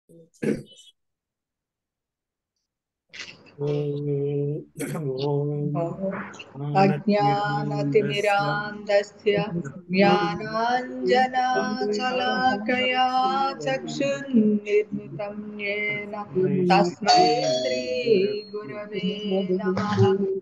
अज्ञानतिमिरान्धस्य ज्ञानाञ्जनाशलाकया चक्षुर्निर्मितं येन तस्मै श्रीगुरवे नमः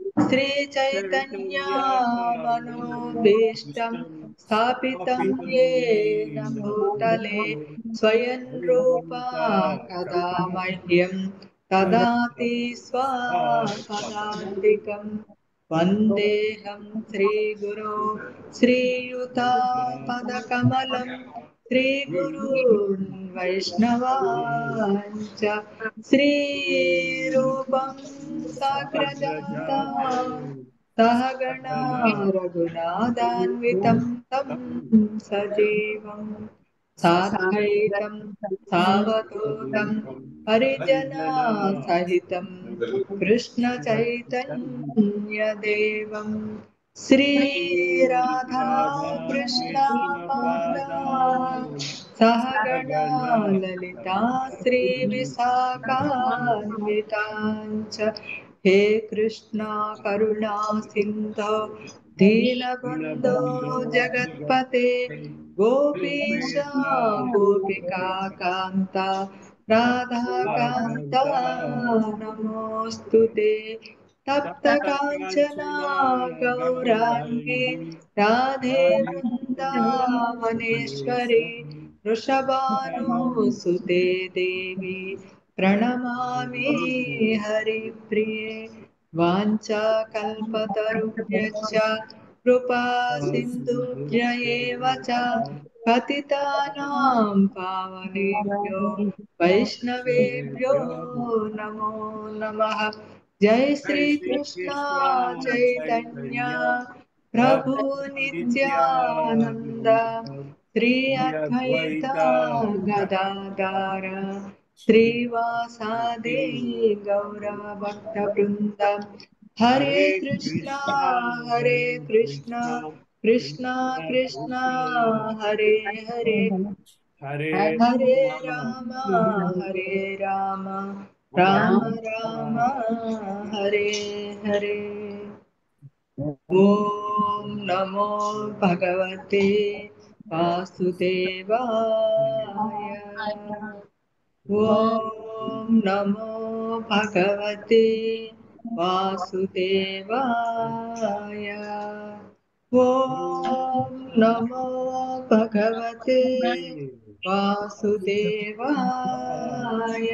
श्रीचैतन्यामनोभीष्टं स्थापितं येन भूतले स्वयं रूपा कदा मह्यं ददाति स्वापदान्तिकं वन्देऽहं श्रीगुरो श्रीयुतापदकमलं श्रीगुरून् वैष्णवाञ्च श्रीरूपं साग्रजाता सहगणा रघुनाथान्वितं तं सजीवम् साद्वैतं सावधूतं हरिजनासहितं कृष्णचैतन्यदेवं श्रीराधाकृष्णपादा सहगणा ललिता श्रीविशाखान्विताञ्च हे कृष्णा करुणा सिन्धो दीनबन्धो जगत्पते गोपीश गोपिका कान्ता राधाकान्ता नमोऽस्तु ते तप्तकाञ्चना गौराङ्गी राधे वृन्दावनेश्वरी वृषभानुसुते देवी प्रणमामि हरिप्रिये वाञ्छाकल्पतरुभ्यश्च कृपा सिन्धुभ्य एव च पतितानां पावनेभ्यो वैष्णवेभ्यो नमो नमः जय श्रीकृष्ण चैतन्य प्रभु नित्यानन्द श्री अद्वैत गदाधार श्रीवासादि गौरभक्तवृन्द हरे कृष्णा हरे कृष्णा कृष्णा कृष्णा हरे हरे हरे हरे राम हरे राम राम राम हरे हरे ॐ नमो भगवते वासुदेवाय ॐ नमो भगवते वासुदेवाय ॐ नमो भगवते वासुदेवाय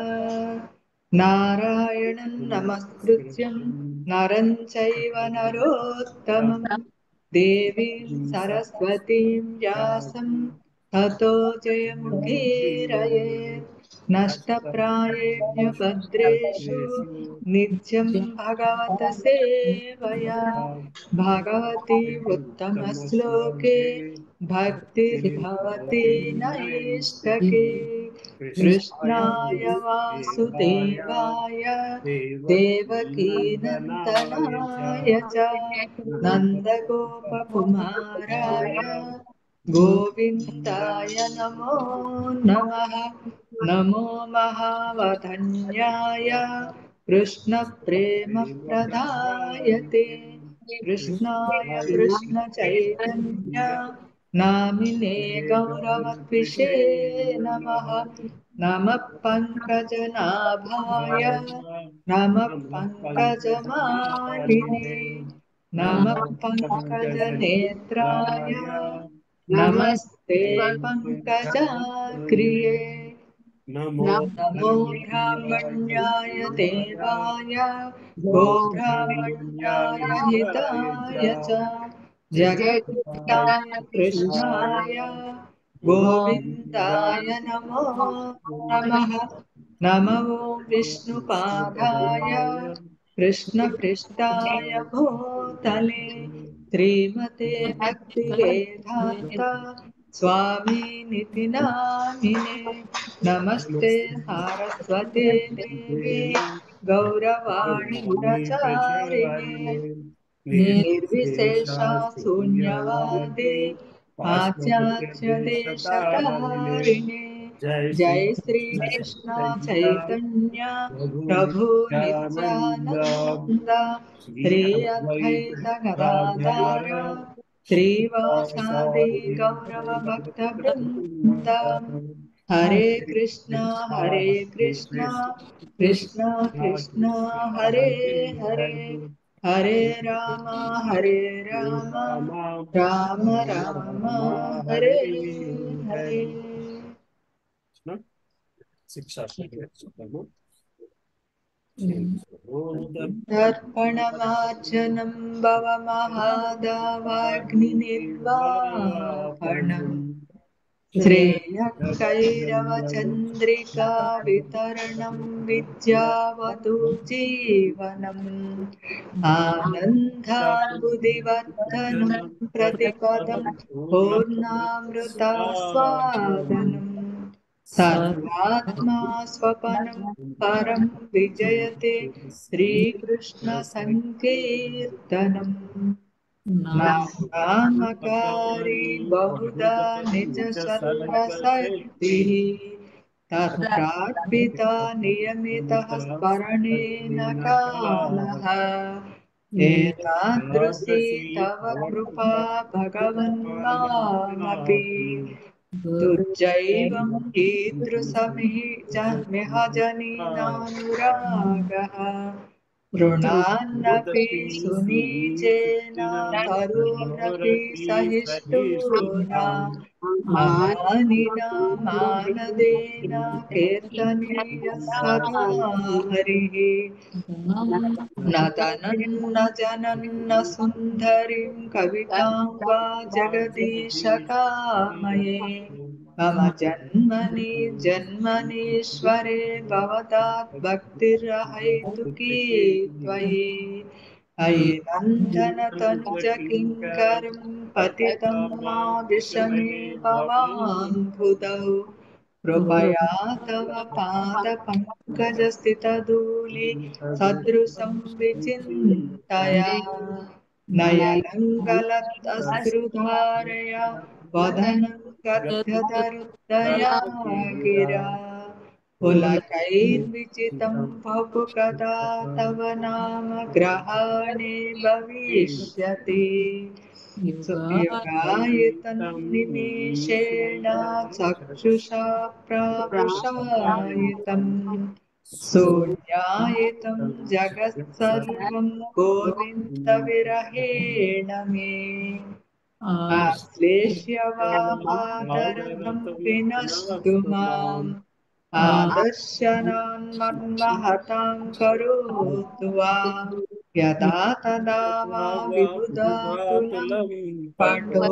नारायणं नमस्कृत्यं नरं चैव नरोत्तमं देवीं सरस्वतीं व्यासं ततो जयमुदीरयेत् नष्टप्रायेभ्य भद्रेषु नित्यं भगवत सेवया भगवती उत्तमश्लोके भक्तिर्भवति नैष्टके कृष्णाय वासुदेवाय देवकीनन्दनाय च नन्दगोपकुमाराय गोविन्दाय नमो नमः नमो महावधन्याय कृष्णप्रेमप्रदायते कृष्णाय कृष्णचैतन्य नामिने गौरवद्विषे नमः नमः पङ्कजनाभाय नमः पङ्कजमालिने नमः पङ्कजनेत्राय नमस्ते पङ्कजाग्रिये नमो नमो ब्राह्मण्याय देवाय गोब्राह्मण्याय हिताय च जगत्ताय कृष्णाय गोविन्दाय नमो नमः नमो विष्णुपादाय कृष्णपृष्ठाय भूतले श्रीमते भक्तिवेदान्त स्वामिनिति नामिने नमस्ते सारस्वते देवे गौरवाणि प्रचारिणे निर्विशेषा शून्यवादे पाश्चात्यदेशतारिणे జై జై శ్రీ కృష్ణ చైతన్య ప్రభు నిత్యానంద శ్రీ అద్వైత గదాధార శ్రీవాసాది గౌరవ భక్త బృంద హరే కృష్ణ హరే కృష్ణ కృష్ణ కృష్ణ హరే హరే హరే రామ హరే రామ రామ రామ హరే హరే శిక్షాము దర్పణమార్జనం భవ మహాదావాగ్నిర్వాపణం श्रेयकैरवचन्द्रिका वितरणं विद्यावतु जीवनम् आनन्दाम्बुदिवर्धनं प्रतिपदं पूर्णामृतास्वादनम् सर्वात्मा स्वपनं परं विजयते श्रीकृष्णसङ्कीर्तनम् नामकारी बहुधा निज सर्वशक्तिः तत्रार्पिता नियमितः स्मरणेन कालः एतादृशी तव कृपा भगवन्मामपि दुर्जैवं कीदृशमिह जन्मिह जनिनानुरागः ऋणान्नपि सुनीचेन करोरपि सहिष्णुना मानिना मानदेन कीर्तनीय सदा हरिः न धनं न जनं न सुन्दरीं कवितां वा जगदीशकामये मम जन्मनि जन्मनीश्वरे भवतात् भक्तिर्हैतुकी त्वयि अयि नन्दनतनुज किङ्करं पतितं मा विषमे भवाम्बुधौ कृपया तव पादपङ्कजस्थितधूलि सदृशं विचिन्तया नयनं गलदश्रुधारया वदनं गद्गदरुदया गिरा पुलकैर्विचितं बहु कदा तव नाम ग्रहणे भविष्यति युगायतं निमेषेण चक्षुषा प्रापुषायतम् शून्यायतं जगत्सर्वं गोविन्दविरहेण मे आश्लेष्य वा पादरथं विनष्टु माम् आदर्शनान्मन्महतां करोतु वा यदा तदा वा विबुधातुलं पठो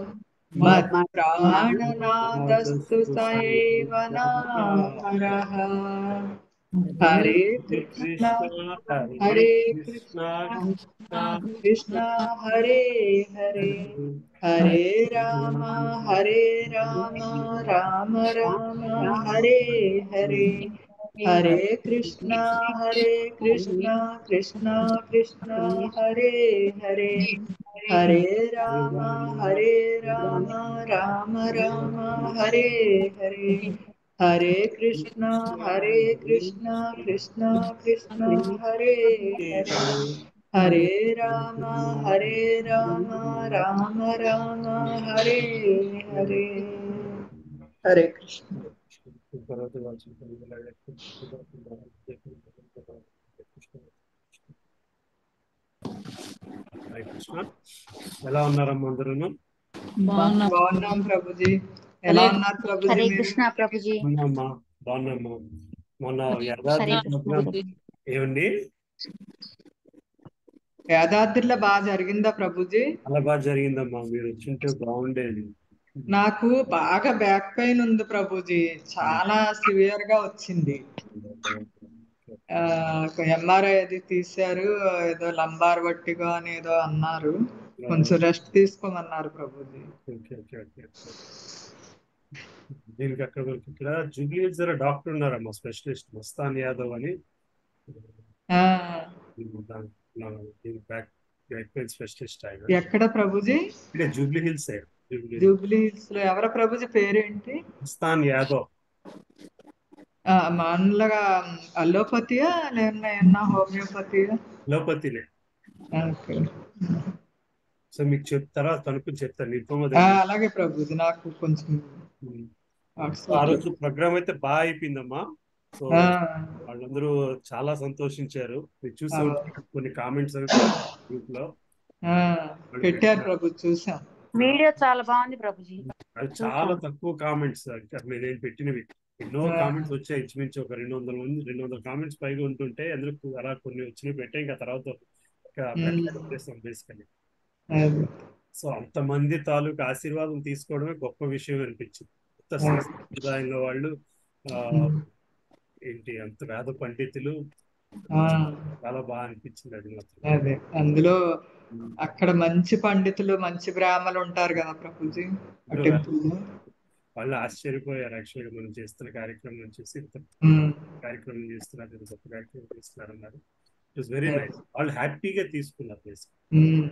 मत्प्राणनादस्तु स एव नामरः हरे कृष्ण हरे कृष्ण कृष्ण हरे हरे हरे राम हरे राम राम राम हरे हरे हरे कृष्ण हरे कृष्ण कृष्ण कृष्ण हरे हरे हरे राम हरे राम राम राम हरे हरे हरे कृष्ण हरे कृष्ण कृष्ण कृष्ण हरे हरे हरे राम हरे राम राम राम हरे हरे हरे कृष्ण హరే కృష్ణ ఎలా ఉన్నారమ్మా అందరూ బాగున్నాం ప్రభుజీ ఎలా ఉన్నారు ప్రభుజీ హరే మీరు? కృష్ణ ప్రభుజీ బాగున్నామ్మా బాగున్నామ్మా మొన్న హరే యథార్థ కృష్ణ ప్రోగ్రామ్ ప్రభుజీ. ఏమండి యాదాద్రిలో బాగా జరిగిందా ప్రభుజీ చాలా బాగా జరిగిందమ్మా మీరు వచ్చింటే బాగుండేది నాకు బాగా బ్యాక్ పెయిన్ ఉంది ప్రభుజీ చాలా సివియర్ గా వచ్చింది ఎంఆర్ఐ అది తీశారు ఏదో లంబార్ వట్టిగా అని ఏదో అన్నారు కొంచెం రెస్ట్ తీసుకోమన్నారు ప్రభుజీ ఓకే ఓకే ఓకే దీనికి అక్కడ మనకి ఇక్కడ జూబ్లీ హిల్స్ దగ్గర డాక్టర్ ఉన్నారమ్మా స్పెషలిస్ట్ మస్తాన్ యాదవ్ అని ఆ, దాని- నా- దీని బ్యాక్ బ్యాక్ పెయిన్ స్పెషలిస్ట్ ఆయన ఎక్కడ ప్రభుజీ ఇక్కడే జూబ్లీ హిల్స్ జూబ్లీ జూబ్లీ హిల్స్ లో ఎవర ప్రభుజీ పేరేంటి మస్తాన్ యాదవ్ ఆ, మామూలుగా అలోపతియా లేదంటే ఏమన్నా హోమియోపతియా లోపతిలే ఓకే సో మీకు చెప్ తర్వాత కనుక్కొని చెప్తాను నిరుపమ ఆ, దగ్గర అలాగే ప్రభుజీ నాకు కొంచెం ఉమ్. ఆ వాట్సాప్ రోజు ప్రోగ్రామ్ అయితే బాగా అయిపోయిందమ్మా సో ఆ, వాళ్ళందరూ చాలా సంతోషించారు మీరు చూసే ఆ, ఉంటారు కొన్ని కామెంట్స్ గ్రూప్ లో ఆ, పెట్టారు ప్రభు చూసాం వీడియో చాలా బాగుంది ప్రభుజీ అది చాలా తక్కువ కామెంట్స్ నేను పెట్టినవి ఎన్నో ఆ. కామెంట్స్ వచ్చాయి ఇంచుమించు ఒక రెండు వందల మంది రెండు వందల కామెంట్స్ పైగా ఉంటుంటే అందులో అలా కొన్ని వచ్చినాయి పెట్టాయి ఇంకా తర్వాత మ్మ్. బేసికలీ అది. సో అంతమంది తాలూకు ఆశీర్వాదం తీసుకోవడమే గొప్ప విషయం అనిపించింది కొత్త సంప్రదాయంలో వాళ్ళు ఆ, ఉమ్. ఏంటి అంత వేద పండితులు ఆ, చాలా బాగా అనిపించింది అది మాత్రం అదే అందులో అక్కడ మంచి పండితులు మంచి బ్రాహ్మలు ఉంటారు కదా ప్రభుజీ ఆ అందరూ టెంపుల్లో వాళ్ళు ఆశ్చర్యపోయారు యాక్చువల్గా మనం చేస్తున్న కార్యక్రమం చూసి ఇంత ఉమ్. కార్యక్రమం చేస్తున్నారు ఇంత గొప్ప కార్యక్రమం చేస్తున్నారు అన్నారు ఇట్ వాస్ వెరీ నైస్ వాళ్ళు హ్యాపీగా తీసుకున్నారు బేసిక్ ఉమ్.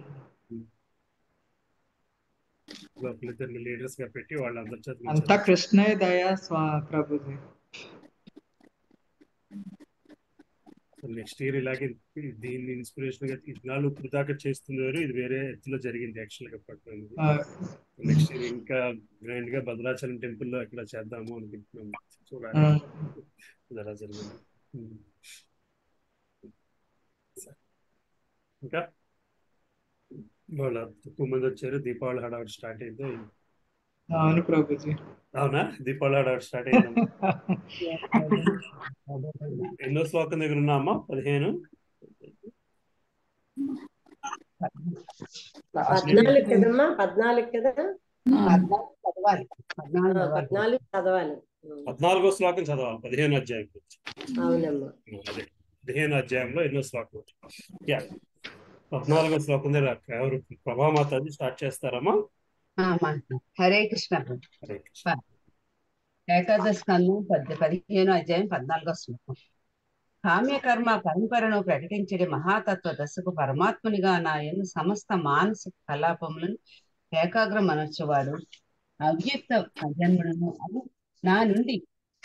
ఒకరిద్దరిని లీడర్స్ గా పెట్టి వాళ్ళందరి చేత అంతా కృష్ణయ్య దయా స్వా ప్రభుజీ నెక్స్ట్ ఇయర్ ఇలాగే దీన్ని ఇన్స్పిరేషన్ గా ఇన్నాళ్ళు ఇప్పుడు దాకా చేస్తున్నారు ఇది వేరే ఎత్తులో జరిగింది యాక్చువల్ గా పట్టణం ఆ, నెక్స్ట్ ఇయర్ ఇంకా గ్రాండ్ గా భద్రాచలం టెంపుల్ లో అక్కడ చేద్దాము అనుకుంటున్నాం చూడాలి ఆ. ఇది ఎలా జరిగింది ఉమ్. ఇంకా వాళ్ళ ఎక్కువ మంది వచ్చారు దీపావళి హడావుడి స్టార్ట్ అయిందో అవును ప్రభుజీ అవునా దీపావళి హడావుడి స్టార్ట్ అయిందమ్మా ఎన్నో శ్లోకం దగ్గర ఉన్నామా పదిహేను పద్నాలుగు కదమ్మా పద్నాలుగు కదా పద్నాలుగు చదవాలి పద్నాలుగు ఆ, చదవాలి. పద్నాలుగు చదవాలి పద్నాలుగో శ్లోకం చదవాలి పదిహేను అధ్యాయం గురించి అవునమ్మా అదే పదిహేను అధ్యాయంలో ఎన్నో శ్లోకం యా పద్నాలుగో శ్లోకం దగ్గర ఎవరు ప్రభామాత అది స్టార్ట్ చేస్తారమ్మా ఆ, మన- హరే కృష్ణ ప్రభు. హరే కృష్ణ. ఏకాదశ స్కందం పద్య పదిహేను అధ్యాయం పద్నాలుగో శ్లోకం కామ్యకర్మ పరంపరను ప్రకటించడి మహాతత్వ దశకు పరమాత్మునిగా నా ఎందు సమస్త మానసిక కలాపములను ఏకాగ్రం అనర్చువాడు అవ్యక్త అజన్ములను అను నా నుండి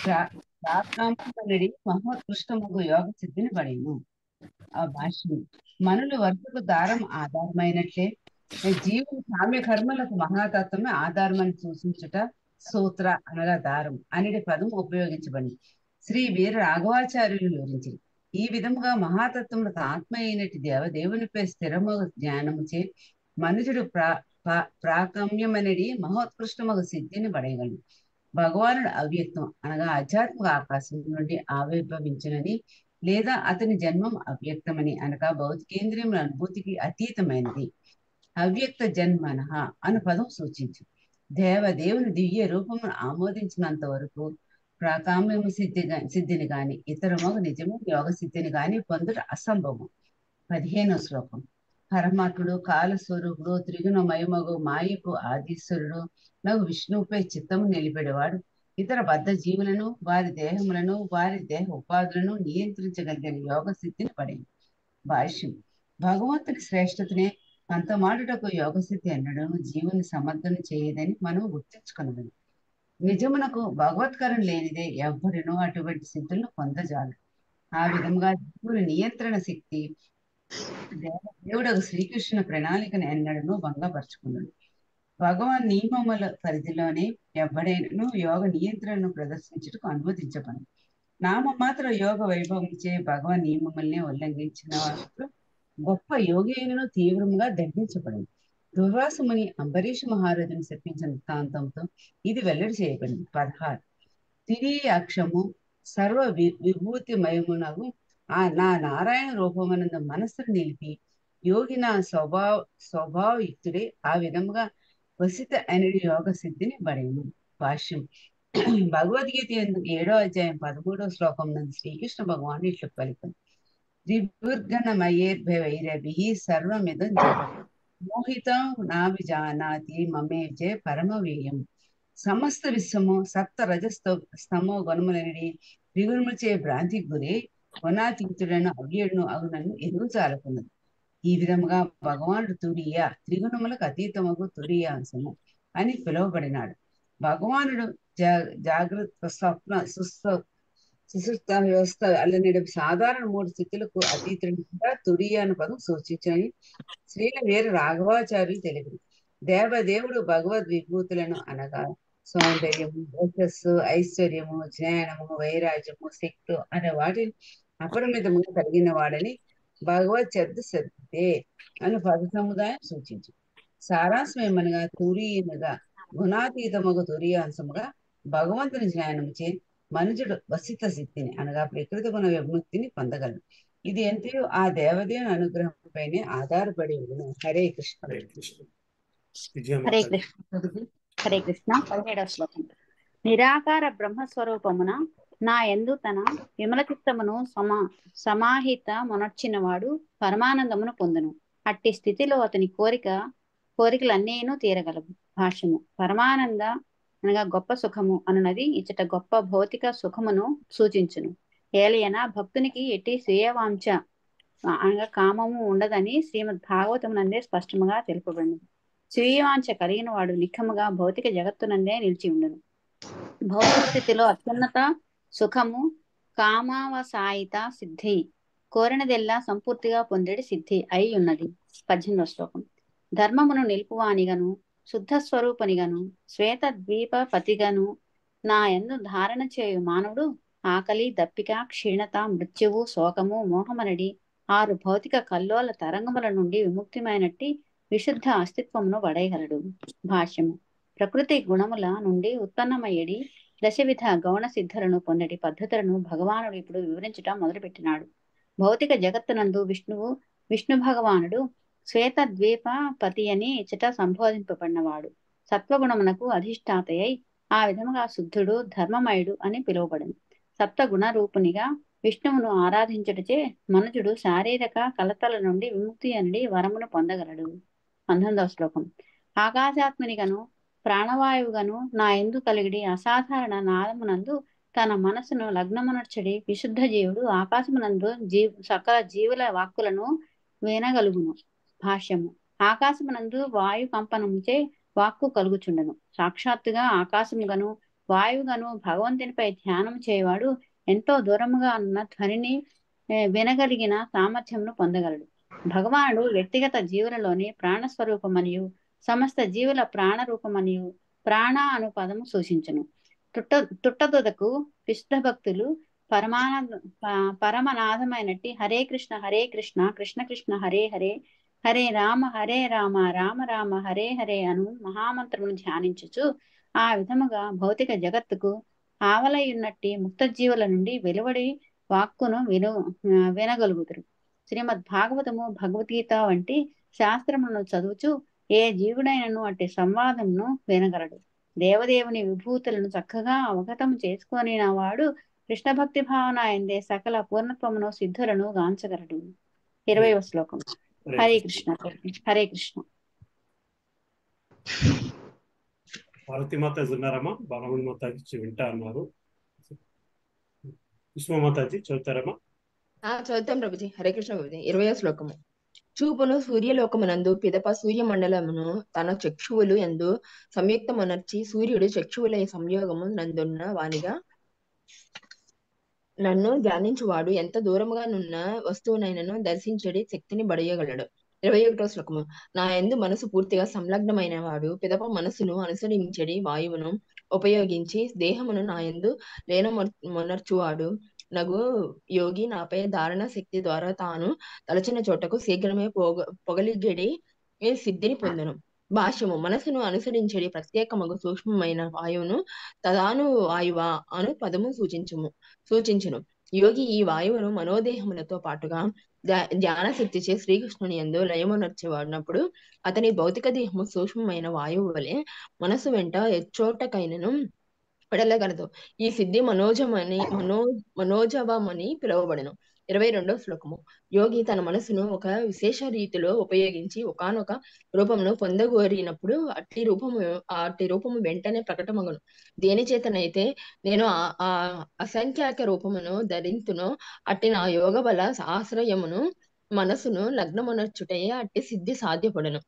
ప్రాకాంపనడి మహోత్కృష్టముగు యోగ సిద్ధిని పడేను ఆ భాష్యం మనులు వరుసకు దారం ఆధారమైనట్లే జీవుని కామ్య కర్మలకు మహాతత్వమే ఆధారమని సూచించుట సూత్ర అనగా దారం అనేది పదం ఉపయోగించబడింది శ్రీ వీర రాఘవాచార్యులు వివరించి ఈ విధముగా మహాతత్వములకు ఆత్మ అయినటి దేవదేవునిపై స్థిరము జ్ఞానముచే మనుషుడు ప్రా పా- ప్రాకమ్యమనడి మహోత్కృష్టమగు సిద్ధిని పడేయగలడు భగవానుడు అవ్యక్తం అనగా ఆధ్యాత్మిక ఆకాశం నుండి ఆవిర్భవించినని లేదా అతని జన్మం అవ్యక్తమని అనగా భౌతికేంద్రియముల అనుభూతికి అతీతమైనది అవ్యక్త జన్మనః అను పదం సూచించు దేవదేవుని దివ్య రూపమును ఆమోదించినంత వరకు ప్రాకామ్యము సిద్ధి గా- సిద్ధిని గాని ఇతరమగు నిజము యోగ సిద్ధిని గాని పొందుట అసంభవం పదిహేనో శ్లోకం పరమాత్ముడు కాలస్వరూపుడు త్రిగుణమయమగు మాయకు ఆదీశ్వరుడు నగు విష్ణువుపై చిత్తము నిలిపెడవాడు ఇతర బద్ధ జీవులను వారి దేహములను వారి దేహ ఉపాధులను నియంత్రించగలిగిన యోగ సిద్ధిని పడింది భాష్యం భగవంతుని శ్రేష్టతనే అంతమాడుటకు యోగ సిద్ధి అనడం జీవుని సమర్థన చేయదని మనం గుర్తించుకున్నది నిజమునకు భగవత్కరం లేనిదే ఎవ్వరినో అటువంటి సిద్ధులను పొందజాలు ఆ విధంగా జీవుని నియంత్రణ శక్తి దేవ- దేవుడకు శ్రీకృష్ణ ప్రణాళికను ఎన్నడను భంగపరుచుకున్నాడు భగవాన్ నియమముల పరిధిలోనే ఎవ్వడైనను యోగ నియంత్రణను ప్రదర్శించుటకు అనుమతించబడు నామమాత్ర యోగ వైభవంచే భగవాన్ నియమములనే ఉల్లంఘించిన వారు గొప్ప యోగి అయినను తీవ్రంగా దండించబడింది దుర్వాసముని అంబరీష్ మహారాజును శపించిన వృత్తాంతంతో ఇది వెల్లడి చేయబడింది పదహారు తిరియాక్షము సర్వ వి విభూతిమయమునగు ఆ నా నారాయణ రూపమనందు మనస్సును నిలిపి యోగి నా స్వభావ స్వభావయుక్తుడే ఆ విధముగా వసిత అనేది యోగ సిద్ధిని పడేను భాష్యం భగవద్గీత ఎందుకు ఏడో అధ్యాయం పదమూడో శ్లోకం నందు శ్రీకృష్ణ భగవాన్ ఇట్లు పలికను త్రిభుర్గణమయేర్భైరభి సర్వమిదం జగత్ మోహితం నాభిజానాతి మమేజే పరమవీయం సమస్త విశ్వము సప్త రజస్తో స్తమో గుణములనడి త్రిగుణములచే భ్రాంతికి గురి గుణాతీతుడను అవ్యుడును అగునను ఎదుగు చాలకున్నది ఈ విధముగా భగవానుడు తురియ త్రిగుణములకు అతీతమగు తురియ అంశము అని పిలువబడినాడు భగవానుడు జా జాగ్రత్త స్వప్న సుస్వ సుశుప్త వ్యవస్థ అల్లనేడు సాధారణ మూడు స్థితులకు అతీతంగా తురియ అను పదం సూచించని శ్రీల వీర రాఘవాచార్యులు తెలిపారు దేవదేవుడు భగవద్ విభూతులను అనగా సౌందర్యము యశస్సు ఐశ్వర్యము జ్ఞానము వైరాగ్యము శక్తి అనే వాటిని అపరిమితముగా కలిగిన వాడని భగవత్ శబ్ద శబ్దే అని పద సముదాయం సూచించు సారాంశం ఏమనగా తురీయముగా గుణాతీతముగా తురియాంశముగా భగవంతుని జ్ఞానముచే మనుషుడు వసిత సిద్ధిని అనగా ప్రకృతి గుణ విముక్తిని పొందగలడు ఇది ఎంతయో ఆ దేవదేవుని అనుగ్రహంపైనే ఆధారపడి ఉండును హరే కృష్ణ హరే కృష్ణ విజయ హరే మాతాజీ కృష్ణ హరే కృష్ణ పదిహేడవ శ్లోకం నిరాకార బ్రహ్మస్వరూపమున నా ఎందు తన విమల చిత్తమును సమా సమాహిత మొనర్చినవాడు పరమానందమును పొందును అట్టి స్థితిలో అతని కోరిక కోరికలన్నీను తీరగలవు భాష్యము పరమానంద అనగా గొప్ప సుఖము అనున్నది ఇచ్చట గొప్ప భౌతిక సుఖమును సూచించును ఏలయన భక్తునికి ఎట్టి స్వీయవాంఛ అనగా కామము ఉండదని శ్రీమద్ భాగవతం నందే స్పష్టముగా తెలుపబడింది స్వీయవాంఛ కలిగిన వాడు నిఖముగా భౌతిక జగత్తునందే నిలిచి ఉండును భౌతిక స్థితిలో అత్యున్నత సుఖము కామావసాయిత సిద్ధి కోరినదెల్లా సంపూర్తిగా పొందేడి సిద్ధి అయి ఉన్నది పద్దెనిమిదవ శ్లోకం ధర్మమును నిలుపువానిగను శుద్ధ స్వరూపనిగను శ్వేత ద్వీప పతిగను నా ఎందు ధారణ చేయు మానవుడు ఆకలి దప్పిక క్షీణత మృత్యువు శోకము మోహమనడి ఆరు భౌతిక కల్లోల తరంగముల నుండి విముక్తిమైనట్టి విశుద్ధ అస్తిత్వమును వడయగలడు భాష్యము ప్రకృతి గుణముల నుండి ఉత్పన్నమయ్యడి దశవిధ గౌణ సిద్ధులను పొందడి పద్ధతులను భగవానుడు ఇప్పుడు వివరించటం మొదలుపెట్టినాడు భౌతిక జగత్తునందు విష్ణువు విష్ణు భగవానుడు శ్వేత ద్వీప పతి అని ఇచ్చట సంబోధింపబడినవాడు సత్వగుణమునకు అధిష్టాతయై ఆ విధముగా శుద్ధుడు ధర్మమయుడు అని పిలువబడింది సప్త గుణ రూపునిగా విష్ణువును ఆరాధించుటచే మనుజుడు శారీరక కలతల నుండి విముక్తి అనడి వరమును పొందగలడు పంతొమ్మిదవ శ్లోకం ఆకాశాత్మనిగను ప్రాణవాయువుగను నా ఎందు కలిగిడి అసాధారణ నాదమునందు తన మనసును లగ్నమునర్చడి విశుద్ధ జీవుడు ఆకాశమునందు జీ సకల జీవుల వాక్కులను వినగలుగును భాష్యము ఆకాశమునందు వాయు కంపనముచే వాక్కు కలుగుచుండను సాక్షాత్తుగా ఆకాశముగను వాయువుగను భగవంతునిపై ధ్యానం చేయవాడు ఎంతో దూరముగా ఉన్న ధ్వనిని ఏ, వినగలిగిన సామర్థ్యమును పొందగలడు భగవానుడు వ్యక్తిగత జీవులలోని ప్రాణస్వరూపమనియు సమస్త జీవుల ప్రాణ రూపమనియు ప్రాణ అను పదము సూచించును తుట్ట తుట్టతుదకు విశుద్ధ భక్తులు పరమానంద ప- పరమనాథమైనట్టి హరే కృష్ణ హరే కృష్ణ కృష్ణ కృష్ణ హరే హరే హరే రామ హరే రామ రామ రామ హరే హరే అను మహామంత్రమును ధ్యానించుచు ఆ విధముగా భౌతిక జగత్తుకు ఆవలయున్నట్టి ముక్త జీవుల నుండి వెలువడి వాక్కును విను ఆ, వినగలుగుతారు శ్రీమద్ భాగవతము భగవద్గీత వంటి శాస్త్రములను చదువుచు ఏ జీవుడైనను అట్టి సంవాదమును వినగలడు దేవదేవుని విభూతులను చక్కగా అవగతం చేసుకొని వాడు కృష్ణ భక్తి భావన ఎందే సకల పూర్ణత్వమును సిద్ధులను గాంచగలడు ఇరవై శ్లోకం హరే కృష్ణ హరే కృష్ణ పార్వతి మాతాజీ ఉన్నారమ్మా బాలమణి మాతాజీ వింటా అన్నారు విశ్వ మాతాజీ చదువుతారమ్మా ఆ చదువుతాం ప్రభుజీ హరే కృష్ణ ప్రభుజీ ఇరవయో శ్లోకము చూపును సూర్యలోకమునందు పిదప సూర్యమండలమును తన చక్షువులు ఎందు సంయుక్తమునర్చి సూర్యుడు చక్షువుల సంయోగము నందున్న వానిగా నన్ను ధ్యానించువాడు ఎంత దూరముగా నున్న వస్తువునైనను దర్శించడి శక్తిని బడయగలడు ఇరవై ఒకటో శ్లోకము నా ఎందు మనసు పూర్తిగా సంలగ్నమైన వాడు పిదప మనసును అనుసరించడి వాయువును ఉపయోగించి దేహమును నా ఎందు లేనమొనర్చువాడు నగు యోగి నాపై ధారణ శక్తి ద్వారా తాను తలచిన చోటకు శీఘ్రమే పోగ పొగలిగడి ఈ సిద్ధిని పొందును భాష్యము మనసును అనుసరించడి ప్రత్యేకమగు సూక్ష్మమైన వాయువును తదాను వాయువా అను పదము సూచించుము సూచించును యోగి ఈ వాయువును మనోదేహములతో పాటుగా ధ్యా- ధ్యాన శక్తిచే శ్రీకృష్ణుని ఎందు లయమునర్చేవాడినప్పుడు అతని భౌతిక దేహము సూక్ష్మమైన వాయువు వలె మనసు వెంట ఎచ్చోటకైనను వెడలగలదు ఈ సిద్ధి మనోజమని మనో మనోజవమని పిలువబడను ఇరవై రెండో శ్లోకము యోగి తన మనసును ఒక విశేష రీతిలో ఉపయోగించి ఒకానొక రూపమును పొందగోరినప్పుడు అట్టి రూపము అట్టి రూపము వెంటనే ప్రకటమగును దేని చేతనైతే నేను ఆ ఆ అసంఖ్యాక రూపమును ధరింతునో అట్టి నా యోగ బల ఆశ్రయమును మనసును లగ్నమునర్చుటయే అట్టి సిద్ధి సాధ్యపడును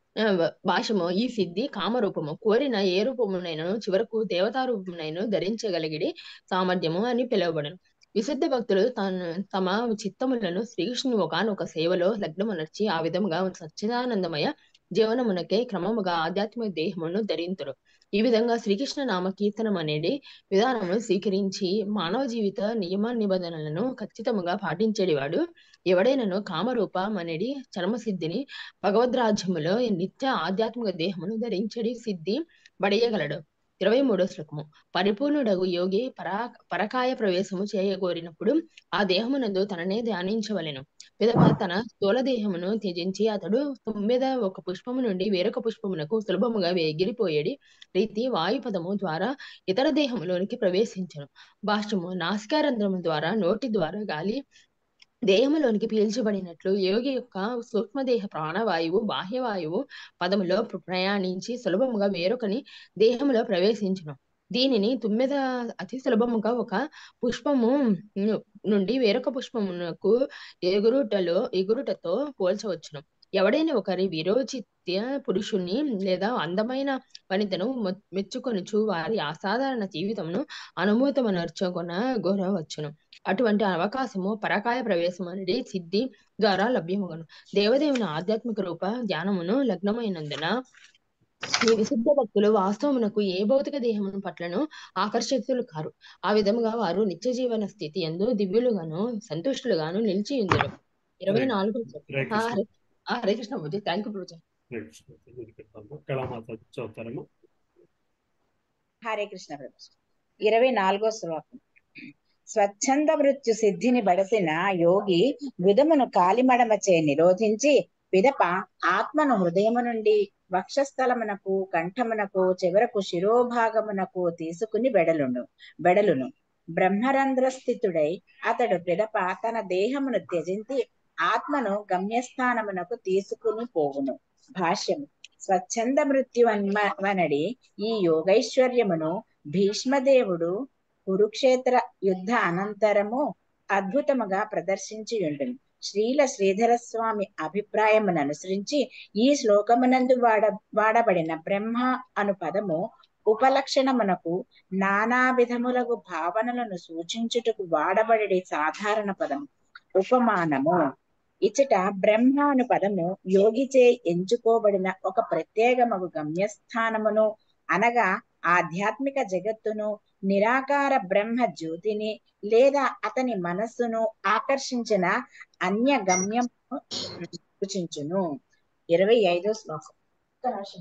ఆ, భాషము ఈ సిద్ధి కామరూపము కోరిన ఏ రూపమునైనను చివరకు దేవతా రూపమునైనా ధరించగలిగిడి సామర్థ్యము అని పిలువబడను విశుద్ధ భక్తులు తన తమ చిత్తములను శ్రీకృష్ణుని ఒకనొక సేవలో లగ్నమునర్చి ఆ విధముగా సచ్చిదానందమయ జీవనమునకే క్రమముగా ఆధ్యాత్మిక దేహమును ధరింతురు ఈ విధంగా శ్రీకృష్ణ నామ కీర్తనం అనేది విధానమును స్వీకరించి మానవ జీవిత నియమ నిబంధనలను ఖచ్చితముగా పాటించేవాడు ఎవడైనను కామరూపం అనేది చర్మసిద్ధిని భగవద్రాజ్యములో నిత్య ఆధ్యాత్మిక దేహమును ధరించడి సిద్ధి బడయగలడు ఇరవై మూడో శ్లోకము పరిపూర్ణుడగు యోగి పరా పరకాయ ప్రవేశము చేయగోరినప్పుడు ఆ దేహమునందు తననే ధ్యానించవలెను పిదప తన స్థూల దేహమును త్యజించి అతడు తొమ్మిద ఒక పుష్పము నుండి వేరొక పుష్పమునకు సులభముగా ఎగిరిపోయేడి రీతి వాయుపదము ద్వారా ఇతర దేహములోనికి ప్రవేశించను భాష్యము నాసికారంధ్రము ద్వారా నోటి ద్వారా గాలి దేహములోనికి పీల్చబడినట్లు యోగి యొక్క సూక్ష్మదేహ ప్రాణవాయువు బాహ్యవాయువు పదములో ప్ర- ప్రయాణించి సులభముగా వేరొకని దేహములో ప్రవేశించును దీనిని తుమ్మెద అతి సులభముగా ఒక పుష్పము ను- నుండి వేరొక పుష్పమునకు ఎగురుటలో ఎగురుటతో పోల్చవచ్చును ఎవడైనా ఒకరి విరోచిత్య పురుషుణ్ణి లేదా అందమైన వనితను మొ- మెచ్చుకొనుచు వారి అసాధారణ జీవితమును అనుభూతమనర్చుకొన గోరవచ్చును అటువంటి అవకాశము పరకాయ ప్రవేశం అనేది సిద్ధి ద్వారా లభ్యమగును దేవదేవుని ఆధ్యాత్మిక రూప ధ్యానమును లగ్నమైనందున ఈ విశుద్ధ భక్తులు వాస్తవమునకు ఏ భౌతిక దేహమును పట్లను ఆకర్షితులు కారు ఆ విధముగా వారు నిత్య జీవన స్థితి ఎందు దివ్యులుగాను సంతుష్టులుగాను నిలిచి ఉందరు ఇరవై హరే నాలుగు హరే ఆ, కృష్ణ హరే ఆ, హరే కృష్ణ బుద్ధి థ్యాంక్ యూ పూజ హరే కృష్ణ ముందుకెళ్తాము కళామాత చదువుతారమ్మా హరే కృష్ణ ప్రభు ఇరవై నాలుగో శ్లోకం స్వచ్ఛంద మృత్యు సిద్ధిని బడసిన యోగి విధమును కాలిమడమచే నిరోధించి పిదప ఆత్మను హృదయము నుండి వక్షస్థలమునకు కంఠమునకు చివరకు శిరోభాగమునకు తీసుకుని బెడలును బెడలును బ్రహ్మరంధ్ర స్థితుడై అతడు పిదప తన దేహమును త్యజించి ఆత్మను గమ్యస్థానమునకు తీసుకుని పోవును భాష్యము స్వచ్ఛంద మృత్యు వనడి ఈ యోగైశ్వర్యమును భీష్మదేవుడు కురుక్షేత్ర యుద్ధ అనంతరము అద్భుతముగా ప్రదర్శించి ఉండును శ్రీల శ్రీధర స్వామి అభిప్రాయమును అనుసరించి ఈ శ్లోకమునందు వాడ వాడబడిన బ్రహ్మ అను పదము ఉపలక్షణమునకు నానా విధములకు భావనలను సూచించుటకు వాడబడే సాధారణ పదము ఉపమానము ఇచ్చట బ్రహ్మ అను పదము యోగిచే ఎంచుకోబడిన ఒక ప్రత్యేకమగు గమ్యస్థానమును అనగా ఆధ్యాత్మిక జగత్తును నిరాకార బ్రహ్మ జ్యోతిని లేదా అతని మనస్సును ఆకర్షించిన అన్య గమ్యం సూచించును ఇరవై ఐదో శ్లోకం ఒక్క నిమిషం.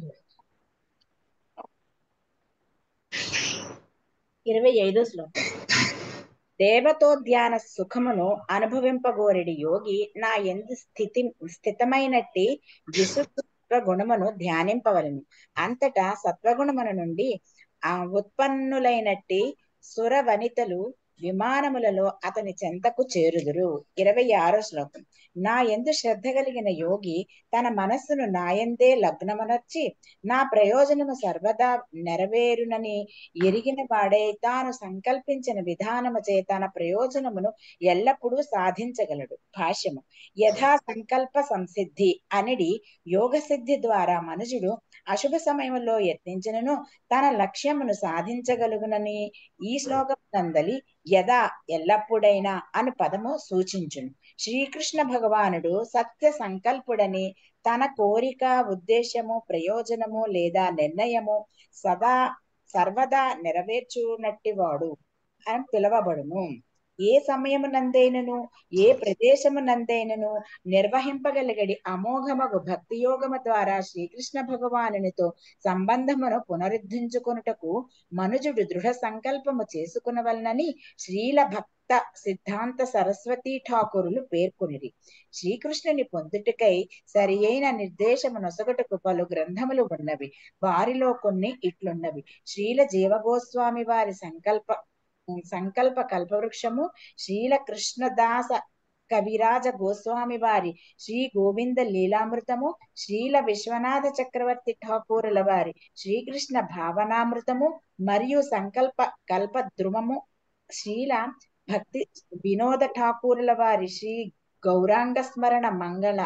ఇరవై ఐదో శ్లోకం దేవతోద్యాన సుఖమును అనుభవింపగోరెడి యోగి నా ఎందు స్థితి స్థితమైనట్టి విశుద్ధ గుణమును ధ్యానింపవలను అంతటా సత్వగుణముల నుండి ఆ ఉత్పన్నులైనట్టి సుర వనితలు విమానములలో అతని చెంతకు చేరుదురు ఇరవై ఆరో శ్లోకం నా ఎందు శ్రద్ధ కలిగిన యోగి తన మనస్సును నాయందే లగ్నమనర్చి నా ప్రయోజనము సర్వదా నెరవేరునని ఎరిగిన వాడే తాను సంకల్పించిన విధానముచే తన ప్రయోజనమును ఎల్లప్పుడూ సాధించగలడు భాష్యము యథా సంకల్ప సంసిద్ధి అనిడి యోగ సిద్ధి ద్వారా మనుషుడు అశుభ సమయంలో యత్నించినను తన లక్ష్యమును సాధించగలుగునని ఈ శ్లోకం నందలి యథా ఎల్లప్పుడైనా అను పదము సూచించును శ్రీకృష్ణ భగవానుడు సత్య సంకల్పుడని తన కోరిక ఉద్దేశము ప్రయోజనము లేదా నిర్ణయము సదా సర్వదా నెరవేర్చునట్టివాడు అని పిలువబడును ఏ సమయమునందైనను ఏ ప్రదేశమునందైనను నిర్వహింపగలిగడి అమోఘమగు భక్తి యోగము ద్వారా శ్రీకృష్ణ భగవానునితో సంబంధమును పునరుద్ధరించుకొనుటకు మనుజుడు దృఢ సంకల్పము చేసుకునవలనని శ్రీల భక్త సిద్ధాంత సరస్వతి ఠాకూరులు పేర్కొనిరి శ్రీకృష్ణుని పొందుటకై సరి అయిన నిర్దేశము నొసగటకు పలు గ్రంథములు ఉన్నవి వారిలో కొన్ని ఇట్లున్నవి శ్రీల జీవగోస్వామి వారి సంకల్ప సంకల్ప కల్పవృక్షము శ్రీల కృష్ణదాస కవిరాజ గోస్వామి వారి శ్రీ గోవింద లీలామృతము శ్రీల విశ్వనాథ చక్రవర్తి ఠాకూరుల వారి శ్రీకృష్ణ భావనామృతము మరియు సంకల్ప కల్ప ద్రుమము శ్రీల భక్తి వినోద ఠాకూరుల వారి శ్రీ గౌరాంగ స్మరణ మంగళ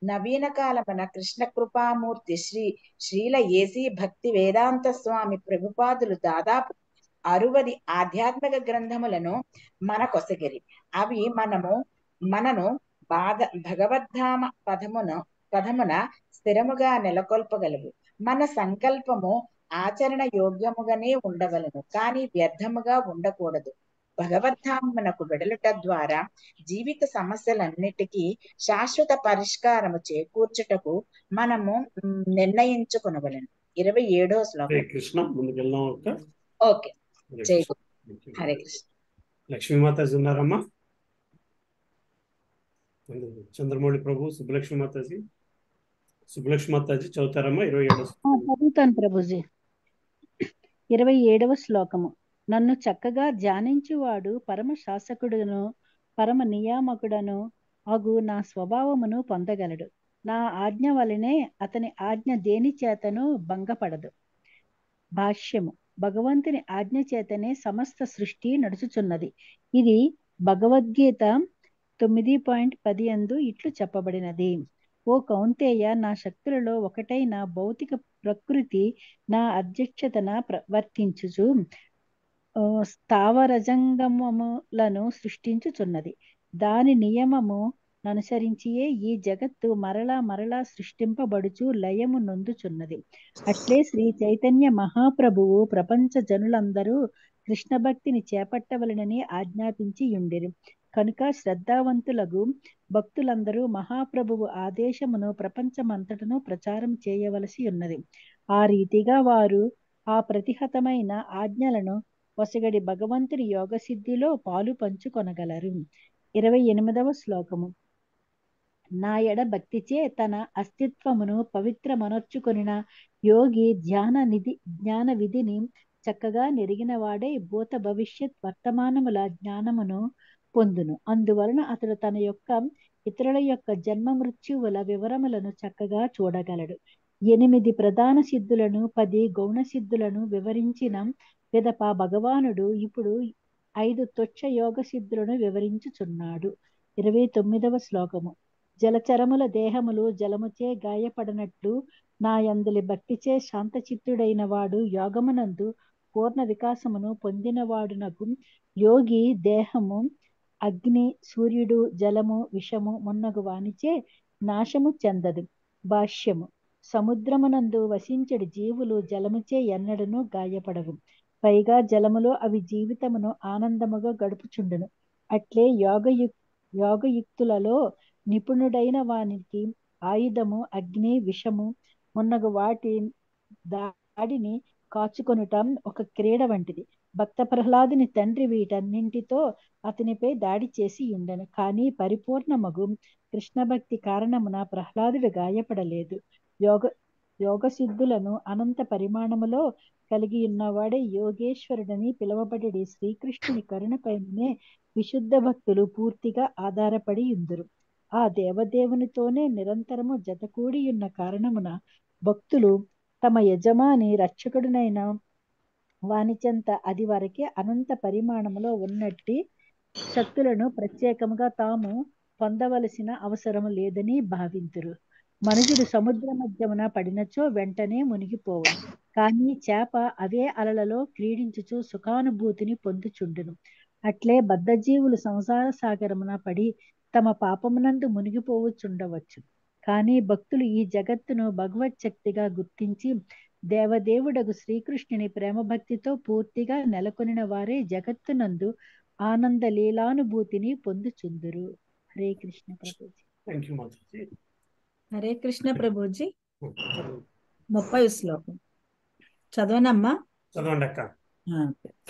నవీన కాలమున కృష్ణ కృపామూర్తి శ్రీ శ్రీల ఏసీ భక్తి వేదాంత స్వామి ప్రభుపాదులు దాదాపు అరువది ఆధ్యాత్మిక గ్రంథములను మనకొసగిరి అవి మనము మనను బాధ భగవద్ధామ పదమున పదమున స్థిరముగా నెలకొల్పగలవు మన సంకల్పము ఆచరణ యోగ్యముగానే ఉండవలను కానీ వ్యర్థముగా ఉండకూడదు భగవద్ధామనకు వెడలుట ద్వారా జీవిత సమస్యలన్నిటికీ శాశ్వత పరిష్కారము చేకూర్చుటకు మనము మ్, నిర్ణయించుకొనవలెను ఇరవై ఏడో హరే శ్లోకం కృష్ణ ముందుకెళ్దాం అక్క ఓకే హరే జై కృష్ణ. గురు. Thank you. హరే కృష్ణ లక్ష్మీమాతాజీ ఉన్నారమ్మా చంద్రమౌళి ప్రభు సుబ్బలక్ష్మి మాతాజీ సుబ్బలక్ష్మి మాతాజీ చదువుతారమ్మా ఇరవై ఏడో ఆ, చదువుతాను ప్రభుజీ ఇరవై ఏడవ శ్లోకము నన్ను చక్కగా ధ్యానించువాడు పరమ శాసకుడును పరమ నియామకుడను అగు నా స్వభావమును పొందగలడు నా ఆజ్ఞ వలనే అతని ఆజ్ఞ దేని చేతను భంగపడదు భాష్యము భగవంతుని ఆజ్ఞ చేతనే సమస్త సృష్టి నడుచుచున్నది ఇది భగవద్గీత తొమ్మిది పాయింట్ పది అందు ఇట్లు చెప్పబడినది ఓ కౌంతేయ నా శక్తులలో ఒకటైన భౌతిక ప్రకృతి నా అధ్యక్షతన ప్రవర్తించుచు ఆ, స్థావరజంగమములను సృష్టించుచున్నది దాని నియమము అనుసరించియే ఈ జగత్తు మరలా మరలా సృష్టింపబడుచు లయము నొందుచున్నది అట్లే శ్రీ చైతన్య మహాప్రభువు ప్రపంచ జనులందరూ కృష్ణ భక్తిని చేపట్టవలనని ఆజ్ఞాపించి యుండిరి కనుక శ్రద్ధావంతులకు భక్తులందరూ మహాప్రభువు ఆదేశమును ప్రపంచమంతటను ప్రచారం చేయవలసి ఉన్నది ఆ రీతిగా వారు ఆ ప్రతిహతమైన ఆజ్ఞలను వసగడి భగవంతుని యోగ సిద్ధిలో పాలు పంచుకొనగలరు ఇరవై ఎనిమిదవ శ్లోకము నా ఎడ భక్తిచే తన అస్తిత్వమును పవిత్రమనర్చుకొనిన యోగి ధ్యాన నిధి జ్ఞాన విధిని చక్కగా నెరిగిన వాడే భూత భవిష్యత్ వర్తమానముల జ్ఞానమును పొందును అందువలన అతడు తన యొక్క ఇతరుల యొక్క జన్మ మృత్యువుల వివరములను చక్కగా చూడగలడు ఎనిమిది ప్రధాన సిద్ధులను పది గౌణ సిద్ధులను వివరించిన పిదప భగవానుడు ఇప్పుడు ఐదు తొచ్చ యోగ సిద్ధులను వివరించుచున్నాడు ఇరవై తొమ్మిదవ శ్లోకము జలచరముల దేహములు జలముచే గాయపడనట్లు నా యందులి భక్తిచే శాంతచిత్తుడైన వాడు యోగమునందు పూర్ణ వికాసమును పొందినవాడునకు యోగి దేహము అగ్ని సూర్యుడు జలము విషము మున్నగు వానిచే నాశము చెందదు భాష్యము సముద్రమునందు వసించడి జీవులు జలముచే ఎన్నడను గాయపడవు పైగా జలములో అవి జీవితమును ఆనందముగా గడుపుచుండును అట్లే యోగయుక్ యోగయుక్తులలో నిపుణుడైన వానికి ఆయుధము అగ్ని విషము మున్నగు వాటి దాడిని కాచుకొనుట ఒక క్రీడ వంటిది భక్త ప్రహ్లాదుని తండ్రి వీటన్నింటితో అతనిపై దాడి చేసి ఉండెను కానీ పరిపూర్ణమగు కృష్ణ భక్తి కారణమున ప్రహ్లాదుడు గాయపడలేదు యోగ యోగ సిద్ధులను అనంత పరిమాణములో కలిగి ఉన్నవాడే యోగేశ్వరుడని పిలువబడి శ్రీకృష్ణుని కరుణపైనే విశుద్ధ భక్తులు పూర్తిగా ఆధారపడి ఉందురు ఆ దేవదేవునితోనే నిరంతరము జతకూడి ఉన్న కారణమున భక్తులు తమ యజమాని రక్షకుడునైన వానిచెంత అది వరకే అనంత పరిమాణములో ఉన్నట్టి శక్తులను ప్రత్యేకముగా తాము పొందవలసిన అవసరము లేదని భావింతురు మనుషుడు సముద్ర మధ్యమున పడినచో వెంటనే మునిగిపోవను కానీ చేప అవే అలలలో క్రీడించుచు సుఖానుభూతిని పొందుచుండును అట్లే బద్ధజీవులు సంసార సాగరమున పడి తమ పాపమునందు మునిగిపోవచ్చుండవచ్చు కానీ భక్తులు ఈ జగత్తును భగవత్ శక్తిగా గుర్తించి దేవదేవుడగు శ్రీకృష్ణుని ప్రేమ భక్తితో పూర్తిగా నెలకొనిన వారే జగత్తునందు ఆనంద లీలానుభూతిని పొందుచుందురు హరే కృష్ణ ప్రభుజీ థ్యాంక్ యూ మాతాజీ హరే కృష్ణ ప్రభుజీ చదువు ముప్పై శ్లోకం చదవనమ్మా చదవండి అక్క ఆ,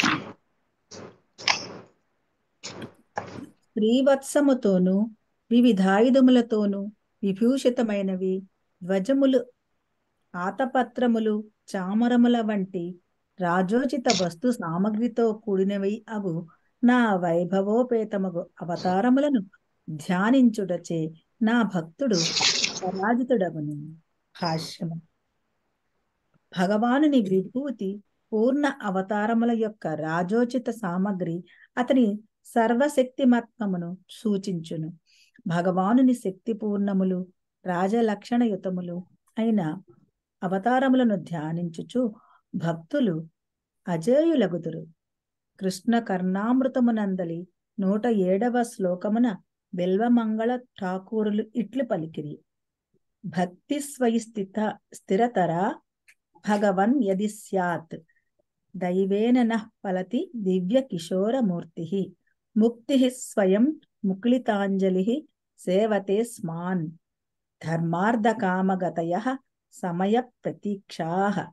శ్రీవత్సముతోను వివిధాయుధములతోను విభూషితమైనవి ధ్వజములు ఆతపత్రములు చామరముల వంటి రాజోచిత వస్తు సామగ్రితో కూడినవి అగు నా వైభవోపేతమగు అవతారములను ధ్యానించుటచే నా భక్తుడు పరాజితుడగును భాష్యము భగవానుని విభూతి పూర్ణ అవతారముల యొక్క రాజోచిత సామగ్రి అతని సర్వశక్తిమత్వమును సూచించును భగవానుని శక్తి పూర్ణములు రాజలక్షణయుతములు అయిన అవతారములను ధ్యానించుచు భక్తులు అజేయులగుదురు కృష్ణ కర్ణామృతమునందలి నూట ఏడవ శ్లోకమున బిల్వమంగళ ఠాకూరులు ఇట్లు పలికిరి భక్తి స్వయి స్థిత స్థిరతర భగవన్ యది స్యాత్ దైవేన నః ఫలతి దివ్య కిశోరమూర్తి ముక్తి స్వయం ముక్లితాంజలి సేవతే స్మాన్ ధర్మార్థకామగతయ సమయ ప్రతీక్షా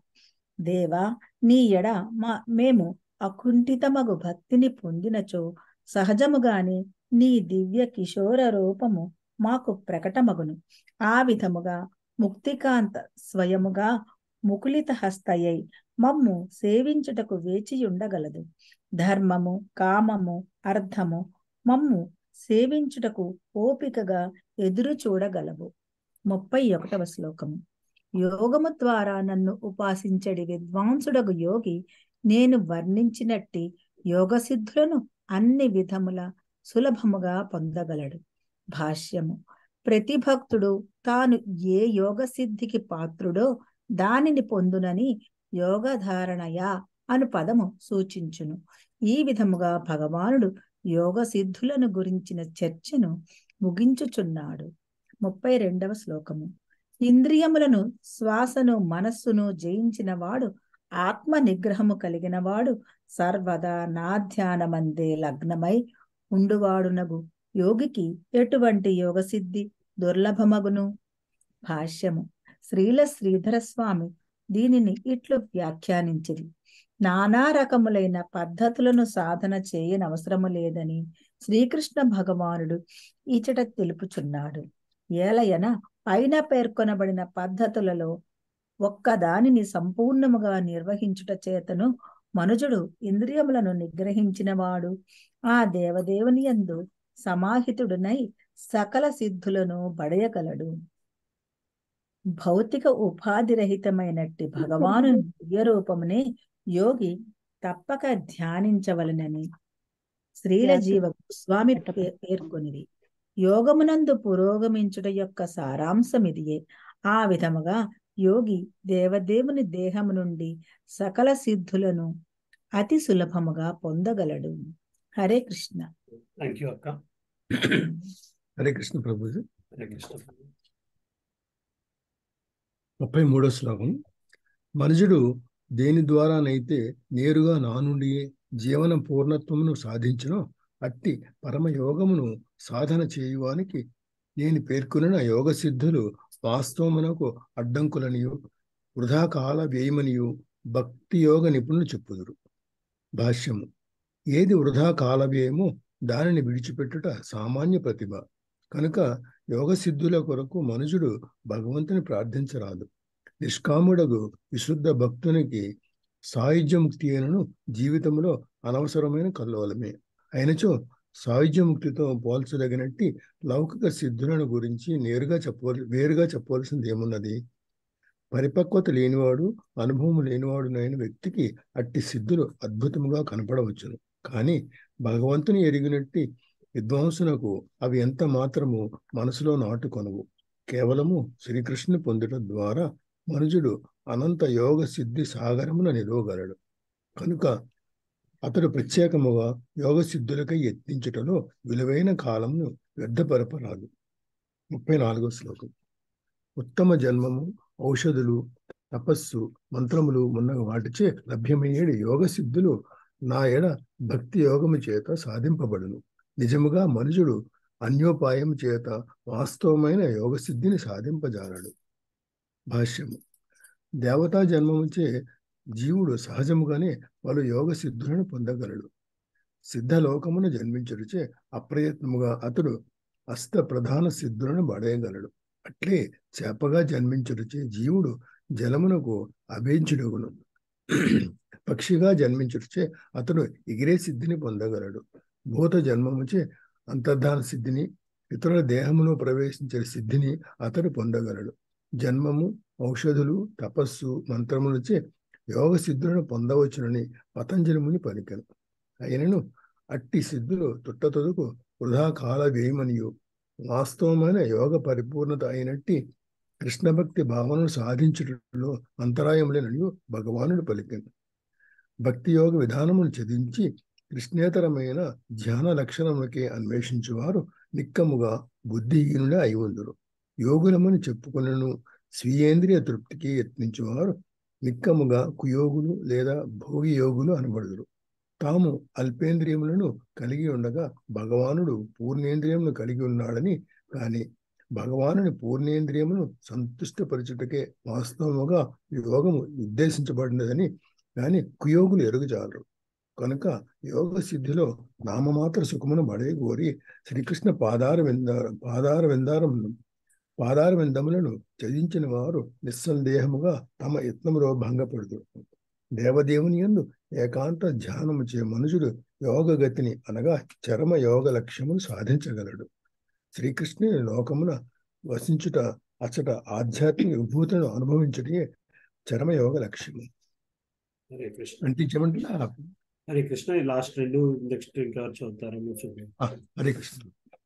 దేవా నీ ఎడ మా మేము అకుంఠితమగు భక్తిని పొందినచో సహజముగానే నీ దివ్య కిశోర రూపము మాకు ప్రకటమగును ఆ విధముగా ముక్తికాంత స్వయముగా ముకులిత హస్తయై మమ్ము సేవించుటకు వేచియుండగలదు ధర్మము కామము అర్థము మమ్ము సేవించుటకు ఓపికగా ఎదురు చూడగలవు ముప్పై ఒకటవ శ్లోకము యోగము ద్వారా నన్ను ఉపాసించడి విద్వాంసుడగు యోగి నేను వర్ణించినట్టి యోగ సిద్ధులను అన్ని విధముల సులభముగా పొందగలడు భాష్యము ప్రతి భక్తుడు తాను ఏ యోగ సిద్ధికి పాత్రుడో దానిని పొందునని యోగధారణయ అను పదము సూచించును ఈ విధముగా భగవానుడు యోగ సిద్ధులను గురించిన చర్చను ముగించుచున్నాడు ముప్పై రెండవ శ్లోకము ఇంద్రియములను శ్వాసను మనస్సును జయించిన వాడు ఆత్మ నిగ్రహము కలిగిన వాడు సర్వదా నా ధ్యానమందే లగ్నమై ఉండువాడునగు యోగికి ఎటువంటి యోగ సిద్ధి దుర్లభమగును భాష్యము శ్రీల శ్రీధర స్వామి దీనిని ఇట్లు వ్యాఖ్యానించిరి నానా రకములైన పద్ధతులను సాధన చేయనవసరము లేదని శ్రీకృష్ణ భగవానుడు ఇచట తెలుపుచున్నాడు ఏలయన పైన పేర్కొనబడిన పద్ధతులలో ఒక్కదానిని సంపూర్ణముగా నిర్వహించుట చేతను మనుజుడు ఇంద్రియములను నిగ్రహించినవాడు ఆ దేవదేవుని యందు సమాహితుడునై సకల సిద్ధులను బడయగలడు భౌతిక ఉపాధిరహితమైనట్టి భగవాను దివ్య రూపమునే యోగి తప్పక ధ్యానించవలనని శ్రీల జీవ స్వామి పేర్కొనిది యోగమునందు పురోగమించుట యొక్క సారాంశమిదియే ఆ విధముగా యోగి దేవదేవుని దేహము నుండి సకల సిద్ధులను అతి సులభముగా పొందగలడు హరే కృష్ణ థ్యాంక్ యూ అక్క హరే కృష్ణ ప్రభుజీ హరే కృష్ణ ముప్పై మూడో శ్లోకం మనుజుడు దేని ద్వారానైతే నేరుగా నా నుండి జీవన పూర్ణత్వమును సాధించునో అట్టి పరమయోగమును సాధన చేయువానికి నేను పేర్కొనిన యోగ సిద్ధులు వాస్తవమునకు అడ్డంకులనియు వృధా కాల వ్యయమనియు భక్తి యోగ నిపుణులు చెప్పుదురు భాష్యము ఏది వృధా కాల వ్యయమో దానిని విడిచిపెట్టుట సామాన్య ప్రతిభ కనుక యోగ సిద్ధుల కొరకు మనుషుడు భగవంతుని ప్రార్థించరాదు నిష్కాముడగు విశుద్ధ భక్తునికి సాయుధ్యముక్తి అయినను జీవితంలో అనవసరమైన కల్లోలమే అయినచో సాయుధ్యముక్తితో పోల్చదగినట్టి లౌకిక సిద్ధులను గురించి నేరుగా చెప్పవల వేరుగా చెప్పవలసింది ఏమున్నది పరిపక్వత లేనివాడు అనుభవం లేనివాడునైన వ్యక్తికి అట్టి సిద్ధులు అద్భుతముగా కనపడవచ్చును కానీ భగవంతుని ఎరిగినట్టి విద్వాంసునకు అవి ఎంత మాత్రము మనసులో నాటుకొనవు కేవలము శ్రీకృష్ణుని పొందడం ద్వారా మనుజుడు అనంత యోగ సిద్ధి సాగరమున నిలవగలడు కనుక అతడు ప్రత్యేకముగా యోగ సిద్ధులకై యత్నించుటలో విలువైన కాలమును వ్యర్థపరపరాదు ముప్పై నాలుగో శ్లోకం ఉత్తమ జన్మము ఔషధులు తపస్సు మంత్రములు ఉన్న వాటిచే లభ్యమయ్యేడు యోగ సిద్ధులు నా ఎడ భక్తి యోగము చేత సాధింపబడును నిజముగా మనుషుడు అన్యోపాయం చేత వాస్తవమైన యోగ సిద్ధిని సాధింపజాలడు భాష్యము దేవతా జన్మముచే జీవుడు సహజముగానే పలు యోగ సిద్ధులను పొందగలడు సిద్ధలోకమున జన్మించుడిచే అప్రయత్నముగా అతడు అస్త ప్రధాన సిద్ధులను పడేయగలడు అట్లే చేపగా జన్మించుడిచే జీవుడు జలమునకు అభేంచుడుగును పక్షిగా జన్మించుడిచే అతడు ఎగిరే సిద్ధిని పొందగలడు భూత జన్మముచే అంతర్ధాన సిద్ధిని ఇతరుల దేహమును ప్రవేశించే సిద్ధిని అతడు పొందగలడు జన్మము ఔషధులు తపస్సు మంత్రములచే యోగ సిద్ధులను పొందవచ్చునని పతంజలిముని పలికను అయినను అట్టి సిద్ధులు తుట్టతొదుకు వృధా కాల వ్యయమనియు వాస్తవమైన యోగ పరిపూర్ణత అయినట్టి కృష్ణ భక్తి భావనను సాధించుటలో అంతరాయం లేనని భగవానుడు పలికింది భక్తి యోగ విధానమును చదించి కృష్ణేతరమైన ధ్యాన లక్షణములకే అన్వేషించువారు నిక్కముగా బుద్ధిహీనులే అయి ఉందరు యోగులమని చెప్పుకునను స్వీయేంద్రియ తృప్తికి యత్నించువారు నిక్కముగా కుయోగులు లేదా భోగి యోగులు అనబడుదురు తాము అల్పేంద్రియములను కలిగి ఉండగా భగవానుడు పూర్ణేంద్రియమును కలిగి ఉన్నాడని కానీ భగవానుని పూర్ణేంద్రియమును సంతుష్టపరచుటకే వాస్తవముగా యోగము ఉద్దేశించబడినదని కానీ కుయోగులు ఎరుగుచాలరు కనుక యోగ సిద్ధిలో నామమాత్ర సుఖమును బడే కోరి శ్రీకృష్ణ పాదార విందార పాదార విందారమును పాదార విందములను చదించిన వారు నిస్సందేహముగా తమ యత్నములో భంగపడుదు దేవదేవుని యందు ఏకాంత ధ్యానము చే మనుషుడు యోగ గతిని అనగా చరమ యోగ లక్ష్యమును సాధించగలడు శ్రీకృష్ణుని లోకమున వసించుట అచ్చట ఆధ్యాత్మిక విభూతులను అనుభవించుటే చరమ యోగ లక్ష్యము హరే కృష్ణ అంటే చెప్పంటున్నా హరే కృష్ణ ఈ లాస్ట్ రెండు నెక్స్ట్ ఇంకా చదువుతారేమో చూడండి హరే కృష్ణ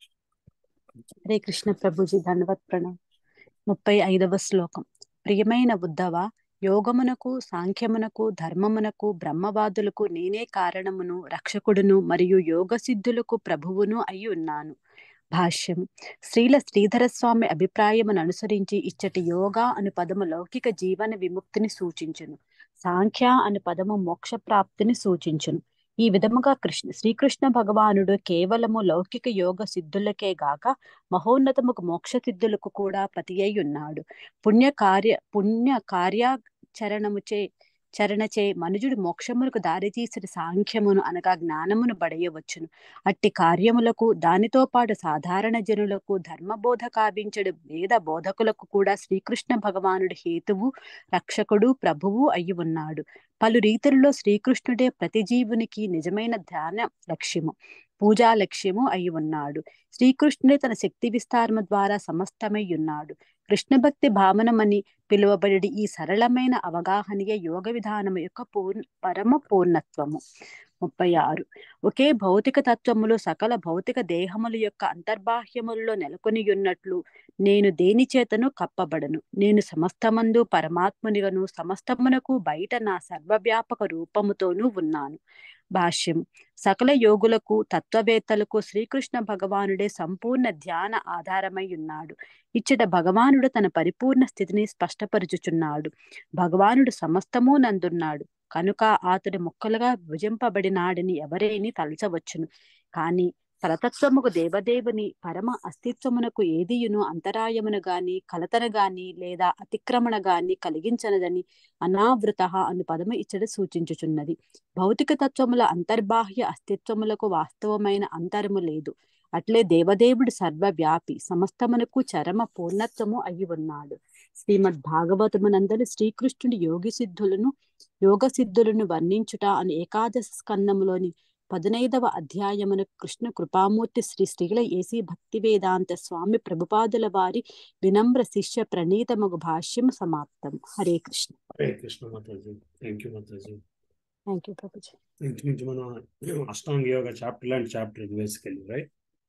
హరే కృష్ణ ప్రభుజీ ధన్యవత్ ప్రణవ్ ముప్పై ఐదవ శ్లోకం ప్రియమైన ఉద్ధవ యోగమునకు సాంఖ్యమునకు ధర్మమునకు బ్రహ్మవాదులకు నేనే కారణమును రక్షకుడును మరియు యోగ సిద్ధులకు ప్రభువును అయి ఉన్నాను భాష్యం శ్రీల శ్రీధర స్వామి అభిప్రాయమును అనుసరించి ఇచ్చటి యోగా అను పదము లౌకిక జీవన విముక్తిని సూచించును సాంఖ్య అను పదము మోక్ష ప్రాప్తిని సూచించును ఈ విధముగా కృష్ణ శ్రీకృష్ణ భగవానుడు కేవలము లౌకిక యోగ సిద్ధులకే గాక మహోన్నతముకు మోక్ష సిద్ధులకు కూడా పతి అయి ఉన్నాడు పుణ్య కార్య పుణ్య కార్యాచరణముచే చరణచే మనుజుడు మోక్షములకు దారితీసిన సాంఖ్యమును అనగా జ్ఞానమును బడయవచ్చును అట్టి కార్యములకు దానితో పాటు సాధారణ జనులకు ధర్మబోధ కావించడు వేద బోధకులకు కూడా శ్రీకృష్ణ భగవానుడు హేతువు రక్షకుడు ప్రభువు అయి ఉన్నాడు పలు రీతుల్లో శ్రీకృష్ణుడే ప్రతి జీవునికి నిజమైన ధ్యాన లక్ష్యము పూజా లక్ష్యము అయి ఉన్నాడు శ్రీకృష్ణుడే తన శక్తి విస్తారము ద్వారా సమస్తమై ఉన్నాడు కృష్ణ భక్తి భావనమని పిలువబడి ఈ సరళమైన అవగాహనయే యోగ విధానము యొక్క పూర్ణ పరమ పూర్ణత్వము ముప్పై ఆరు ఒకే భౌతిక తత్వములు సకల భౌతిక దేహముల యొక్క అంతర్బాహ్యములలో నెలకొని ఉన్నట్లు నేను దేని చేతను కప్పబడను నేను సమస్తమందు పరమాత్మునిగను సమస్తమునకు బయట నా సర్వవ్యాపక రూపముతోనూ ఉన్నాను భాష్యం సకల యోగులకు తత్వవేత్తలకు శ్రీకృష్ణ భగవానుడే సంపూర్ణ ధ్యాన ఆధారమై ఉన్నాడు ఇచ్చట భగవానుడు తన పరిపూర్ణ స్థితిని స్పష్టపరుచుచున్నాడు భగవానుడు సమస్తము నందున్నాడు కనుక అతడు ముక్కలుగా విభజింపబడినాడని ఎవరేని తలచవచ్చును కానీ పరతత్వముకు దేవదేవుని పరమ అస్తిత్వమునకు ఏదియును అంతరాయమును గాని కలతను గాని లేదా అతిక్రమణ గాని కలిగించనదని అనావృత అను పదము ఇచ్చట సూచించుచున్నది భౌతిక తత్వముల అంతర్బాహ్య అస్తిత్వములకు వాస్తవమైన అంతరము లేదు అట్లే దేవదేవుడు సర్వవ్యాపి సమస్తమునకు చరమ పూర్ణత్వము అయి ఉన్నాడు శ్రీమద్ భాగవతమునందరి శ్రీకృష్ణుడి యోగి సిద్ధులను యోగ సిద్ధులను వర్ణించుట అని ఏకాదశ స్కందములోని పదునైదవ అధ్యాయమున కృష్ణ కృపామూర్తి శ్రీ శ్రీల ఏసీ భక్తి వేదాంత స్వామి ప్రభుపాదుల వారి వినమ్ర శిష్య ప్రణీతమగు భాష్యం సమాప్తం హరే కృష్ణ హరే కృష్ణ మాతాజీ థ్యాంక్ యూ మాతాజీ థ్యాంక్ యూ ప్రభుజీ ఇంచుమించు మనం అష్టాంగ యోగ చాప్టర్ లాంటి చాప్టర్ ఇది బేసికల్లీ రైట్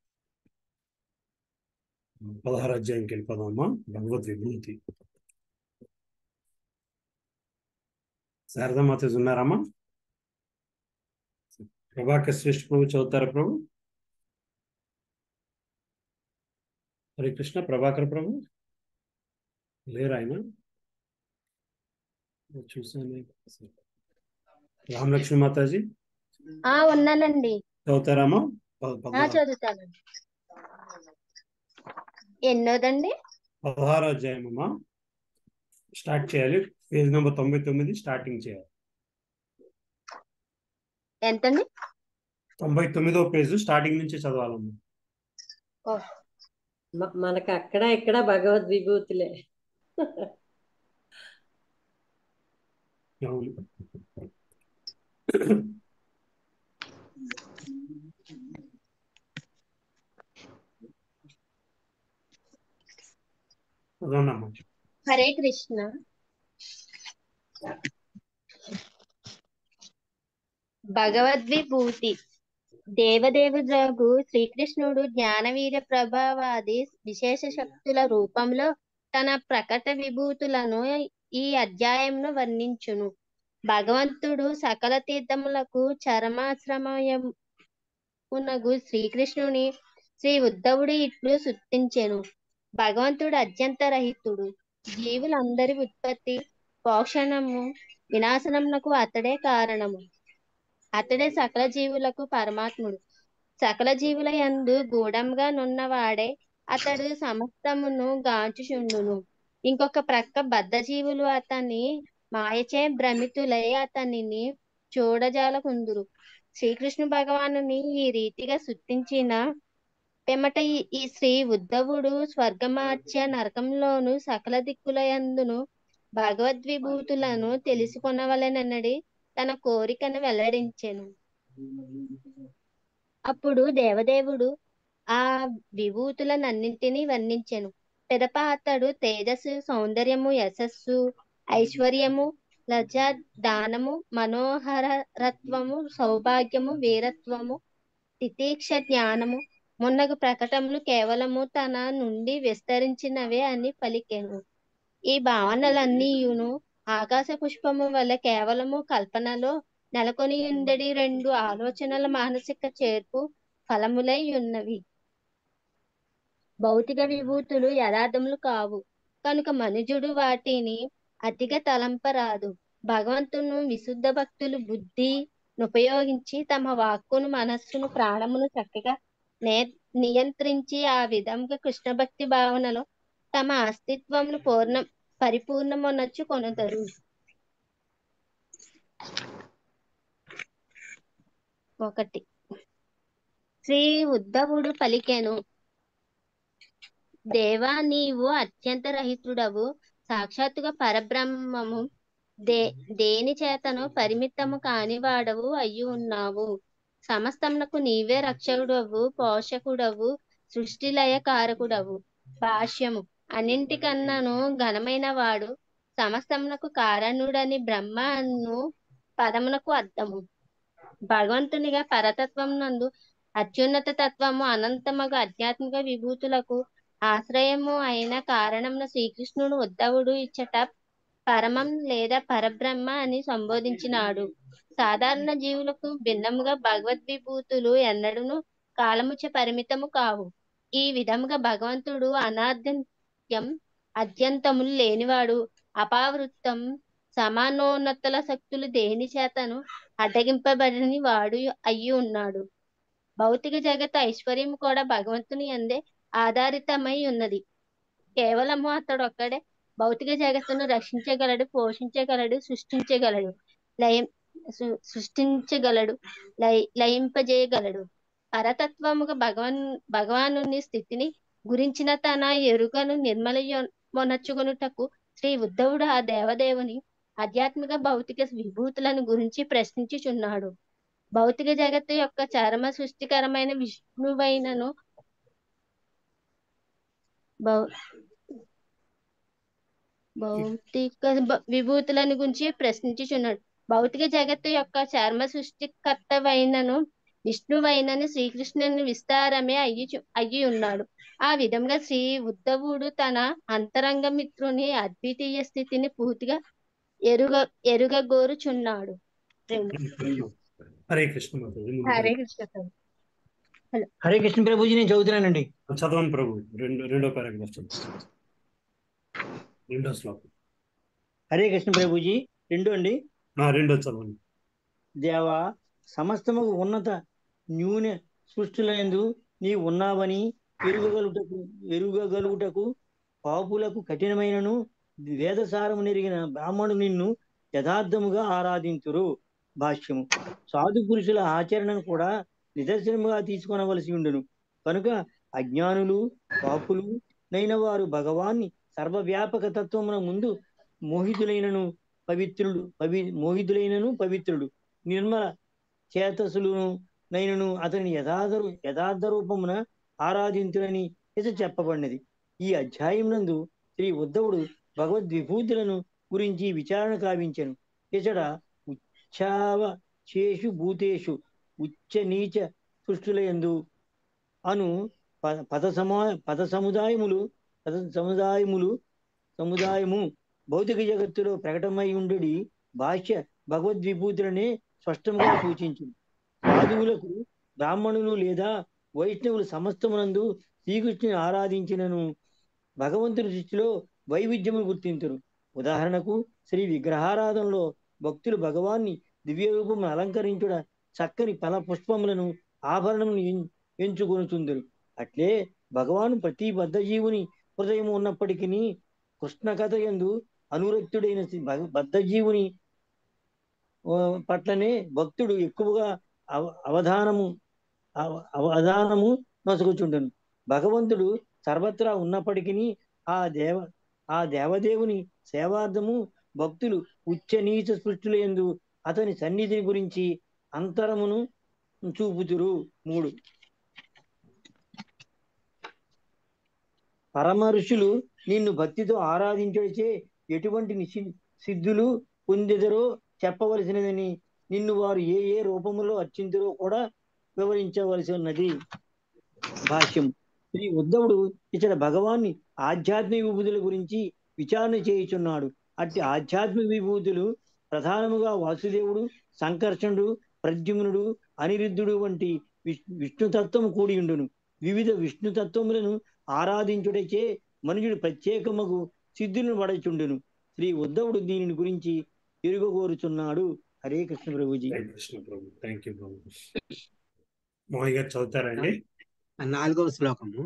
పదహారు అధ్యాయంకి వెళ్ళిపోదామా భగవద్ విభూతి శారదా మాతాజీ ఉన్నారమ్మా ప్రభాకర్ శ్రేష్ఠ ప్రభు చదువుతారా ప్రభు హరే కృష్ణ ప్రభాకర్ ప్రభు లేరు ఆయన చూసాను రామలక్ష్మి మాతాజీ ఆ ఉన్నానండి చదువుతారామా ప- ఆ పదహారు చదువుతానండి ఎన్నోదండి పదహారు అధ్యాయం అమ్మా స్టార్ట్ చేయాలి పేజ్ నెంబర్ తొంభై తొమ్మిది స్టార్టింగ్ చేయాలి ఎంతండి తొంభై తొమ్మిదో పేజ్ స్టార్టింగ్ నుంచి చదవాలమ్మా ఓ మ- మనకు అక్కడ ఇక్కడ భగవద్ విభూతులే అవును చదవండమ్మా హరే కృష్ణ భగవద్విభూతి దేవదేవుడు శ్రీకృష్ణుడు జ్ఞానవీర్య ప్రభావాది విశేష శక్తుల రూపంలో తన ప్రకట విభూతులను ఈ అధ్యాయంలో వర్ణించును భగవంతుడు సకల తీర్థములకు చరమాశ్రమయమునగు శ్రీకృష్ణుని శ్రీ ఉద్ధవుడు ఇట్లు సృష్టించెను భగవంతుడు అత్యంత రహితుడు జీవులందరి ఉత్పత్తి పోషణము వినాశనమునకు అతడే కారణము అతడే సకల జీవులకు పరమాత్ముడు సకల జీవుల యందు గూఢంగా నున్నవాడే అతడు సమస్తమును గాంచుచుండును ఇంకొక ప్రక్క బద్ధ జీవులు అతన్ని మాయచే భ్రమితులై అతనిని చూడజాలకుందురు శ్రీకృష్ణ భగవానుని ఈ రీతిగా సృష్టించిన పిమ్మట ఈ- ఈ శ్రీ ఉద్ధవుడు స్వర్గమార్చ నరకంలోను సకల దిక్కులయందును భగవద్విభూతులను తెలుసుకొనవలెనన్నది తన కోరికను వెల్లడించెను అప్పుడు దేవదేవుడు ఆ విభూతులనన్నింటినీ వర్ణించెను పిదప అతడు తేజస్సు సౌందర్యము యశస్సు ఐశ్వర్యము లజ్జ దానము మనోహరత్వము సౌభాగ్యము వీరత్వము తితీక్ష జ్ఞానము మున్నగు ప్రకటములు కేవలము తన నుండి విస్తరించినవే అని పలికెను ఈ భావనలన్నీయును ఆకాశ పుష్పము వల్ల కేవలము కల్పనలో నెలకొని ఉండడి రెండు ఆలోచనల మానసిక చేర్పు ఫలములై ఉన్నవి భౌతిక విభూతులు యథార్థములు కావు కనుక మనుజుడు వాటిని అతిగా తలంపరాదు భగవంతును విశుద్ధ భక్తులు బుద్ధి ఉపయోగించి తమ వాక్కును మనస్సును ప్రాణమును చక్కగా నే నియంత్రించి ఆ విధంగా కృష్ణ భక్తి భావనలో తమ అస్తిత్వమును పూర్ణ పరిపూర్ణమునొచ్చు కొనుదరు ఒకటి శ్రీ ఉద్ధవుడు పలికెను దేవా నీవు అత్యంత రహితుడవు సాక్షాత్తుగా పరబ్రహ్మము దే దేని చేతను పరిమితము కాని వాడవు అయ్యి ఉన్నావు సమస్తమునకు నీవే రక్షకుడవు పోషకుడవు సృష్టి లయ కారకుడవు భాష్యము అన్నింటికన్నాను ఘనమైన వాడు సమస్తమునకు కారణుడని బ్రహ్మ అను పదమునకు అర్థము భగవంతునిగా పరతత్వం నందు అత్యున్నత తత్వము అనంతమగు ఆధ్యాత్మిక విభూతులకు ఆశ్రయము అయిన కారణమున శ్రీకృష్ణుడు ఉద్ధవుడు ఇచ్చట పరమం లేదా పరబ్రహ్మ అని సంబోధించినాడు సాధారణ జీవులకు భిన్నముగా భగవద్విభూతులు ఎన్నడూను కాలముచే పరిమితము కావు ఈ విధముగా భగవంతుడు అనాద్యం అత్యంతములు లేనివాడు అపావృత్తం సమానోన్నతుల శక్తులు దేని చేతను అడ్డగింపబడని వాడు అయ్యి ఉన్నాడు భౌతిక జగత్ ఐశ్వర్యం కూడా భగవంతుని అందే ఆధారితమై ఉన్నది కేవలము అతడు ఒక్కడే భౌతిక జగత్తును రక్షించగలడు పోషించగలడు సృష్టించగలడు లయం సృ- సృష్టించగలడు లయ లయింపజేయగలడు పరతత్వముగా భగవన్ భగవానుని స్థితిని గురించిన తన ఎరుకను నిర్మల మొనర్చుకొనుటకు శ్రీ ఉద్ధవుడు ఆ దేవదేవుని ఆధ్యాత్మిక భౌతిక విభూతులను గురించి ప్రశ్నించుచున్నాడు భౌతిక జగత్తు యొక్క చరమ సృష్టికరమైన విష్ణువైనను భౌ భౌతిక బ- విభూతులను గురించి ప్రశ్నించుచున్నాడు భౌతిక జగత్తు యొక్క చర్మ సృష్టికర్తవైనను విష్ణువైనను శ్రీకృష్ణుని విస్తారమే అయ్యి చు- అయ్యి ఉన్నాడు ఆ విధంగా శ్రీ ఉద్ధవుడు తన అంతరంగ మిత్రుని అద్వితీయ స్థితిని పూర్తిగా ఎరుగ ఎరుగగోరుచున్నాడు రెండు. హరే కృష్ణ మాతాజీ ముందు హరే కృష్ణ ప్రభు. హలో హరే కృష్ణ ప్రభుజీ నేను చదువుతున్నానండి చదవండి ప్రభు రెండు రెండో పారాగ్రాఫ్ రెండో శ్లోకం హరే కృష్ణ ప్రభుజీ రెండు అండి ఆ, రెండో చదవండి దేవా సమస్తము ఉన్నత న్యూన సృష్టిలందు నీ ఉన్నావని ఎరుగగలుగుటకు ఎరుగగలుగుటకు పాపులకు కఠినమైనను వేదసారము నెరిగిన బ్రాహ్మణుడు నిన్ను యథార్థముగా ఆరాధింతురు భాష్యము సాధు పురుషుల ఆచరణను కూడా నిదర్శనముగా తీసుకొనవలసి ఉండును కనుక అజ్ఞానులు పాపులు నైన వారు భగవాన్ని సర్వవ్యాపక తత్వమున ముందు మోహితులైనను పవిత్రుడు పవి మోహితులైనను పవిత్రుడు నిర్మల చేతసులును నైనను అతని యథార్థ యథార్థ రూపమున ఆరాధింతులని ఇత చెప్పబడినది ఈ అధ్యాయం నందు శ్రీ ఉద్ధవుడు భగవద్విభూతులను గురించి విచారణ కావించెను ఇచట ఉచ్చావ చేషు భూతేషు ఉచ్చ నీచ సృష్టిల ఎందు అను ప- పద సమా పద సముదాయములు పద సముదాయములు సముదాయము భౌతిక జగత్తులో ప్రకటమై ఉండడి భాష్య భగవద్విభూతులనే స్పష్టంగా సూచించింది సాధువులకు బ్రాహ్మణులు లేదా వైష్ణవులు సమస్తమునందు శ్రీకృష్ణుని ఆరాధించినను భగవంతుని దృష్టిలో వైవిధ్యమును గుర్తింతురు ఉదాహరణకు శ్రీ విగ్రహారాధనలో భక్తులు భగవాన్ని దివ్య రూపమును అలంకరించుట చక్కని ఫల పుష్పములను ఆభరణములను ఎం- ఎంచుకొనుచుందరు అట్లే భగవాను ప్రతి బద్ధజీవుని హృదయం ఉన్నప్పటికీ కృష్ణ కథ ఎందు అనురక్తుడైన శ్రీ భగ- బద్ధజీవుని ఆ, పట్లనే భక్తుడు ఎక్కువగా అవ అవధానము అవ- అవధానము నొసగుచుండను భగవంతుడు సర్వత్రా ఉన్నప్పటికీ ఆ దేవ ఆ దేవదేవుని సేవార్థము భక్తులు ఉచ్చ నీచ సృష్టిల యందు అతని సన్నిధిని గురించి అంతరమును చూపుతురు మూడు పరమ ఋషులు నిన్ను భక్తితో ఆరాధించడిచే ఎటువంటి నిసి- సిద్ధులు పొందెదరో చెప్పవలసినదని నిన్ను వారు ఏ ఏ రూపములో అర్చించరో కూడా వివరించవలసి ఉన్నది భాష్యం శ్రీ ఉద్ధవుడు ఇతడ భగవాన్ని ఆధ్యాత్మిక విభూతుల గురించి విచారణ చేయుచున్నాడు అట్టి ఆధ్యాత్మిక విభూతులు ప్రధానముగా వాసుదేవుడు సంకర్షణుడు ప్రద్యుమ్నుడు అనిరుద్ధుడు వంటి విష్- విష్ణుతత్వము కూడి ఉండును వివిధ విష్ణుతత్వములను ఆరాధించుటచే మనుషుడు ప్రత్యేకముగు సిద్ధులను పడచుండును శ్రీ ఉద్ధవుడు దీనిని గురించి ఎరుగగోరుచున్నాడు హరే కృష్ణ ప్రభుజీ హరే కృష్ణ ప్రభు థ్యాంక్ యూ ప్రభు మోహన్ గారు చదువుతారండి నాలుగవ శ్లోకము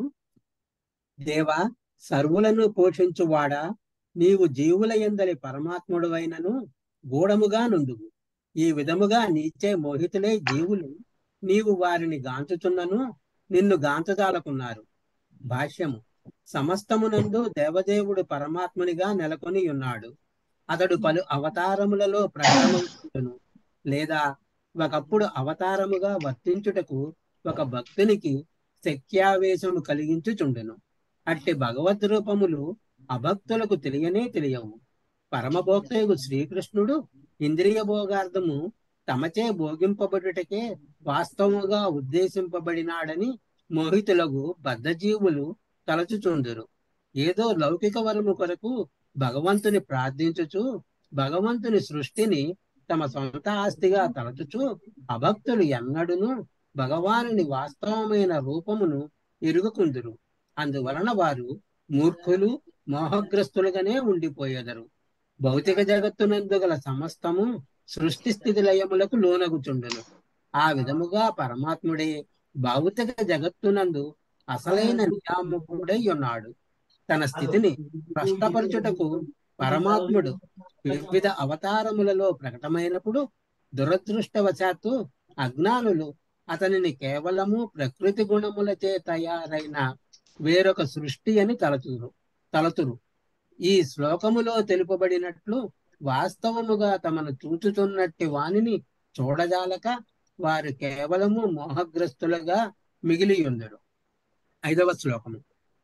దేవ సర్వులను పోషించువాడా నీవు జీవుల ఎందలి పరమాత్ముడువైనను గూఢముగా నుండువు ఈ విధముగా నీచే మోహితులే జీవులు నీవు వారిని గాంచుచున్నను నిన్ను గాంచజాలకున్నారు భాష్యము సమస్తమునందు దేవదేవుడు పరమాత్మునిగా నెలకొని ఉన్నాడు అతడు పలు అవతారములలో ప్రకటమవుతుండును లేదా ఒకప్పుడు అవతారముగా వర్తించుటకు ఒక భక్తునికి శక్యావేశము కలిగించుచుండెను అట్టి భగవద్ రూపములు అభక్తులకు తెలియనే తెలియవు పరమభోక్తయగు శ్రీకృష్ణుడు ఇంద్రియ భోగార్థము తమచే భోగింపబడుటకే వాస్తవముగా ఉద్దేశింపబడినాడని మోహితులకు బద్ధజీవులు తలచుచుందురు ఏదో లౌకిక వరము కొరకు భగవంతుని ప్రార్థించుచు భగవంతుని సృష్టిని తమ సొంత ఆస్తిగా తలచుచు అభక్తులు ఎన్నడును భగవానుని వాస్తవమైన రూపమును ఎరుగుకుందురు అందువలన వారు మూర్ఖులు మోహగ్రస్తులుగానే ఉండిపోయేదరు భౌతిక జగత్తునందు గల సమస్తము సృష్టి స్థితి లయములకు లోనగుచుండును ఆ విధముగా పరమాత్ముడే భౌతిక జగత్తునందు అసలైన నియామకుడై ఉన్నాడు తన స్థితిని స్పష్టపరచుటకు పరమాత్ముడు వివిధ అవతారములలో ప్రకటమైనప్పుడు దురదృష్టవశాత్తు అజ్ఞానులు అతనిని కేవలము ప్రకృతి గుణములచే తయారైన వేరొక సృష్టి అని తలచురు తలతురు ఈ శ్లోకములో తెలుపబడినట్లు వాస్తవముగా తమను చూచుతున్నట్టి వానిని చూడజాలక వారు కేవలము మోహగ్రస్తులుగా మిగిలియుందరు ఐదవ శ్లోకము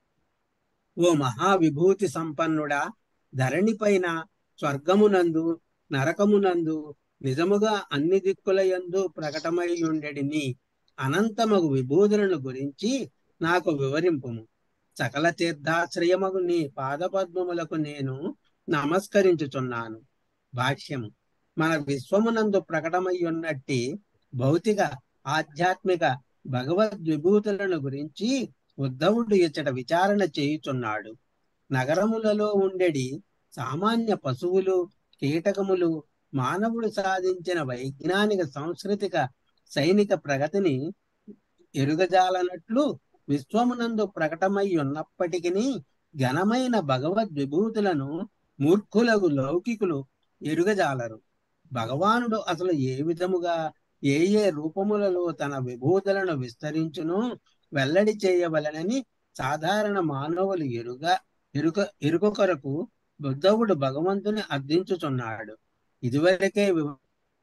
ఓ మహావిభూతి సంపన్నుడా ధరణిపైన స్వర్గమునందు నరకమునందు నిజముగా అన్ని దిక్కుల యందు ప్రకటమై ఉండెడిని అనంతమగు విభూతులను గురించి నాకు వివరింపుము సకల తీర్థాశ్రయమగు నీ పాదపద్మములకు నేను నమస్కరించుచున్నాను భాష్యము మన విశ్వమునందు ప్రకటమై ఉన్నట్టి భౌతిక ఆధ్యాత్మిక భగవద్ విభూతులను గురించి ఉద్ధవుడు ఇచ్చట విచారణ చేయుచున్నాడు నగరములలో ఉండెడి సామాన్య పశువులు కీటకములు మానవుడు సాధించిన వైజ్ఞానిక సాంస్కృతిక సైనిక ప్రగతిని ఎరుగజాలనట్లు విశ్వమునందు ప్రకటమై ఉన్నప్పటికీ ఘనమైన భగవద్ విభూతులను మూర్ఖులకు లౌకికులు ఎరుగజాలరు భగవానుడు అసలు ఏ విధముగా ఏ ఏ రూపములలో తన విభూతులను విస్తరించును వెల్లడి చేయవలనని సాధారణ మానవులు ఎరుగ ఎరుక ఎరుక కొరకు బుద్ధవుడు భగవంతుని అర్థించుచున్నాడు ఇదివరకే వివ-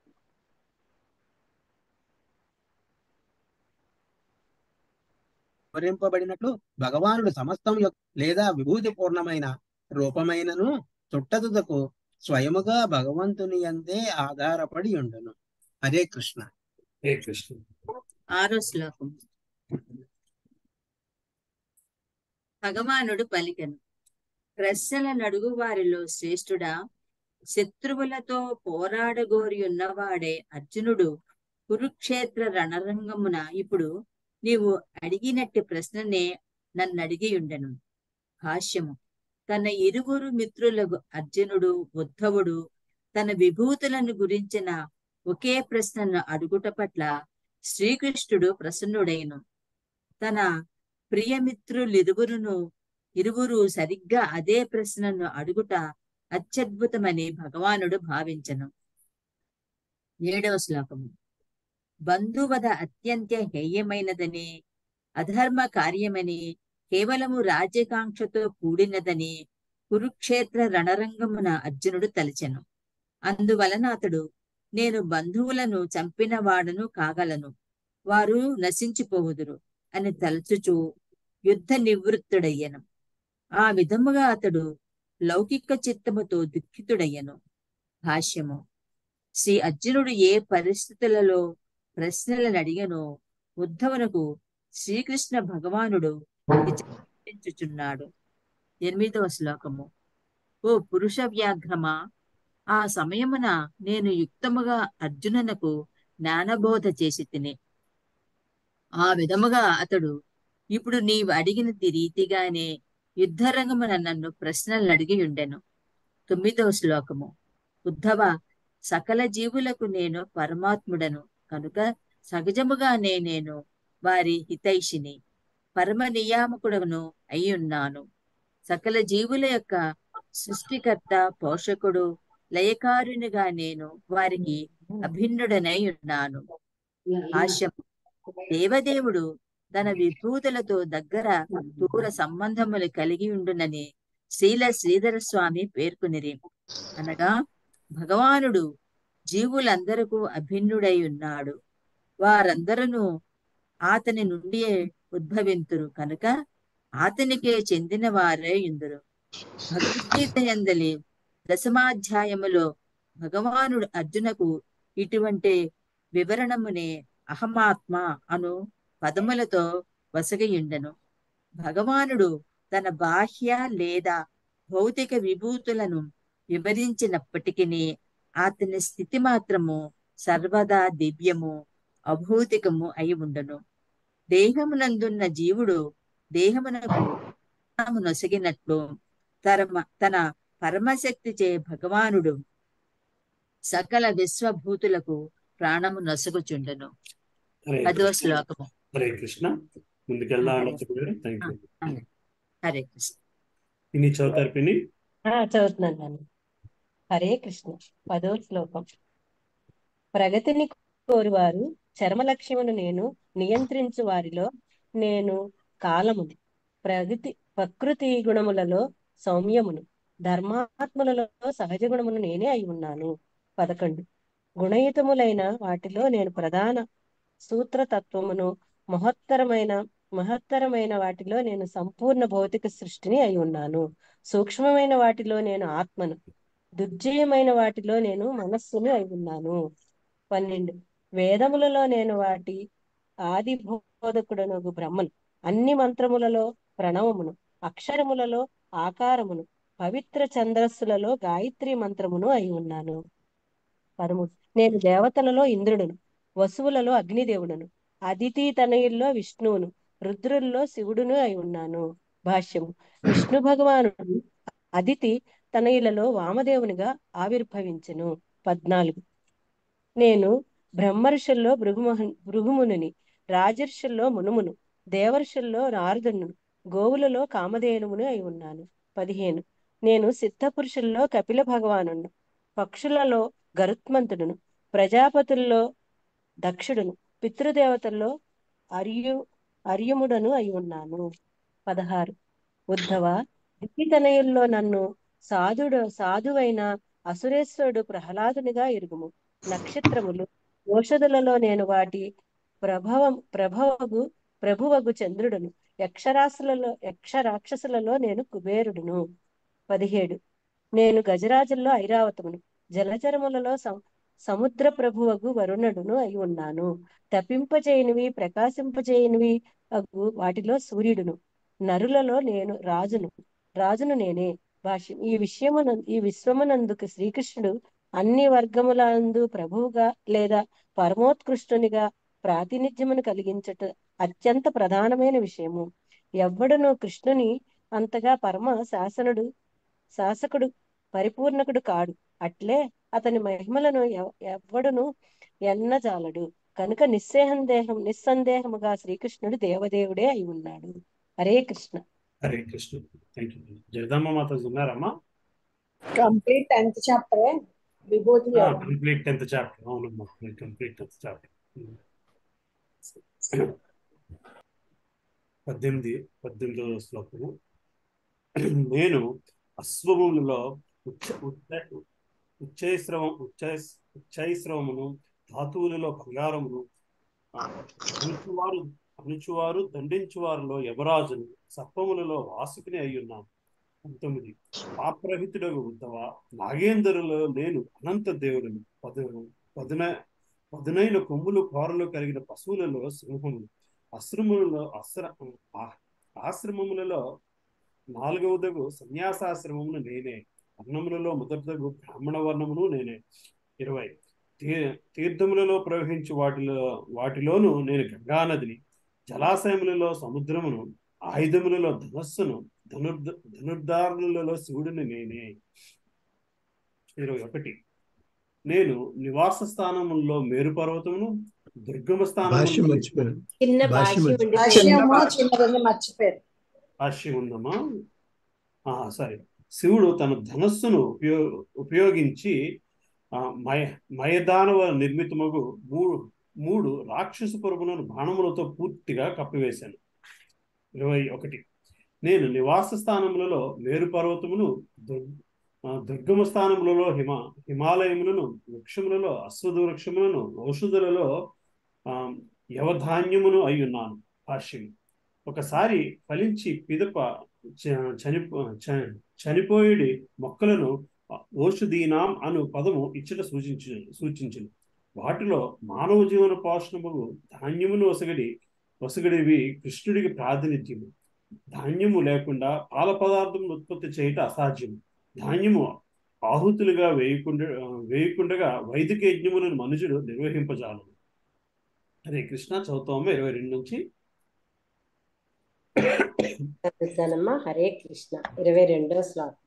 వివరింపబడినట్లు భగవానుడు సమస్తం యొక్క లేదా విభూతి పూర్ణమైన రూపమైనను చుట్టతుదకు స్వయముగా భగవంతుని అందే ఆధారపడి ఉండును హరే కృష్ణ హరే కృష్ణ ఆరో శ్లోకం భగవానుడు పలికెను ప్రశ్నల నడుగు వారిలో శ్రేష్ఠుడా శత్రువులతో పోరాడగోరి ఉన్నవాడే అర్జునుడు కురుక్షేత్ర రణరంగమున ఇప్పుడు నీవు అడిగినట్టి ప్రశ్ననే నన్ను అడిగి ఉండెను భాష్యము తన ఇరువురు మిత్రులకు అర్జునుడు ఉద్ధవుడు తన విభూతులను గురించిన ఒకే ప్రశ్నను అడుగుట పట్ల శ్రీకృష్ణుడు ప్రసన్నుడైను తన ప్రియమిత్రులిరువురును ఇరువురు సరిగ్గా అదే ప్రశ్నను అడుగుట అత్యద్భుతమని భగవానుడు భావించను ఏడవ శ్లోకము బంధువద అత్యంత హేయమైనదని అధర్మ కార్యమని కేవలము రాజ్యకాంక్షతో కూడినదని కురుక్షేత్ర రణరంగమున అర్జునుడు తలచెను అందువలన అతడు నేను బంధువులను చంపిన వాడను కాగలను వారు నశించిపోవుదురు అని తలచుచు యుద్ధ నివృత్తుడయ్యను ఆ విధముగా అతడు లౌకిక చిత్తముతో దుఃఖితుడయ్యను భాష్యము శ్రీ అర్జునుడు ఏ పరిస్థితులలో ప్రశ్నలను అడిగనో ఉద్ధవునకు శ్రీకృష్ణ భగవానుడు విచారించుచున్నాడు ఎనిమిదవ శ్లోకము ఓ పురుష వ్యాఘ్రమా ఆ సమయమున నేను యుక్తముగా అర్జునునకు జ్ఞానబోధ చేసి తిని ఆ విధముగా అతడు ఇప్పుడు నీవు అడిగిన రీతిగానే యుద్ధరంగమున నన్ను ప్రశ్నలు అడిగి ఉండెను తొమ్మిదవ శ్లోకము ఉద్ధవ సకల జీవులకు నేను పరమాత్ముడను కనుక సహజముగానే నేను వారి హితైషిని పరమ నియామకుడను అయ్యున్నాను సకల జీవుల యొక్క సృష్టికర్త పోషకుడు లయకారునిగా నేను వారికి అభిన్నుడనై ఉన్నాను ఆశం దేవదేవుడు తన విభూతులతో దగ్గర దూర సంబంధములు కలిగి ఉండునని శ్రీల శ్రీధర స్వామి పేర్కొనిరి అనగా భగవానుడు జీవులందరకు అభిన్నుడై ఉన్నాడు వారందరూ అతని నుండి ఉద్భవింతురు కనుక అతనికే చెందిన వారే ఇందురు భగవద్గీత ఎందలి దశమాధ్యాయములో భగవానుడు అర్జునకు ఇటువంటి వివరణమునే అహమాత్మ అను పదములతో వసగయుండెను భగవానుడు తన బాహ్య లేదా భౌతిక విభూతులను వివరించినప్పటికీ అతని స్థితి మాత్రము సర్వదా దివ్యము అభౌతికము అయి ఉండను దేహమునందున్న జీవుడు దేహమునకు నొసగినట్లు తరమ తన పరమశక్తి చే భగవానుడు సకల విశ్వభూతులకు ప్రాణము నొసగుచుండను హరే పదవ కృష్ణ శ్లోకము హరే కృష్ణ ముందుకెళ్దాం థ్యాంక్ యూ హరే కృష్ణ ఇన్ని చదువుతారు పిన్ని ఆ, చదువుతున్నాను నాన్న హరే కృష్ణ పదో శ్లోకం ప్రగతిని కోరువారు చర్మ లక్ష్యమును నేను నియంత్రించు వారిలో నేను కాలముని ప్రగతి ప్రకృతి గుణములలో సౌమ్యమును ధర్మాత్ములలో సహజ గుణమును నేనే అయి ఉన్నాను పదకొండు గుణయుతములైన వాటిలో నేను ప్రధాన సూత్రతత్వమును మహత్తరమైన మహత్తరమైన వాటిలో నేను సంపూర్ణ భౌతిక సృష్టిని అయి ఉన్నాను సూక్ష్మమైన వాటిలో నేను ఆత్మను దుర్జయమైన వాటిలో నేను మనస్సుని అయి ఉన్నాను పన్నెండు వేదములలో నేను వాటి ఆది బోధకుడను బ్రహ్మను అన్ని మంత్రములలో ప్రణవమును అక్షరములలో ఆకారమును పవిత్ర ఛందస్సులలో గాయత్రి మంత్రమును అయి ఉన్నాను పదమూడు నేను దేవతలలో ఇంద్రుడును వసువులలో అగ్నిదేవుడును అదితి తనయుల్లో విష్ణువును రుద్రుల్లో శివుడును అయి ఉన్నాను భాష్యము విష్ణు భగవానుడు అదితి తనయులలో వామదేవునిగా ఆవిర్భవించెను పద్నాలుగు నేను బ్రహ్మర్షుల్లో భృగుమోహన్ భృగుమునుని రాజర్షుల్లో మునుమును దేవర్షుల్లో నారదును గోవులలో కామధేనుమును అయి ఉన్నాను పదిహేను నేను సిద్ధపురుషుల్లో కపిల భగవానును పక్షులలో గరుత్మంతుడును ప్రజాపతుల్లో దక్షుడును పితృదేవతల్లో అర్యు అర్యముడను అయి ఉన్నాను పదహారు ఉద్ధవ దిక్కితనయుల్లో నన్ను సాధుడు సాధువైన అసురేశ్వరుడు ప్రహ్లాదునిగా ఎరుగుము నక్షత్రములు ఓషధులలో నేను వాటి ప్రభవం ప్రభవగు ప్రభువగు చంద్రుడును యక్షరాశులలో యక్ష రాక్షసులలో నేను కుబేరుడును పదిహేడు నేను గజరాజుల్లో ఐరావతమును జలచరములలో సం సముద్ర ప్రభువగు వరుణుడును అయి ఉన్నాను తప్పింపజేయనివి ప్రకాశింపజేయనివి అగు వాటిలో సూర్యుడును నరులలో నేను రాజును రాజును నేనే భాష్యం ఈ విషయమున ఈ విశ్వమునందుకు శ్రీకృష్ణుడు అన్ని వర్గములందు ప్రభువుగా లేదా పరమోత్కృష్టునిగా ప్రాతినిధ్యమును కలిగించట అత్యంత ప్రధానమైన విషయము ఎవ్వడును కృష్ణుని అంతగా పరమ శాసనుడు శాసకుడు పరిపూర్ణకుడు కాడు అట్లే అతని మహిమలను ఎవ్- ఎవ్వడును ఎన్నజాలడు కనుక నిస్సందేహం నిస్సందేహముగా శ్రీకృష్ణుడు దేవదేవుడే అయి ఉన్నాడు హరే కృష్ణ హరే కృష్ణ థ్యాంక్ యూ జగదమ్మ మాత ఉన్నారమ్మా కంప్లీట్ టెన్త్ చాప్టర్ విభూతి యోగం కంప్లీట్ టెన్త్ చాప్టర్ అవునమ్మా కంప్లీట్ టెన్త్ చాప్టర్ పద్దెనిమిది పద్దెనిమిదవ శ్లోకము నేను అశ్వములలో ఉచ్చ ఉచ్చ ఉచ్చైశ్రవం ఉచ్చై ఉచ్చైశ్రవమును ధాతువులలో బంగారమును ఆ, అణుచువారు అణుచువారు దండించువారిలో యవరాజును సర్పములలో వాసుకుని అయ్యున్నాను పంతొమ్మిది పాపరహితుడగు ఉద్దవ నాగేంద్రులలో నేను అనంత దేవుడును పదు పదున పదునైన కొమ్ములు కోరలు కలిగిన పశువులలో సింహములు అశ్రములలో అశ్ర ఆ- ఆశ్రమములలో నాలుగవదగు సన్యాసాశ్రమమును నేనే వర్ణములలో మొదటిదగు బ్రాహ్మణ వర్ణమును నేనే ఇరవై తీ తీర్థములలో ప్రవహించు వాటిలో వాటిలోను నేను గంగానదిని జలాశయములలో సముద్రమును ఆయుధములలో ధనస్సును ధనుర్ధ ధనుర్ధారులలో శివుడిని నేనే ఇరవై ఒకటి నేను నివాస స్థానములో మేరు పర్వతమును దుర్గమ భాష్యం స్థానమును మర్చిపోయాను చిన్న భాష్యం భాష్యం మర్చిపోయాను ఉండిపోయింది భాష్యము చిన్నదని మర్చిపోయారు భాష్యం ఉందమ్మా ఆ, సరే శివుడు తన ధనస్సును ఉపయో ఉపయోగించి ఆ, మయ మయదానవ నిర్మితమగు మూడు మూడు రాక్షస పరుగులను బాణములతో పూర్తిగా కప్పివేశాను ఇరవై ఒకటి నేను నివాస స్థానములలో మేరు పర్వతమును దుర్ ఆ, దుర్గమ స్థానములలో హిమ హిమాలయములను వృక్షములలో అశ్వధ వృక్షములను ఔషధులలో ఆ, యవధాన్యమును అయి ఉన్నాను భాష్యం ఒకసారి ఫలించి పిదప చ- చనిపో చ- చనిపోయేడి మొక్కలను ఓషధీనాం అను పదము ఇచ్చట సూచించు సూచించింది వాటిలో మానవ జీవన పోషణము ధాన్యమును ఒసగడి ఒసగడివి కృష్ణుడికి ప్రాతినిధ్యము ధాన్యము లేకుండా పాల పదార్థం ఉత్పత్తి చేయట అసాధ్యము ధాన్యము ఆహుతులుగా వేయకుండా వేయకుండగా వైదిక యజ్ఞములను మనుషుడు నిర్వహింపజాలరు హరే కృష్ణ చదువుతాము ఇరవై రెండు నుంచి చదువుతానమ్మా హరే కృష్ణ ఇరవై రెండవ శ్లోకం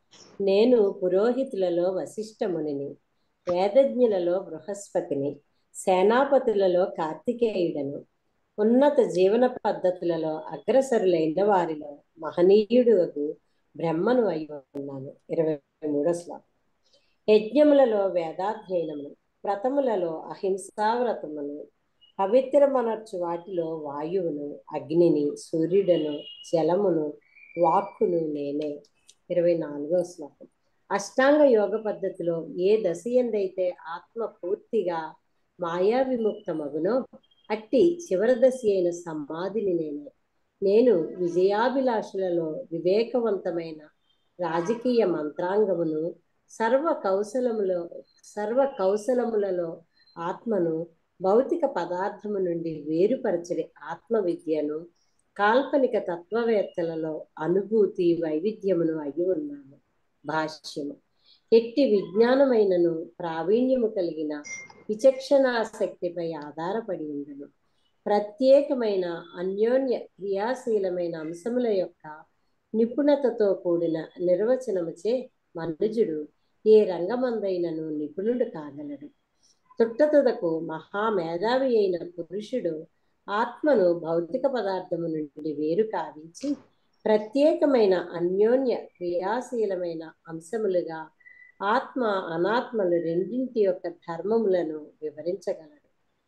నేను పురోహితులలో వశిష్ఠ మునిని వేదజ్ఞులలో బృహస్పతిని సేనాపతులలో కార్తికేయుడను ఉన్నత జీవన పద్ధతులలో అగ్రసరులైన వారిలో మహనీయుడు బ్రహ్మను అయి ఉన్నాను ఇరవై మూడో శ్లోకం యజ్ఞములలో వేదాధ్యయనమును వ్రతములలో అహింసా వ్రతమును పవిత్రమనర్చు వాటిలో వాయువును అగ్నిని సూర్యుడను జలమును వాక్కును నేనే ఇరవై నాలుగో శ్లోకం అష్టాంగ యోగ పద్ధతిలో ఏ దశ ఎందైతే ఆత్మ పూర్తిగా మాయా విముక్తమగునో అట్టి చివరి దశ అయిన సమాధిని నేనే నేను విజయాభిలాషులలో వివేకవంతమైన రాజకీయ మంత్రాంగమును సర్వ కౌశలములో సర్వ కౌశలములలో ఆత్మను భౌతిక పదార్థము నుండి వేరుపరచడి ఆత్మ విద్యను కాల్పనిక తత్వవేత్తలలో అనుభూతి వైవిధ్యమును అయి ఉన్నాను భాష్యము ఎట్టి విజ్ఞానమైనను ప్రావీణ్యము కలిగిన విచక్షణాశక్తిపై ఆధారపడి ఉండను ప్రత్యేకమైన అన్యోన్య క్రియాశీలమైన అంశముల యొక్క నిపుణతతో కూడిన నిర్వచనముచే మనుజుడు ఏ రంగమందైనను నిపుణుడు కాగలడు తుట్టతుదకు మహామేధావి అయిన పురుషుడు ఆత్మను భౌతిక పదార్థము నుండి వేరు కావించి ప్రత్యేకమైన అన్యోన్య క్రియాశీలమైన అంశములుగా ఆత్మ అనాత్మలు రెండింటి యొక్క ధర్మములను వివరించగలడు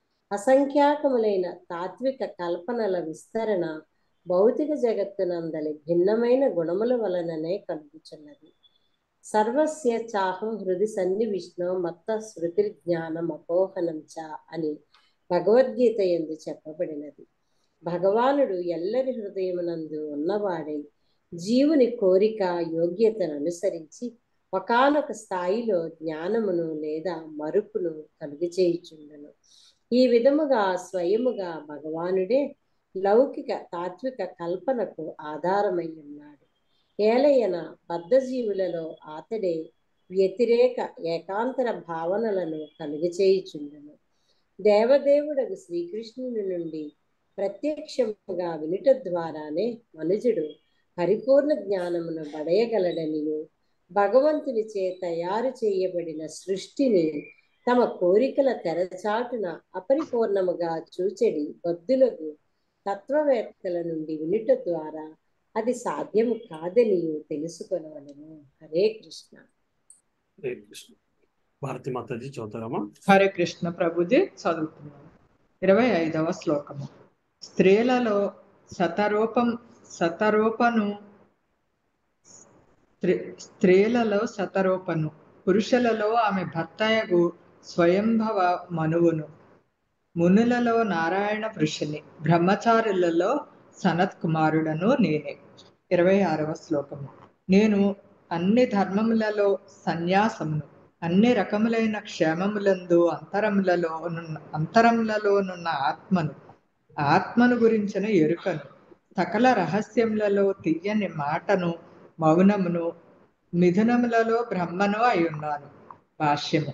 అసంఖ్యాకములైన తాత్విక కల్పనల విస్తరణ భౌతిక జగత్తునందలి భిన్నమైన గుణముల వలననే కలుగుచున్నది సర్వస్య చాహం హృది సన్నివిష్ణు మత్త స్మృతి జ్ఞానం అపోహనం చ అని భగవద్గీత ఎందు చెప్పబడినది భగవానుడు ఎల్లరి హృదయమునందు ఉన్నవాడై జీవుని కోరిక యోగ్యతను అనుసరించి ఒకానొక స్థాయిలో జ్ఞానమును లేదా మరుపును కలుగచేయుచుండను ఈ విధముగా స్వయముగా భగవానుడే లౌకిక తాత్విక కల్పనకు ఆధారమై ఉన్నాడు ఏలయన బద్ధజీవులలో అతడే వ్యతిరేక ఏకాంతర భావనలను కలుగచేయుచుండను దేవదేవుడకు శ్రీకృష్ణుని నుండి ప్రత్యక్షముగా వినుట ద్వారానే మనుజుడు పరిపూర్ణ జ్ఞానమును బడయగలడనియు భగవంతునిచే తయారు చేయబడిన సృష్టిని తమ కోరికల తెరచాటున అపరిపూర్ణముగా చూచెడి బద్దులకు తత్వవేత్తల నుండి వినుట ద్వారా అది సాధ్యము కాదని తెలుసుకొనవలను హరే కృష్ణ హరే కృష్ణ భారతి మాతాజీ చదువుతారమ్మా హరే కృష్ణ ప్రభుజీ చదువుతున్నాను ఇరవై ఐదవ శ్లోకము స్త్రీలలో శతరూపం శతరూపను స్త్రీ- స్త్రీలలో శతరూపను పురుషులలో ఆమె భర్తయగు స్వయంభవ మనువును మునులలో నారాయణ వృషిని బ్రహ్మచారులలో సనత్ కుమారుడను నేనే ఇరవై ఆరవ శ్లోకము నేను అన్ని ధర్మములలో సన్యాసమును అన్ని రకములైన క్షేమములందు అంతరములలో నున్న అంతరములలోనున్న ఆత్మను ఆత్మను గురించిన ఎరుకను సకల రహస్యములలో తీయని మాటను మౌనమును మిథునములలో బ్రహ్మను అయి ఉన్నాను భాష్యము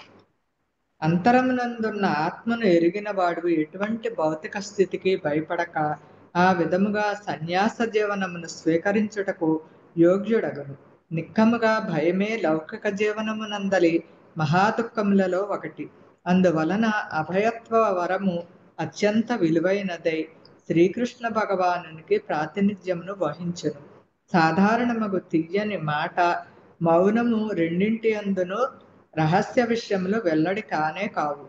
అంతరమునందున్న ఆత్మను ఎరిగిన వాడు ఎటువంటి భౌతిక స్థితికి భయపడక ఆ విధముగా సన్యాస జీవనమును స్వీకరించుటకు యోగ్యుడగను నిక్కముగా భయమే లౌకిక జీవనమునందలి మహాదుఃఖములలో ఒకటి అందువలన అభయత్వ వరము అత్యంత విలువైనదై శ్రీకృష్ణ భగవానునికి ప్రాతినిధ్యమును వహించును సాధారణమగు తీయని మాట మౌనము రెండింటి అందును రహస్య విషయములు వెల్లడి కానే కావు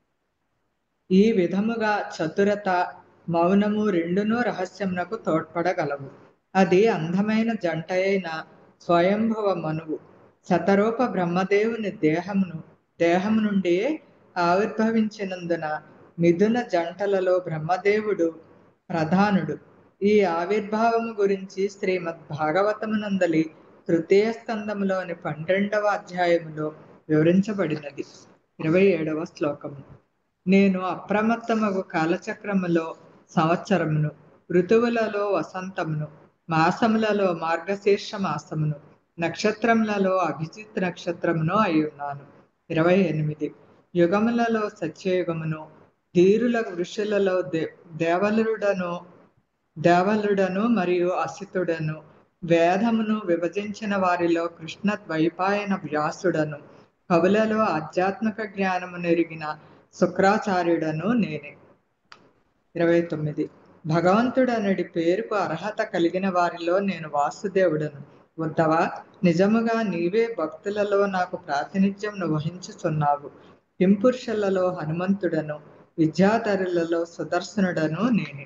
ఈ విధముగా చతురత మౌనము రెండును రహస్యమునకు తోడ్పడగలవు అది అందమైన జంట అయిన స్వయంభవ మనువు శతరూప బ్రహ్మదేవుని దేహమును దేహము నుండి ఆవిర్భవించినందున మిథున జంటలలో బ్రహ్మదేవుడు ప్రధానుడు ఈ ఆవిర్భావము గురించి శ్రీమద్ భాగవతమునందలి తృతీయ స్కందములోని పన్నెండవ అధ్యాయములో వివరించబడినది ఇరవై ఏడవ శ్లోకము నేను అప్రమత్తమగు కాలచక్రములో సంవత్సరమును ఋతువులలో వసంతమును మాసములలో మార్గశీర్ష మాసమును నక్షత్రములలో అభిజిత్ నక్షత్రమును అయి ఉన్నాను ఇరవై ఎనిమిది యుగములలో సత్యయుగమును ధీరుల ఋషులలో దే దేవలుడను దేవలుడను మరియు అసితుడను వేదమును విభజించిన వారిలో కృష్ణ ద్వైపాయన వ్యాసుడను కవులలో ఆధ్యాత్మిక జ్ఞానము నెరిగిన శుక్రాచార్యుడను నేనే ఇరవై తొమ్మిది భగవంతుడనడి పేరుకు అర్హత కలిగిన వారిలో నేను వాసుదేవుడను ఉద్దవ నిజముగా నీవే భక్తులలో నాకు ప్రాతినిధ్యంను వహించుచున్నావు కింపురుషులలో హనుమంతుడను విద్యాధరులలో సుదర్శనుడను నేనే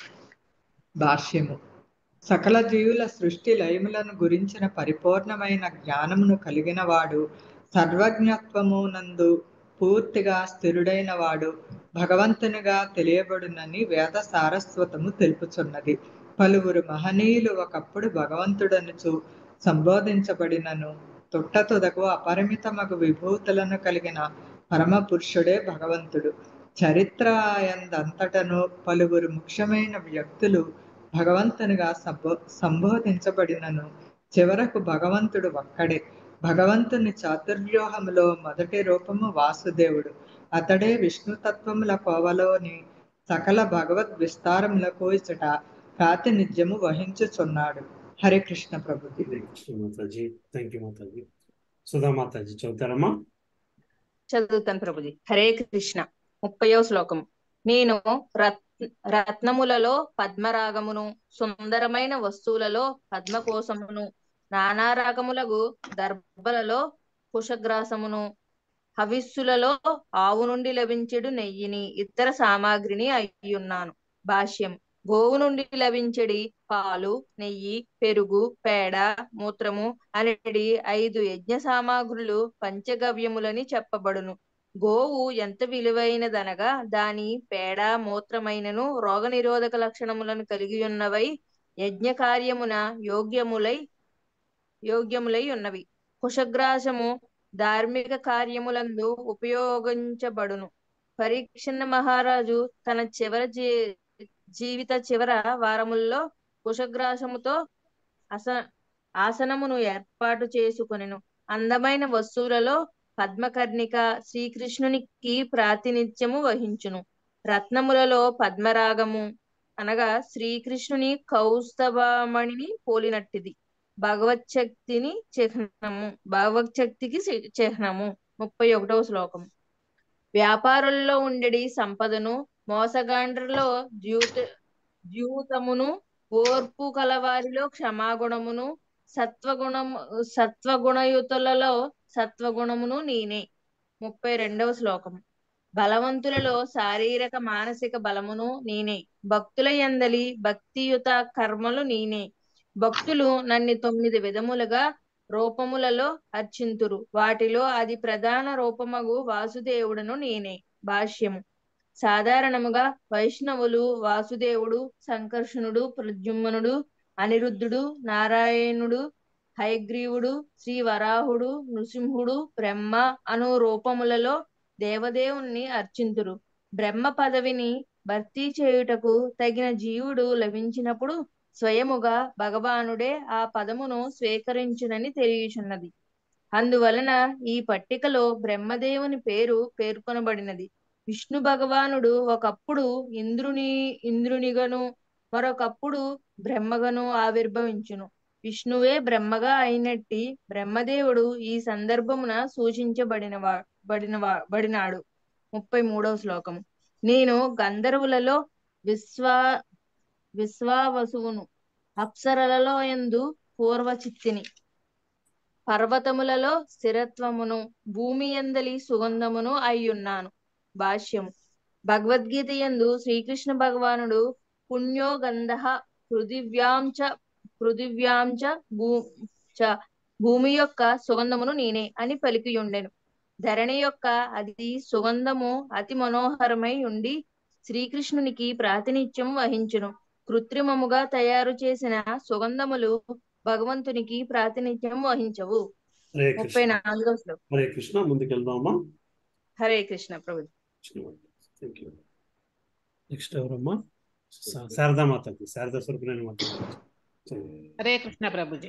భాష్యము సకల జీవుల సృష్టి లయములను గురించిన పరిపూర్ణమైన జ్ఞానమును కలిగిన వాడు సర్వజ్ఞత్వము నందు పూర్తిగా స్థిరుడైన వాడు భగవంతునిగా తెలియబడునని వేద సారస్వతము తెలుపుచున్నది పలువురు మహనీయులు ఒకప్పుడు భగవంతుడనుచు సంబోధించబడినను తుట్టతుదకు అపరిమితమగు విభూతులను కలిగిన పరమ పురుషుడే భగవంతుడు చరిత్ర ఎందంతటను పలువురు ముఖ్యమైన వ్యక్తులు భగవంతునిగా సంబో సంబోధించబడినను చివరకు భగవంతుడు ఒక్కడే భగవంతుని చాతుర్వ్యూహములో మొదటి రూపము వాసుదేవుడు అతడే విష్ణుతత్వముల కోవలోని సకల భగవద్ విస్తారములకు ఇచ్చట ప్రాతినిధ్యము వహించుచున్నాడు హరే కృష్ణ ప్రభుజీ హరే కృష్ణ మాతాజీ థ్యాంక్ యూ మాతాజీ సుధా మాతాజీ చదువుతారమ్మా చదువుతాను ప్రభుజీ హరే కృష్ణ ముప్పయో శ్లోకం నేను రత్ రత్నములలో పద్మరాగమును సుందరమైన వస్తువులలో పద్మకోశమును నానా రకములగు దర్భలలో కుశగ్రాసమును హవిస్సులలో ఆవు నుండి లభించెడు నెయ్యిని ఇతర సామాగ్రిని అయ్యున్నాను భాష్యం గోవు నుండి లభించడి పాలు నెయ్యి పెరుగు పేడ మూత్రము అనేది ఐదు యజ్ఞ సామాగ్రులు పంచగవ్యములని చెప్పబడును గోవు ఎంత విలువైనదనగా దాని పేడ మూత్రమైనను రోగ నిరోధక లక్షణములను కలిగి ఉన్నవై యజ్ఞ కార్యమున యోగ్యములై యోగ్యములై ఉన్నవి కుశగ్రాసము ధార్మిక కార్యములందు ఉపయోగించబడును పరీక్షణ మహారాజు తన చివరి జీ జీవిత చివర వారముల్లో కుశగ్రాసముతో అస ఆసనమును ఏర్పాటు చేసుకొనెను అందమైన వస్తువులలో పద్మకర్ణిక శ్రీకృష్ణునికి ప్రాతినిధ్యము వహించును రత్నములలో పద్మరాగము అనగా శ్రీకృష్ణుని కౌస్తభమణిని పోలినట్టిది భగవత్ శక్తిని చిహ్నము భగవత్ శక్తికి చి- చిహ్నము ముప్పై ఒకటవ శ్లోకం వ్యాపారుల్లో ఉండడి సంపదను మోసగాండ్రలో ద్యూత ద్యూతమును ఓర్పు కలవారిలో క్షమాగుణమును సత్వగుణము సత్వగుణయుతులలో సత్వగుణమును నేనే ముప్పై రెండవ శ్లోకం బలవంతులలో శారీరక మానసిక బలమును నేనే భక్తుల యందలి భక్తియుత కర్మలు నేనే భక్తులు నన్ను తొమ్మిది విధములుగా రూపములలో అర్చింతురు వాటిలో అది ప్రధాన రూపమగు వాసుదేవుడును నేనే భాష్యము సాధారణముగా వైష్ణవులు వాసుదేవుడు సంకర్షణుడు ప్రద్యుమ్నుడు అనిరుద్ధుడు నారాయణుడు హయగ్రీవుడు శ్రీ వరాహుడు నృసింహుడు బ్రహ్మ అను రూపములలో దేవదేవుణ్ణి అర్చింతురు బ్రహ్మ పదవిని భర్తీ చేయుటకు తగిన జీవుడు లభించినప్పుడు స్వయముగా భగవానుడే ఆ పదమును స్వీకరించునని తెలియచున్నది అందువలన ఈ పట్టికలో బ్రహ్మదేవుని పేరు పేర్కొనబడినది విష్ణు భగవానుడు ఒకప్పుడు ఇంద్రుని ఇంద్రునిగను మరొకప్పుడు బ్రహ్మగను ఆవిర్భవించును విష్ణువే బ్రహ్మగా అయినట్టి బ్రహ్మదేవుడు ఈ సందర్భమున సూచించబడినవా బడినవా బడినాడు ముప్పై మూడవ శ్లోకం నేను గంధర్వులలో విశ్వా విశ్వావసువును అప్సరలలో ఎందు పూర్వచిత్తిని పర్వతములలో స్థిరత్వమును భూమి ఎందలి సుగంధమును అయ్యున్నాను భాష్యము భగవద్గీత యందు శ్రీకృష్ణ భగవానుడు పుణ్యో గంధ పృథివ్యాం చ పృథివ్యాం చ భూ చ భూమి యొక్క సుగంధమును నేనే అని పలికియుండెను ధరణి యొక్క అది సుగంధము అతి మనోహరమై ఉండి శ్రీకృష్ణునికి ప్రాతినిధ్యం వహించును కృత్రిమముగా తయారు చేసిన సుగంధములు భగవంతునికి ప్రాతినిధ్యం వహించవు హరే ముప్పై కృష్ణ నాలుగవ శ్లోకం హరే కృష్ణ ముందుకెళ్దామా హరే కృష్ణ ప్రభు థ్యాంక్ యూ నెక్స్ట్ ఎవరమ్మా శా- శారదా మాతకి శారదా స్వరూపులైన మాత హరే కృష్ణ ప్రభుజీ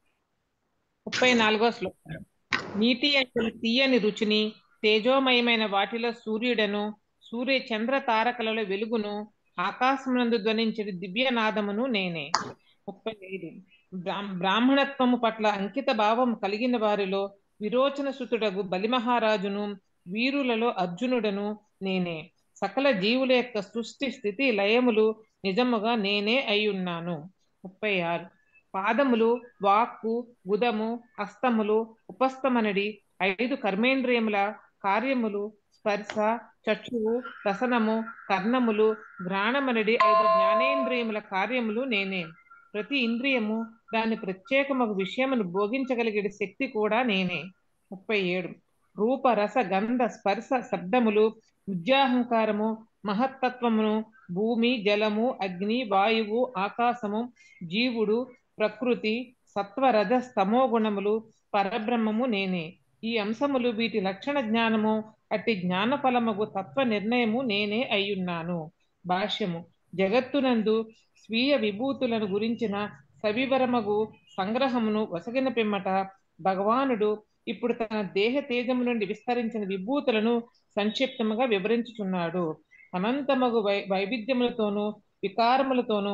ముప్పై నాలుగో శ్లోకం నీటి అంచెలు తీయని రుచిని తేజోమయమైన వాటిలో సూర్యుడను సూర్య చంద్ర తారకలలో వెలుగును ఆకాశమునందు ధ్వనించడి దివ్యనాదమును నేనే ముప్పై ఐదు బ్రా- బ్రాహ్మణత్వము పట్ల అంకిత భావం కలిగిన వారిలో విరోచన సుతుడగు బలిమహారాజును వీరులలో అర్జునుడను నేనే సకల జీవుల యొక్క సృష్టి స్థితి లయములు నిజముగా నేనే అయ్యున్నాను ముప్పై ఆరు పాదములు వాక్కు గుదము హస్తములు ఉపస్థమనడి ఐదు కర్మేంద్రియముల కార్యములు స్పర్శ చక్షువు రసనము కర్ణములు ఘ్రాణమనడి ఐదు జ్ఞానేంద్రియముల కార్యములు నేనే ప్రతి ఇంద్రియము దాని ప్రత్యేకమగు విషయమును భోగించగలిగే శక్తి కూడా నేనే ముప్పై ఏడు రూప రస గంధ స్పర్శ శబ్దములు విద్యాహంకారము మహత్తత్వమును భూమి జలము అగ్ని వాయువు ఆకాశము జీవుడు ప్రకృతి సత్వరజ స్తమో గుణములు పరబ్రహ్మము నేనే ఈ అంశములు వీటి లక్షణ జ్ఞానము అట్టి జ్ఞాన ఫలమగు తత్వ నిర్ణయము నేనే అయ్యున్నాను భాష్యము జగత్తునందు స్వీయ విభూతులను గురించిన సవివరమగు సంగ్రహమును వసగిన పిమ్మట భగవానుడు ఇప్పుడు తన దేహ తేజము నుండి విస్తరించిన విభూతులను సంక్షిప్తముగా వివరించుచున్నాడు అనంతమగు వై వైవిధ్యములతోనూ వికారములతోనూ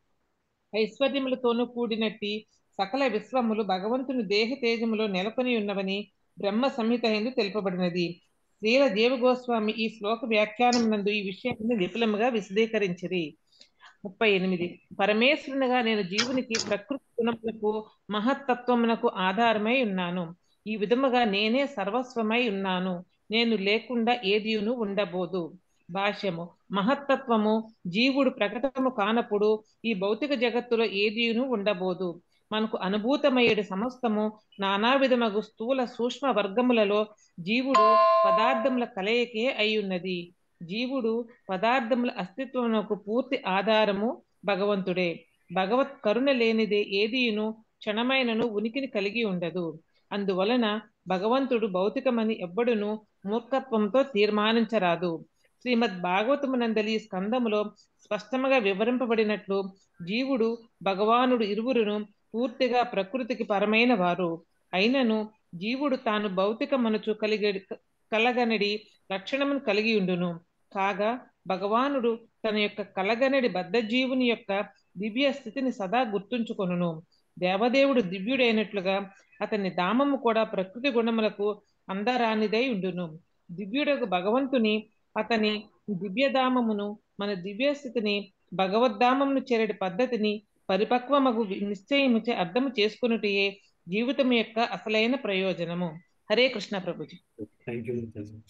ఐశ్వర్యములతోనూ కూడినట్టి సకల విశ్వములు భగవంతుని దేహ తేజములో నెలకొని ఉన్నవని బ్రహ్మ సంహిత ఎందు తెలుపబడినది శ్రీల దేవగోస్వామి ఈ శ్లోక వ్యాఖ్యానం నందు ఈ విషయాన్ని విపులముగా విశదీకరించిరి ముప్పై ఎనిమిది పరమేశ్వరునిగా నేను జీవునికి ప్రకృతి గుణములకు మహత్తత్వమునకు ఆధారమై ఉన్నాను ఈ విధముగా నేనే సర్వస్వమై ఉన్నాను నేను లేకుండా ఏదియును ఉండబోదు భాష్యము మహత్తత్వము జీవుడు ప్రకటము కానప్పుడు ఈ భౌతిక జగత్తులో ఏదియును ఉండబోదు మనకు అనుభూతమయ్యేడు సమస్తము నానా విధమగు స్థూల సూక్ష్మ వర్గములలో జీవుడు పదార్థముల కలయికే అయ్యున్నది జీవుడు పదార్థముల అస్తిత్వమునకు పూర్తి ఆధారము భగవంతుడే భగవత్ కరుణ లేనిదే ఏదియును క్షణమైనను ఉనికిని కలిగి ఉండదు అందువలన భగవంతుడు భౌతికమని ఎవ్వడును మూర్ఖత్వంతో తీర్మానించరాదు శ్రీమద్ భాగవతమునందలి స్కందములో స్పష్టముగా వివరింపబడినట్లు జీవుడు భగవానుడు ఇరువురును పూర్తిగా ప్రకృతికి పరమైన వారు అయినను జీవుడు తాను భౌతిక మనుచు కలిగి కలగనడి లక్షణమును కలిగి ఉండును కాగా భగవానుడు తన యొక్క కలగనడి బద్ధ జీవుని యొక్క దివ్య స్థితిని సదా గుర్తుంచుకొనును దేవదేవుడు దివ్యుడైనట్లుగా అతని దామము కూడా ప్రకృతి గుణములకు అందరానిదై ఉండును దివ్యుడకు భగవంతుని అతని దివ్యధామమును మన దివ్య స్థితిని భగవద్ధామమును చేరడి పద్ధతిని పరిపక్వమగు నిశ్చయముచే అర్థము చేసుకున్నటయే జీవితం యొక్క అసలైన ప్రయోజనము హరే కృష్ణ ప్రభుజీ థ్యాంక్ యూ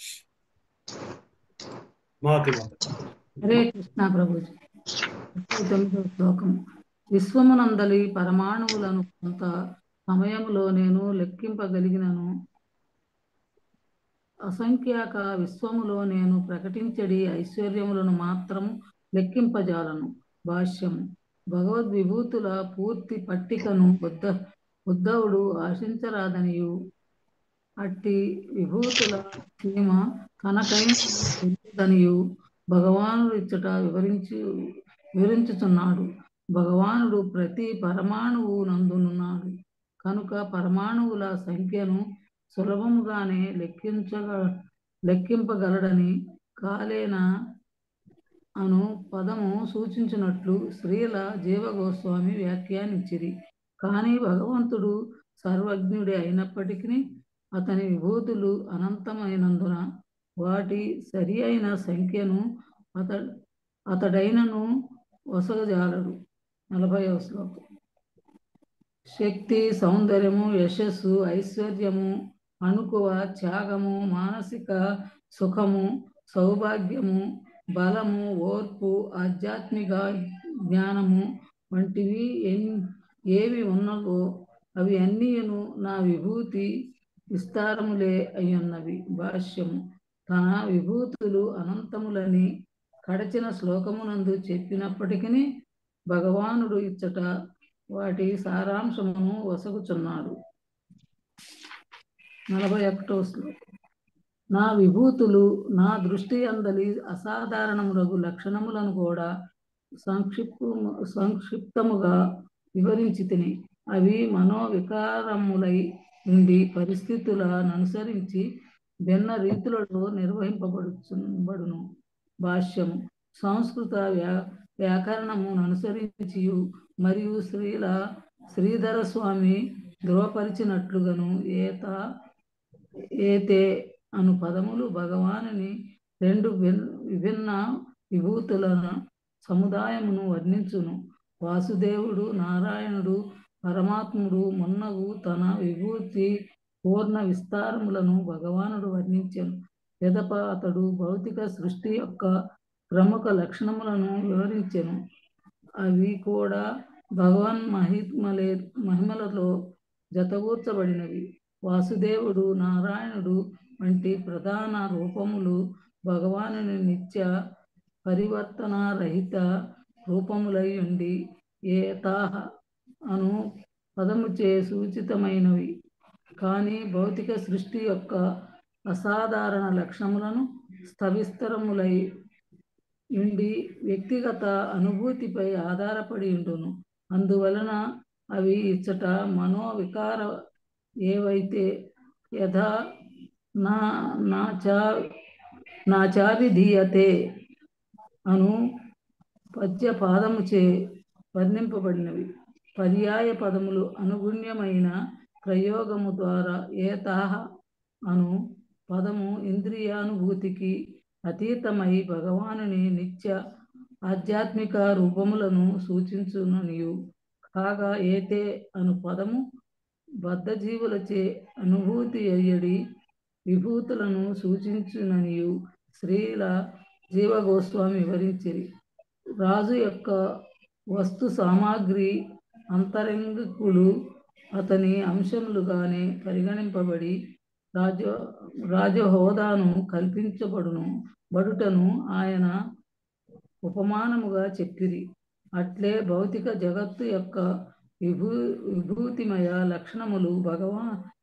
మాతి మాత హరే కృష్ణ ప్రభుజీ ముప్పై తొమ్మిదో శ్లోకం విశ్వమునందలి పరమాణువులను కొంత సమయములో నేను లెక్కింపగలిగినను అసంఖ్యాక విశ్వములో నేను ప్రకటించడి ఐశ్వర్యములను మాత్రం లెక్కింపజాలను భాష్యం భగవద్విభూతుల పూర్తి పట్టికను బుద్ధ ఉద్ధవుడు ఆశించరాదనియు అట్టి విభూతుల సీమ తనకైనదనియు భగవానుడు ఇచ్చట వివరించి వివరించుచున్నాడు భగవానుడు ప్రతి పరమాణువు నందునున్నాడు కనుక పరమాణువుల సంఖ్యను సులభముగానే లెక్కించగ లెక్కింపగలడని కాలేన అను పదము సూచించినట్లు శ్రీల జీవగోస్వామి వ్యాఖ్యానించిరి కానీ భగవంతుడు సర్వజ్ఞుడే అయినప్పటికీ అతని విభూతులు అనంతమైనందున వాటి సరి అయిన సంఖ్యను అత అతడైనను వసగజాలడు నలభై శ్లోకం శక్తి సౌందర్యము యశస్సు ఐశ్వర్యము అణుకువ త్యాగము మానసిక సుఖము సౌభాగ్యము బలము ఓర్పు ఆధ్యాత్మిక జ్ఞానము వంటివి ఎన్ ఏవి ఉన్నవో అవి అన్నీను నా విభూతి విస్తారములే అయ్యున్నవి భాష్యము తన విభూతులు అనంతములని కడచిన శ్లోకమునందు చెప్పినప్పటికీ భగవానుడు ఇచ్చట వాటి సారాంశమును వసగుచున్నాడు నలభై ఒకటో శ్లోకం నా విభూతులు నా దృష్టి అందలి అసాధారణములకు లక్షణములను కూడా సంక్షిప్తము సంక్షిప్తముగా వివరించి తిని అవి మనోవికారములై ఉండి పరిస్థితులను అనుసరించి భిన్న రీతులలో నిర్వహింపబడుచుబడును భాష్యము సంస్కృత వ్యా వ్యాకరణమును అనుసరించి మరియు శ్రీల శ్రీధర స్వామి ధృవపరిచినట్లుగాను ఏత ఏతే అను పదములు భగవానుని రెండు విభిన్న విభూతుల సముదాయమును వర్ణించును వాసుదేవుడు నారాయణుడు పరమాత్ముడు మున్నగు తన విభూతి పూర్ణ విస్తారములను భగవానుడు వర్ణించాను పిదప అతడు భౌతిక సృష్టి యొక్క ప్రముఖ లక్షణములను వివరించెను అవి కూడా భగవాన్ మహిమలే మహిమలలో జతగూర్చబడినవి వాసుదేవుడు నారాయణుడు వంటి ప్రధాన రూపములు భగవానుని నిత్య పరివర్తన రహిత రూపములై ఉండి ఏతాహ అను పదముచే సూచితమైనవి కానీ భౌతిక సృష్టి యొక్క అసాధారణ లక్షణములను స్థవిస్తరములై ఉండి వ్యక్తిగత అనుభూతిపై ఆధారపడి ఉండును అందువలన అవి ఇచ్చట మనోవికార ఏవైతే యథా నా నా చా నా చావిధీయతే అను పద్య పాదముచే వర్ణింపబడినవి పర్యాయ పదములు అనుగుణ్యమైన ప్రయోగము ద్వారా ఏతాహ అను పదము ఇంద్రియానుభూతికి అతీతమై భగవానుని నిత్య ఆధ్యాత్మిక రూపములను సూచించుననియు కాగా ఏతే అను పదము బద్ధజీవులచే అనుభూతి అయ్యడి విభూతులను సూచించుననియు శ్రీల జీవగోస్వామి వివరించిరి రాజు యొక్క వస్తు సామాగ్రి అంతరంగికులు అతని అంశములుగానే పరిగణింపబడి రాజ రాజహోదాను కల్పించబడును బడుటను ఆయన ఉపమానముగా చెప్పిరి అట్లే భౌతిక జగత్తు యొక్క విభూ విభూతిమయ లక్షణములు భగవా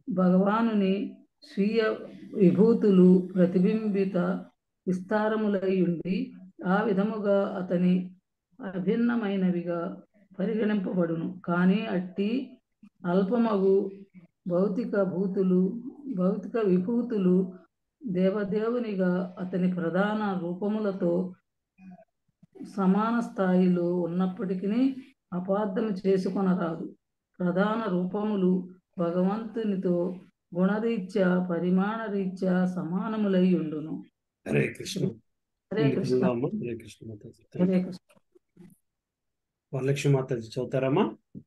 భగవానుని స్వీయ విభూతులు ప్రతిబింబిత విస్తారములై ఉండి ఆ విధముగా అతని అభిన్నమైనవిగా పరిగణింపబడును కానీ అట్టి అల్పమగు భౌతిక భూతులు భౌతిక విభూతులు దేవదేవునిగా అతని ప్రధాన రూపములతో సమాన స్థాయిలో ఉన్నప్పటికీ అపార్థం చేసుకొనరాదు ప్రధాన రూపములు భగవంతునితో గుణరీత్యా పరిమాణ రీత్యా సమానములై ఉండును హరే కృష్ణ హరే కృష్ణ ఇంకొకదామా? హరే కృష్ణ మాతాజీ హరే కృష్ణ వరలక్ష్మి మాతాజీ చదువుతారమ్మా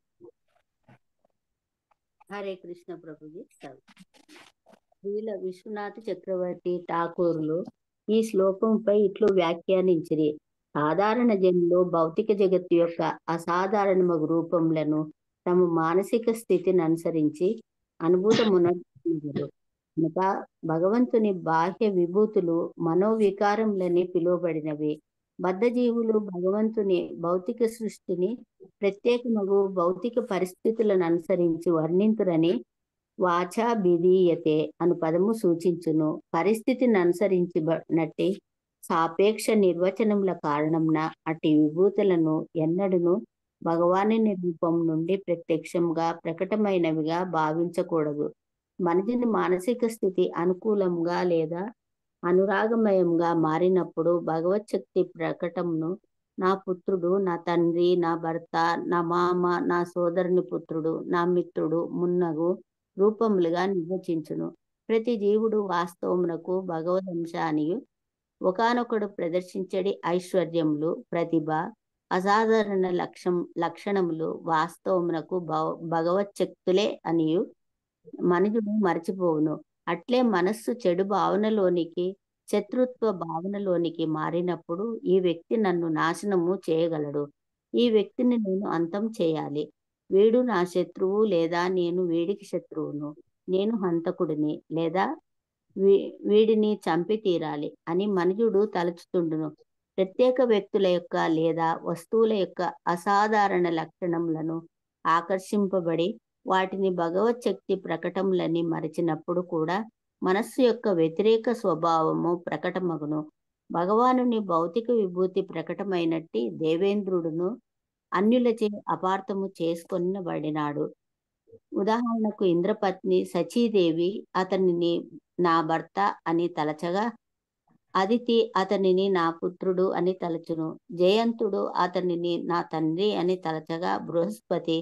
హరే కృష్ణ ప్రభుజీ శ్రీల విశ్వనాథ చక్రవర్తి ఠాకూర్లు ఈ శ్లోకంపై ఇట్లు వ్యాఖ్యానించిరి సాధారణ జనులు భౌతిక జగత్తు యొక్క అసాధారణమగు రూపములను తమ మానసిక స్థితిని అనుసరించి అనుభూతమునరు కనుక భగవంతుని బాహ్య విభూతులు మనోవికారములని పిలువబడినవి బద్ధజీవులు భగవంతుని భౌతిక సృష్టిని ప్రత్యేకమగు భౌతిక పరిస్థితులను అనుసరించి వర్ణింతురని వాచా బిధీయతే అను పదము సూచించును పరిస్థితిని అనుసరించినట్టి సాపేక్ష నిర్వచనముల కారణంన అట్టి విభూతులను ఎన్నడూను భగవాని రూపం నుండి ప్రత్యక్షంగా ప్రకటమైనవిగా భావించకూడదు మనిషిని మానసిక స్థితి అనుకూలంగా లేదా అనురాగమయంగా మారినప్పుడు భగవత్ శక్తి ప్రకటమును నా పుత్రుడు నా తండ్రి నా భర్త నా మామ నా సోదరుని పుత్రుడు నా మిత్రుడు మున్నగు రూపములుగా నిర్వచించును ప్రతి జీవుడు వాస్తవమునకు భగవదంశానియు ఒకనొకడు ప్రదర్శించడి ఐశ్వర్యములు ప్రతిభ అసాధారణ లక్ష్యం లక్షణములు వాస్తవమునకు భవ భగవత్ శక్తులే అనియు మనుషుడు మరచిపోవును అట్లే మనస్సు చెడు భావనలోనికి శత్రుత్వ భావనలోనికి మారినప్పుడు ఈ వ్యక్తి నన్ను నాశనము చేయగలడు ఈ వ్యక్తిని నేను అంతం చేయాలి వీడు నా శత్రువు లేదా నేను వీడికి శత్రువును నేను హంతకుడిని లేదా వీ వీడిని చంపి తీరాలి అని మనుజుడు తలుచుతుండును ప్రత్యేక వ్యక్తుల యొక్క లేదా వస్తువుల యొక్క అసాధారణ లక్షణములను ఆకర్షింపబడి వాటిని భగవత్ శక్తి ప్రకటములని మరచినప్పుడు కూడా మనస్సు యొక్క వ్యతిరేక స్వభావము ప్రకటమగును భగవానుని భౌతిక విభూతి ప్రకటమైనట్టి దేవేంద్రుడును అన్యులచే అపార్థము చేసుకొనబడినాడు ఉదాహరణకు ఇంద్రపత్ని సచీదేవి అతనిని నా భర్త అని తలచగా అదితి అతనిని నా పుత్రుడు అని తలచును జయంతుడు అతనిని నా తండ్రి అని తలచగా బృహస్పతి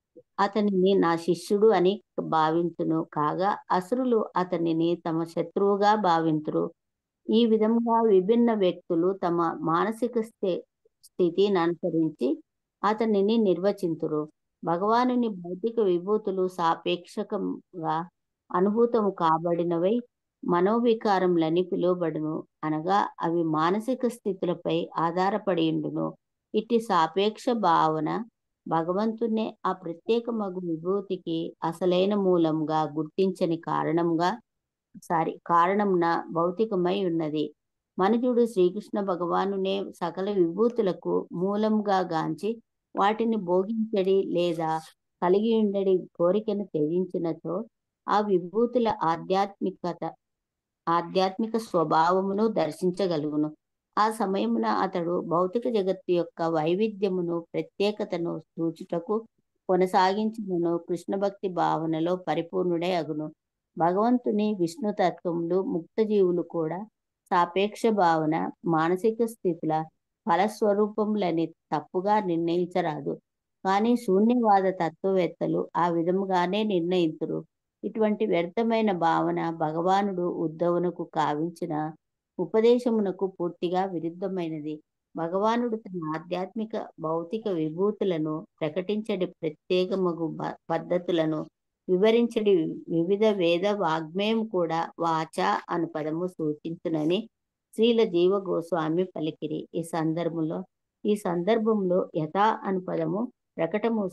అతనిని నా శిష్యుడు అని భావించును కాగా అసురులు అతనిని తమ శత్రువుగా భావింతురు ఈ విధంగా విభిన్న వ్యక్తులు తమ మానసిక స్థి స్థితిని అనుసరించి అతనిని నిర్వచింతురు భగవానుని భౌతిక విభూతులు సాపేక్షకంగా అనుభూతము కాబడినవై మనోవికారములని పిలువబడును అనగా అవి మానసిక స్థితులపై ఆధారపడి ఉండును ఇట్టి సాపేక్ష భావన భగవంతునే ఆ ప్రత్యేక మగు విభూతికి అసలైన మూలంగా గుర్తించని కారణంగా సారీ కారణంన భౌతికమై ఉన్నది మనుజుడు శ్రీకృష్ణ భగవానునే సకల విభూతులకు మూలంగా గాంచి వాటిని భోగించడి లేదా కలిగి ఉండడి కోరికను త్యజించినచో ఆ విభూతుల ఆధ్యాత్మికత ఆధ్యాత్మిక స్వభావమును దర్శించగలుగును ఆ సమయమున అతడు భౌతిక జగత్తు యొక్క వైవిధ్యమును ప్రత్యేకతను సూచుటకు కొనసాగించును కృష్ణ భక్తి భావనలో పరిపూర్ణుడే అగును భగవంతుని విష్ణు తత్వములు ముక్త జీవులు కూడా సాపేక్ష భావన మానసిక స్థితుల ఫలస్వరూపములని తప్పుగా నిర్ణయించరాదు కానీ శూన్యవాద తత్వవేత్తలు ఆ విధముగానే నిర్ణయింతురు ఇటువంటి వ్యర్థమైన భావన భగవానుడు ఉద్ధవునకు కావించిన ఉపదేశమునకు పూర్తిగా విరుద్ధమైనది భగవానుడు తన ఆధ్యాత్మిక భౌతిక విభూతులను ప్రకటించడి ప్రత్యేకమగు పద్ధతులను వివరించడి వివిధ వేద వాగ్మేయం కూడా వాచ అను పదము సూచించునని శ్రీల జీవ గోస్వామి పలికిరి ఈ సందర్భంలో ఈ సందర్భంలో యథా అను పదము ప్రకటము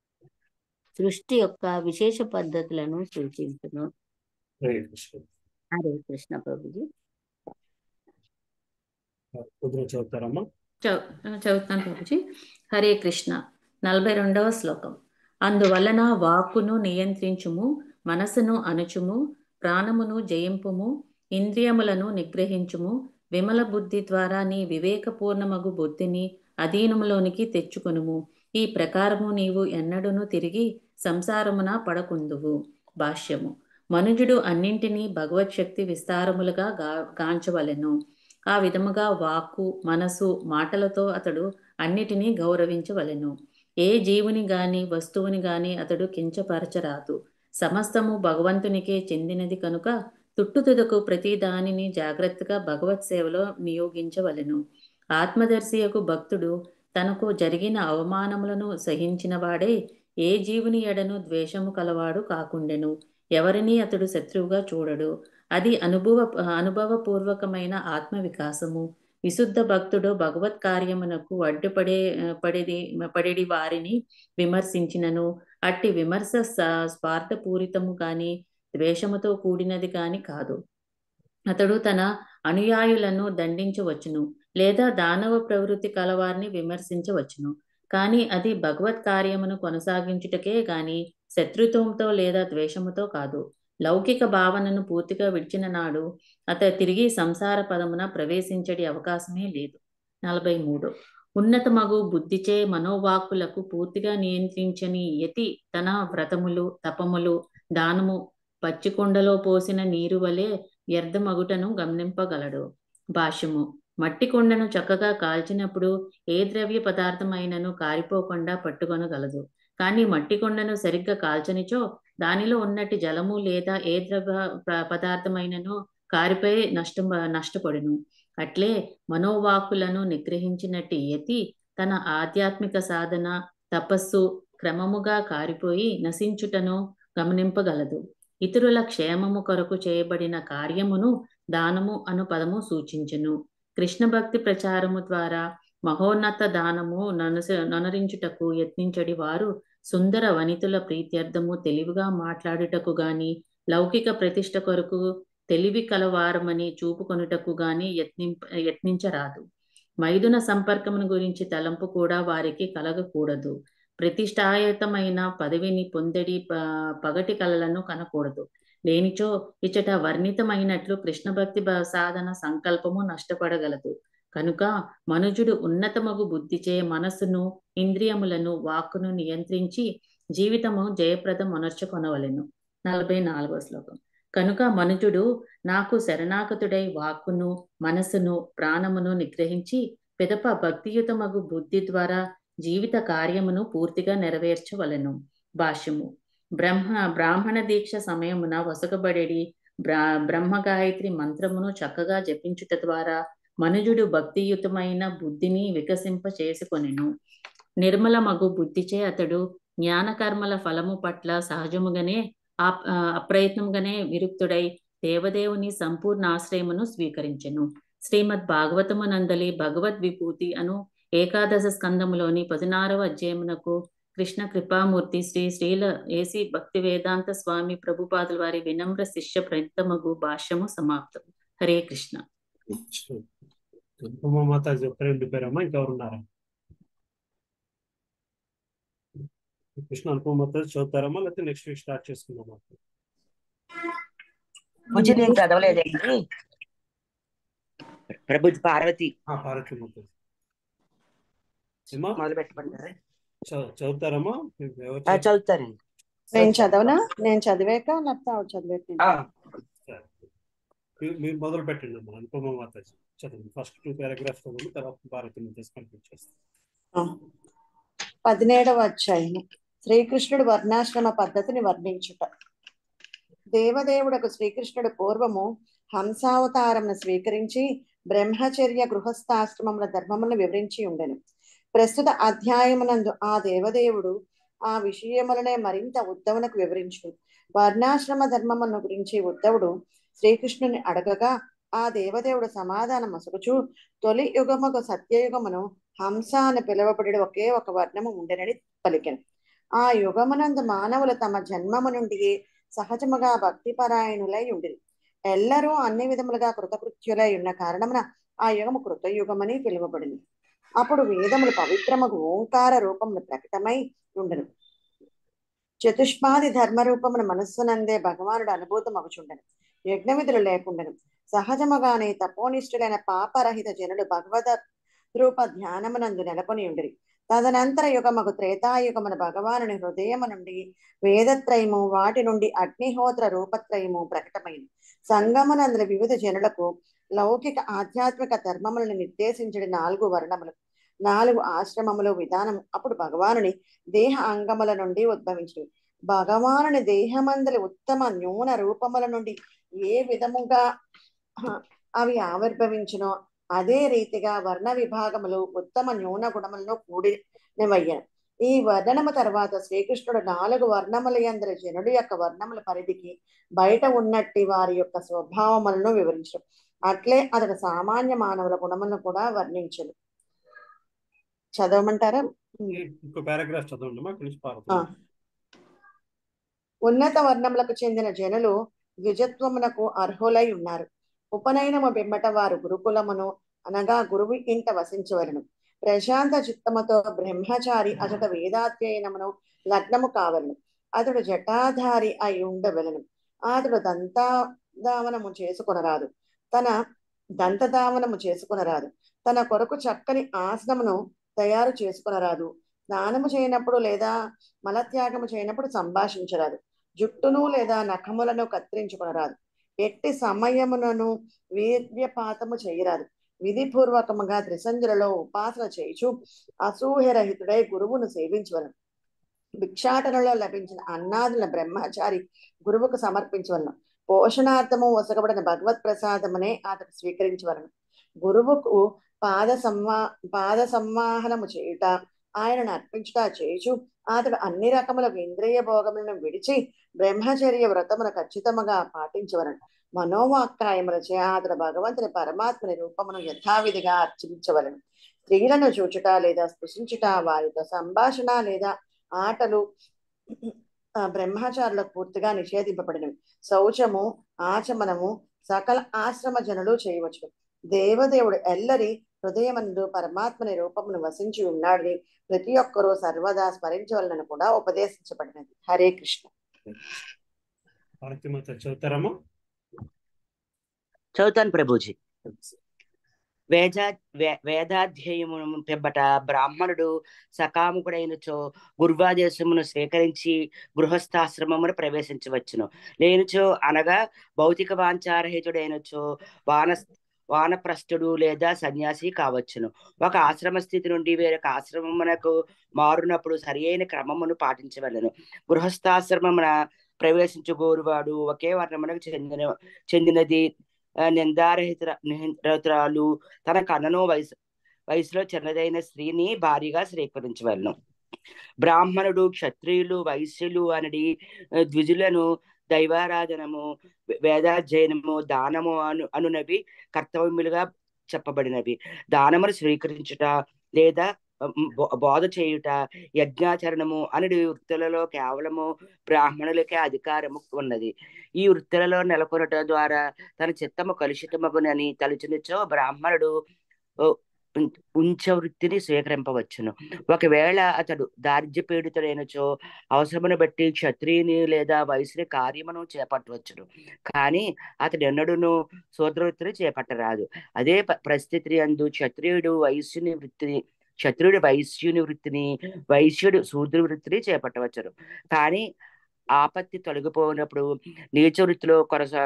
సృష్టి యొక్క విశేష పద్ధతులను సూచించును హరే కృష్ణ హరే కృష్ణ ప్రభుజీ కుదురు చదువుతారమ్మా చదువు చదువుతాను ప్రభుజీ హరే కృష్ణ నలభై రెండవ శ్లోకం అందువలన వాక్కును నియంత్రించుము మనసును అణుచుము ప్రాణమును జయింపుము ఇంద్రియములను నిగ్రహించుము విమల బుద్ధి ద్వారా నీ వివేకపూర్ణమగు బుద్ధిని అధీనములోనికి తెచ్చుకొనుము ఈ ప్రకారము నీవు ఎన్నడును తిరిగి సంసారమున పడకుందువు భాష్యము మనుజుడు అన్నింటినీ భగవత్ శక్తి విస్తారములుగా గా గాంచవలెను ఆ విధముగా వాక్కు మనసు మాటలతో అతడు అన్నిటినీ గౌరవించవలెను ఏ జీవుని గాని వస్తువుని గాని అతడు కించపరచరాదు సమస్తము భగవంతునికే చెందినది కనుక తుట్టుతుదకు ప్రతి దానిని జాగ్రత్తగా భగవత్ సేవలో నియోగించవలెను ఆత్మదర్శియకు భక్తుడు తనకు జరిగిన అవమానములను సహించిన వాడే ఏ జీవుని ఎడను ద్వేషము కలవాడు కాకుండెను ఎవరిని అతడు శత్రువుగా చూడడు అది అనుభవ అనుభవపూర్వకమైన ఆత్మ వికాసము విశుద్ధ భక్తుడు భగవత్ కార్యమునకు అడ్డుపడే పడిది పడిడి వారిని విమర్శించినను అట్టి విమర్శ స్వార్థపూరితము కాని ద్వేషముతో కూడినది కాని కాదు అతడు తన అనుయాయులను దండించవచ్చును లేదా దానవ ప్రవృత్తి కలవారిని విమర్శించవచ్చును కానీ అది భగవత్ కార్యమును కొనసాగించుటకే గాని శత్రుత్వంతో లేదా ద్వేషముతో కాదు లౌకిక భావనను పూర్తిగా విడిచిన నాడు అతడు తిరిగి సంసార పదమున ప్రవేశించడి అవకాశమే లేదు నలభై మూడు ఉన్నతమగు బుద్ధిచే మనోవాక్కులకు పూర్తిగా నియంత్రించని యతి తన వ్రతములు తపములు దానము పచ్చికొండలో పోసిన నీరు వలె వ్యర్థమగుటను గమనింపగలడు భాష్యము మట్టి కొండను చక్కగా కాల్చినప్పుడు ఏ ద్రవ్య పదార్థమైనను కారిపోకుండా పట్టుకొనగలదు కానీ మట్టి కొండను సరిగ్గా కాల్చనిచో దానిలో ఉన్నట్టి జలము లేదా ఏ ద్రవ్య పదార్థమైనను కారిపోయి నష్టం నష్టపడును అట్లే మనోవాకులను నిగ్రహించినట్టి యతి తన ఆధ్యాత్మిక సాధన తపస్సు క్రమముగా కారిపోయి నశించుటను గమనింపగలదు ఇతరుల క్షేమము కొరకు చేయబడిన కార్యమును దానము అను పదము సూచించును కృష్ణ భక్తి ప్రచారము ద్వారా మహోన్నత దానము ననస ననరించుటకు యత్నించడి వారు సుందర వనితుల ప్రీత్యర్థము తెలివిగా మాట్లాడుటకు గాని లౌకిక ప్రతిష్ట కొరకు తెలివి కలవారమని చూపుకొనుటకు గాని యత్నింప యత్నించరాదు మైదున సంపర్కమును గురించి తలంపు కూడా వారికి కలగకూడదు ప్రతిష్టాయుతమైన పదవిని పొందడి పగటి కలలను కనకూడదు లేనిచో ఇచ్చట వర్ణితమైనట్లు కృష్ణ భక్తి సాధన సంకల్పము నష్టపడగలదు కనుక మనుజుడు ఉన్నతమగు బుద్ధిచే మనస్సును ఇంద్రియములను వాక్కును నియంత్రించి జీవితము జయప్రదం అనర్చుకొనవలెను నలభై నాలుగో శ్లోకం కనుక మనుజుడు నాకు శరణాగతుడై వాక్కును మనస్సును ప్రాణమును నిగ్రహించి పిదప భక్తియుతమగు బుద్ధి ద్వారా జీవిత కార్యమును పూర్తిగా నెరవేర్చవలెను భాష్యము బ్రహ్మ బ్రాహ్మణ దీక్ష సమయమున వసకబడేడి బ్రా బ్రహ్మ గాయత్రి మంత్రమును చక్కగా జపించుట ద్వారా మనుజుడు భక్తియుతమైన బుద్ధిని వికసింప చేసుకొనెను నిర్మల మగు బుద్ధిచే అతడు జ్ఞానకర్మల ఫలము పట్ల సహజముగానే అప్రయత్నంగానే విరుక్తుడై దేవదేవుని సంపూర్ణ ఆశ్రయమును స్వీకరించెను శ్రీమద్ భాగవతము నందలి భగవద్ విభూతి అను ఏకాదశ స్కందములోని పదినారవ అధ్యాయమునకు కృష్ణ కృపామూర్తి శ్రీ శ్రీల ఏసి భక్తి వేదాంత స్వామి ప్రభుపాదుల వారి వినమ్ర శిష్య ప్రయత్నమగు భాష్యము సమాప్తం హరే కృష్ణ మాతాజీ ఒక్కరే ఉండిపోయారమ్మా ఇంకెవరు ఉన్నారా కృష్ణ అనుపమ మాతాజీ చదువుతారమ్మా లేకపోతే నెక్స్ట్ వీక్ స్టార్ట్ చేసుకుందామా పూజ నేను చదవలేదండి ప్రభు పార్వతి పార్వతి మాతాజీ మొదలు పెట్టమంటారా చదువుతారమ్మా చదువుతారండి నేను చదవనా నేను చదివాక లేకపోతే ఆవిడ చదివాక మీరు మొదలు పెట్టండి అమ్మా అనుపమ మాతాజీ చదవండి ఫస్ట్ టూ పారాగ్రాఫ్స్ చదవండి తర్వాత భారతి మాతాజీ కంప్లీట్ చేస్తాం పదిహేడవ అధ్యాయం శ్రీకృష్ణుడు వర్ణాశ్రమ పద్ధతిని వర్ణించుట దేవదేవుడకు శ్రీకృష్ణుడు పూర్వము హంసావతారంను స్వీకరించి బ్రహ్మచర్య గృహస్థాశ్రమముల ధర్మములను వివరించి ఉండెను ప్రస్తుత అధ్యాయమునందు ఆ దేవదేవుడు ఆ విషయములనే మరింత ఉద్ధవునకు వివరించు వర్ణాశ్రమ ధర్మమును గురించి ఉద్ధవుడు శ్రీకృష్ణుని అడగగా ఆ దేవదేవుడు సమాధానం మసుకుచు తొలి యుగముకు సత్యయుగమును హంస అని పిలువబడి ఒకే ఒక వర్ణము ఉండెనని పలికెను ఆ యుగమునందు మానవులు తమ జన్మము నుండి సహజముగా భక్తిపరాయణులై ఉండి ఎల్లరూ అన్ని విధములుగా కృతకృత్యులై ఉన్న కారణమున ఆ యుగము కృతయుగమని పిలువబడింది అప్పుడు వేదములు పవిత్రముకు ఓంకార రూపములు ప్రకటమై ఉండను చతుష్పాది ధర్మరూపమున మనస్సునందే భగవానుడు అనుభూతం అగుచుండెను యజ్ఞవిధులు లేకుండెను సహజముగానే తపోనిష్ఠులైన పాపరహిత జనులు భగవద రూప ధ్యానమునందు నెలకొని ఉండిరి తదనంతర యుగముకు త్రేతాయుగమున భగవానుని హృదయము నుండి వేదత్రయము వాటి నుండి అగ్నిహోత్ర రూపత్రయము ప్రకటమైంది సంగమనందుల వివిధ జనులకు లౌకిక ఆధ్యాత్మిక ధర్మములను నిర్దేశించిన నాలుగు వర్ణములు నాలుగు ఆశ్రమములు విధానం అప్పుడు భగవానుని దేహ అంగముల నుండి ఉద్భవించు భగవానుని దేహమందలి ఉత్తమ న్యూన రూపముల నుండి ఏ విధముగా అవి ఆవిర్భవించునో అదే రీతిగా వర్ణ విభాగములు ఉత్తమ న్యూన గుణములను కూడినవయ్యాను ఈ వర్ణనము తర్వాత శ్రీకృష్ణుడు నాలుగు వర్ణముల అందరి జనుడి యొక్క వర్ణముల పరిధికి బయట ఉన్నట్టి వారి యొక్క స్వభావములను వివరించడం అట్లే అతడు సామాన్య మానవుల గుణములను కూడా వర్ణించను చదవమంటారా ఇంకో పారాగ్రాఫ్ చదవండి అక్కడి నుంచి ఆ. పారుతుంది ఉన్నత వర్ణములకు చెందిన జనులు ద్విజత్వమునకు అర్హులై ఉన్నారు ఉపనయనము బిమ్మట వారు గురుకులమును అనగా గురువు ఇంట వసించవలను ప్రశాంత చిత్తముతో బ్రహ్మచారి అతడు వేదాధ్యయనమును లగ్నము కావలను అతడు జటాధారి అయి ఉండవలను అతడు దంతాదావనము చేసుకొనరాదు తన దంతదావనము చేసుకొనరాదు తన కొరకు చక్కని ఆసనమును తయారు చేసుకొనరాదు స్నానము చేయనప్పుడు లేదా మలత్యాగము చేయనప్పుడు సంభాషించరాదు జుట్టును లేదా నఖములను కత్తిరించుకొనరాదు ఎట్టి సమయమునను వీర్యపాతము చేయరాదు విధిపూర్వకముగా త్రిసంజులలో ఉపాసన చేయుచు అసూహరహితుడై గురువును సేవించవలను భిక్షాటనలో లభించిన అన్నాదుల బ్రహ్మచారి గురువుకు సమర్పించవలను పోషణార్థము వసగబడిన భగవత్ ప్రసాదమునే అతడు స్వీకరించవలను గురువుకు పాద సంవా పాద సంవాహనము చేయుట ఆయనను అర్పించుట చేయుచు అతడు అన్ని రకములకు ఇంద్రియ భోగములను విడిచి బ్రహ్మచర్య వ్రతమును ఖచ్చితముగా పాటించవలను మనోవాక్కాయములచే అతడు భగవంతుని పరమాత్మని రూపమును యథావిధిగా అర్చించవలను స్త్రీలను చూచుట లేదా స్పృశించుట వారితో సంభాషణ లేదా ఆటలు ఆ, బ్రహ్మచారులకు పూర్తిగా నిషేధింపబడినవి శౌచము ఆచమనము సకల ఆశ్రమ జనులు చేయవచ్చు దేవదేవుడు ఎల్లరి హృదయమందు పరమాత్మని రూపమును వసించి ఉన్నాడని ప్రతి ఒక్కరూ సర్వదా స్మరించవలనని కూడా ఉపదేశించబడినది హరే కృష్ణ భారతి మాత చదువుతారమ్మా చదువుతాను ప్రభుజీ వేద వే- వేదాధ్యయము పెబ్బట బ్రాహ్మణుడు సకాముకుడైనచో గుర్వాదేశమును స్వీకరించి గృహస్థాశ్రమమును ప్రవేశించవచ్చును లేనిచో అనగా భౌతిక వాంఛారహితుడైనచో వాన వానప్రస్థుడు లేదా సన్యాసి కావచ్చును ఒక ఆశ్రమ స్థితి నుండి వేరొక ఆశ్రమమునకు మారునప్పుడు సరి అయిన క్రమమును పాటించవలను గృహస్థాశ్రమమున ప్రవేశించు గోరువాడు ఒకే వర్ణమునకు చెందిన చెందినది ఆ, నిందారహిత నిహితురాలు తన కన్నను వయసు వయసులో చిన్నదైన స్త్రీని భారీగా స్వీకరించవలను బ్రాహ్మణుడు క్షత్రియులు వైశ్యులు అనడి ఆ, ద్విజులను దైవారాధనము వే- వేదాధ్యయనము దానము అను అనునవి కర్తవ్యములుగా చెప్పబడినవి దానమును స్వీకరించుట లేదా ఉమ్, బో- బోధ చేయుట యజ్ఞాచరణము అనడి వృత్తులలో కేవలము బ్రాహ్మణులకే అధికారము ఉన్నది ఈ వృత్తులలో నెలకొనట ద్వారా తన చిత్తము కలుషితమగునని తలుచునిచో బ్రాహ్మణుడు ఓ, ఉం- ఉంచ వృత్తిని స్వీకరింపవచ్చును ఒకవేళ అతడు దారిద్ర్య పీడితుడైనచో అవసరమును బట్టి క్షత్రియుని లేదా వయసుని కార్యమును చేపట్టవచ్చును కానీ అతడు ఎన్నడూను శూద్ర వృత్తిని చేపట్టరాదు అదే ప- పరిస్థితి అందు క్షత్రియుడు వైశ్యుని వృత్తిని క్షత్రియుడు వైశ్యుని వృత్తిని వైశ్యుడు శూద్ర వృత్తిని చేపట్టవచ్చును కానీ ఆపత్తి తొలగిపోయినప్పుడు నీచ వృత్తిలో కొనసా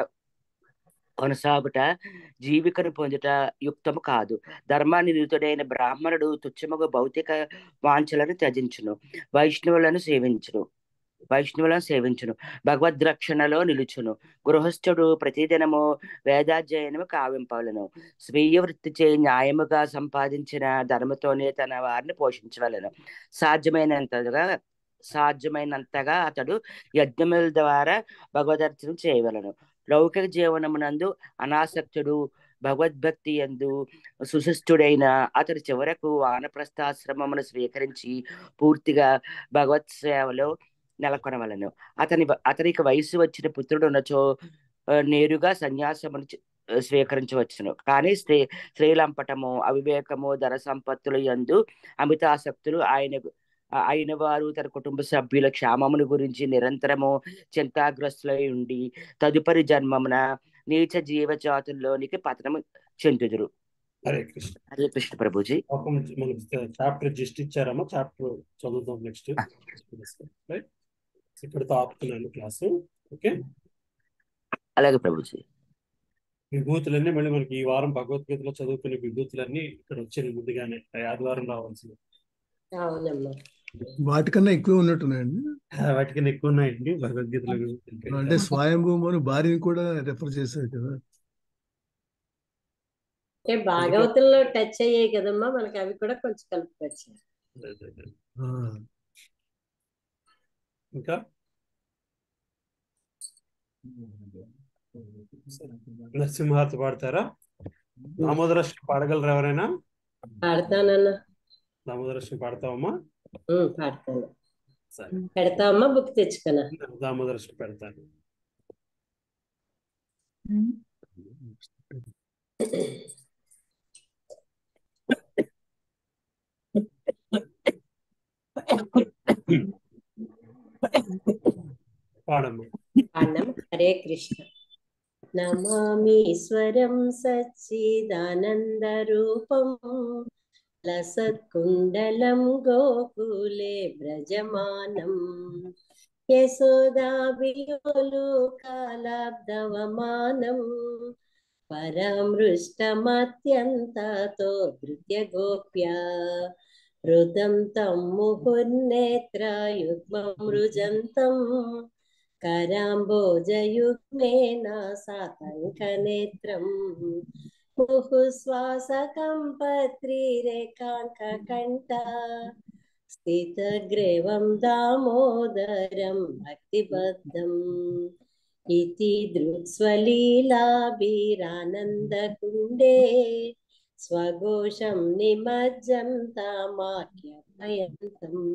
కొనసాగుట జీవికను పొందుట యుక్తము కాదు ధర్మానిరుతుడైన బ్రాహ్మణుడు తుచ్చముగు భౌతిక వాంఛలను త్యజించును వైష్ణవులను సేవించును వైష్ణవులను సేవించును భగవద్రక్షణలో నిలుచును గృహస్థుడు ప్రతిదినము వేదాధ్యయనము కావింపవలను స్వీయ వృత్తిచే న్యాయముగా సంపాదించిన ధర్మతోనే తన వారిని పోషించవలను సాధ్యమైనంతగా సాధ్యమైనంతగా అతడు యజ్ఞముల ద్వారా భగవదర్శనం చేయవలను లౌకిక జీవనమునందు అనాసక్తుడు భగవద్భక్తి ఎందు సుశిష్టుడైన అతడు చివరకు వానప్రస్థాశ్రమమును స్వీకరించి పూర్తిగా భగవత్ సేవలో నెలకొనవలను అతని అతనికి వయసు వచ్చిన పుత్రుడు ఉన్నచో ఆ, నేరుగా సన్యాసమును చ- స్వీకరించవచ్చును కానీ స్త్రీ స్త్రీలంపటము అవివేకము ధన సంపత్తులు యందు అమితాసక్తులు ఆయనకు ఆ- అయిన వారు తన కుటుంబ సభ్యుల క్షేమమును గురించి నిరంతరము చింతాగ్రస్తులై ఉండి తదుపరి జన్మమున నీచ జీవజాతుల్లోనికి పతనము చెందుదురు హరే కృష్ణ హరే కృష్ణ ప్రభుజీ ఒక మనకి చాప్టర్ జస్ట్ ఇచ్చారమ్మా చాప్టర్ చదువుతాం నెక్స్ట్ రైట్ ఇక్కడితో ఆపుతున్నాను క్లాసు ఓకే అలాగే ప్రభుజీ విభూతులన్నీ మళ్ళీ మనకి ఈ వారం భగవద్గీతలో చదువుకునే విభూతులన్నీ ఇక్కడ వచ్చాయి ముందుగానే ఆదివారం రావాల్సింది అవునమ్మా వాటికన్నా ఎక్కువ ఉన్నట్టున్నాయండి వాటికన్నా ఎక్కువ ఉన్నాయండి భగవద్గీతలో విభూతులు. అంటే స్వయంభూమను భార్యని కూడా రెఫర్ చేశారు కదా అంటే భాగవతంలో టచ్ అయ్యాయి కదమ్మా మనకి అవి కూడా కొంచెం కలుపుకోవచ్చు ఆ, ఇంకా నరసింహార్తి పాడతారా దామోదరష్టి పాడగలరు ఎవరైనా పాడతానన్నా దామోదరష్టి పాడతావమ్మా ఉమ్, పాడతాను సరే పెడతావమ్మా బుక్ తెచ్చుకున్నా దామోదరష్టి పెడతాను పాడమ్మా పాడినాం హరే కృష్ణ నమామీశ్వరం సచ్చిదానందరూపం లసత్కుండలం గోకులే వ్రజమానం యశోదాభియోలు కాలాబ్ధవమానం పరమృష్టమత్యంతతో ధృత్య గోప్యా హృదం తం ముహుర్నేత్రయుగ్మం మృజంతం कराम्बोजयुग्मेन सातङ्कनेत्रम् मुहुश्वासकं पत्रिरेकाङ्ककण्ठ स्थितग्रेवं दामोदरं भक्तिबद्धम् इति दृक्स्वलीलाभिरानन्दकुण्डे स्वघोषं निमज्जं तामाख्यभयन्तम्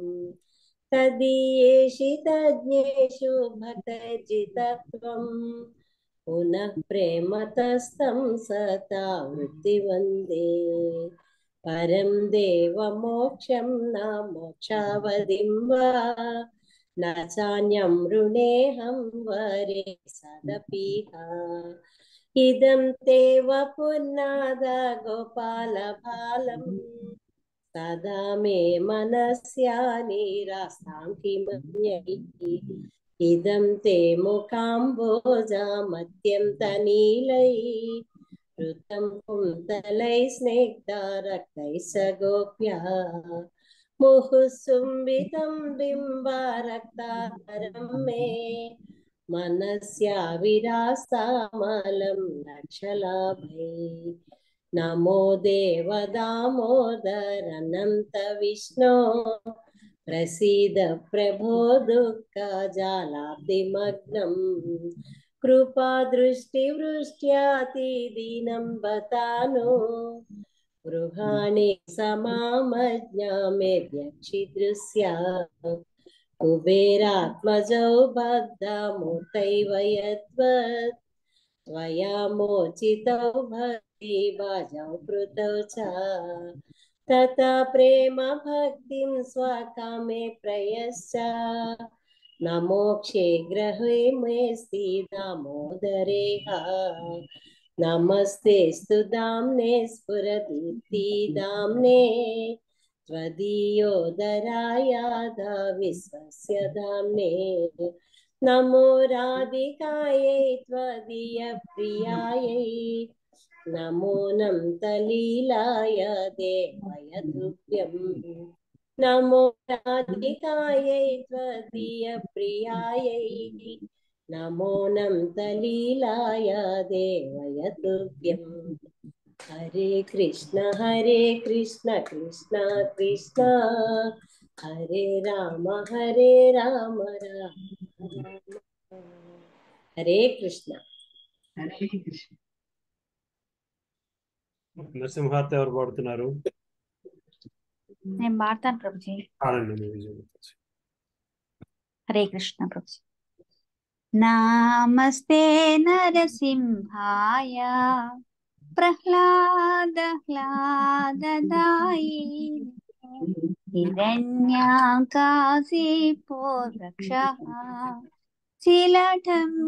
तदीयेषितज्ञेषु भक्तजितत्वम् पुनः प्रेमतस्तं सता वृत्तिवन्दे परं देवमोक्षं न मोक्षावधिं वा न चान्यं ऋणेऽहं वरे सदपीह इदं ते वपुर्नाद गोपालबालम् सदा मे मनस्यानिरास्ताङ्किमन्यैः इदं ते मुकाम्बोजामत्यन्तनीलैः ऋतं कुन्तलैः स्निग्धरक्तैः स गोप्यः मुहुःसुम्बितं बिम्बारक्ताधरं मे मनस्या विरास्तामलं लक्षलाभै नमो देव दामोदरनन्त विष्णो प्रसीद प्रभो दुःखजालाब्धिमग्नम् कृपादृष्टिवृष्ट्यातिदीनं बतानो गृहाणि समामज्ञामेध्यक्षिदृश्या कुबेरात्मजौ बद्धमूर्तैव यद्वत् त्वया मोचितौ भक्तिभाजौ कृतौ च तथा प्रेम भक्तिं स्वकामे प्रयश्च नमोक्षे ग्रहे मेस्ति दामोदरेह नमस्ते स्तु दाम्ने स्फुरदीप्ति दाम्ने त्वदीयोदरायाद विश्वस्य दाम्ने नमो राधिकायै त्वदीयप्रियायै नमो नन्तलीलाय देवय तुभ्यम् नमो राधिकायै त्वदीयप्रियायै नमो नन्तलीलाय देवय तुभ्यम् हरे कृष्ण हरे कृष्ण कृष्ण कृष्ण हरे राम हरे राम राम राम हरे कृष्ण హరే కృష్ణ నరసింహార్తి ఎవరు పాడుతున్నారు నేను పాడతాను ప్రభుజీ పాడండి మీ విజయం హరే కృష్ణ ప్రభుజీ నమస్తే నరసింహాయ ప్రహ్లాదహ్లాదదాయి हिरण्याकाशीपोर्वक्षः शिलठं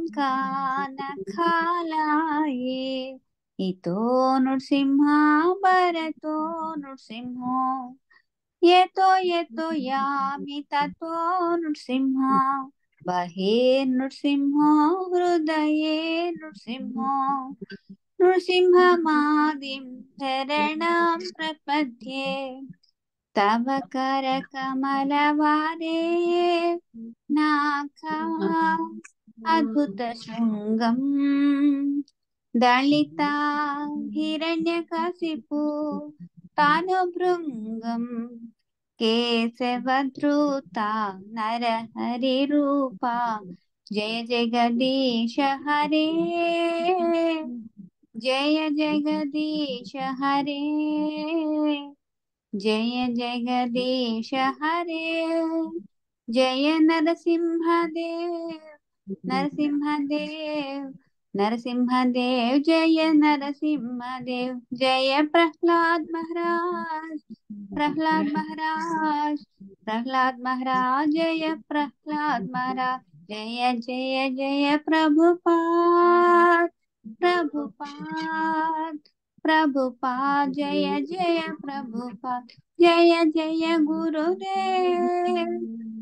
कानखालाये इतो नृसिंहा भरतो नृसिंहो यतो यतो यामि ततो नृसिंहा बहिर्नृसिंहो हृदये नृसिंहो नृसिंहमादिं शरणं प्रपद्ये तव करकमलवारे नाका अद्भुतशृङ्गम् दलिता हिरण्यकशिपु तानुभृङ्गम् केशवधृता नरहरिरूपा जय जगदीश हरे जय जगदीश हरे जय जगदीश हरे जय नरसिंहदेव नरसिंहदेव नरसिंहदेव जय नरसिंहदेव जय प्रहलाद महाराज प्रहलाद महाराज प्रहलाद महाराज जय प्रहलाद महाराज जय जय जय प्रभुपाद प्रभुपाद प्रभुपाद जय जय प्रभुपाद जय जय गुरुदेव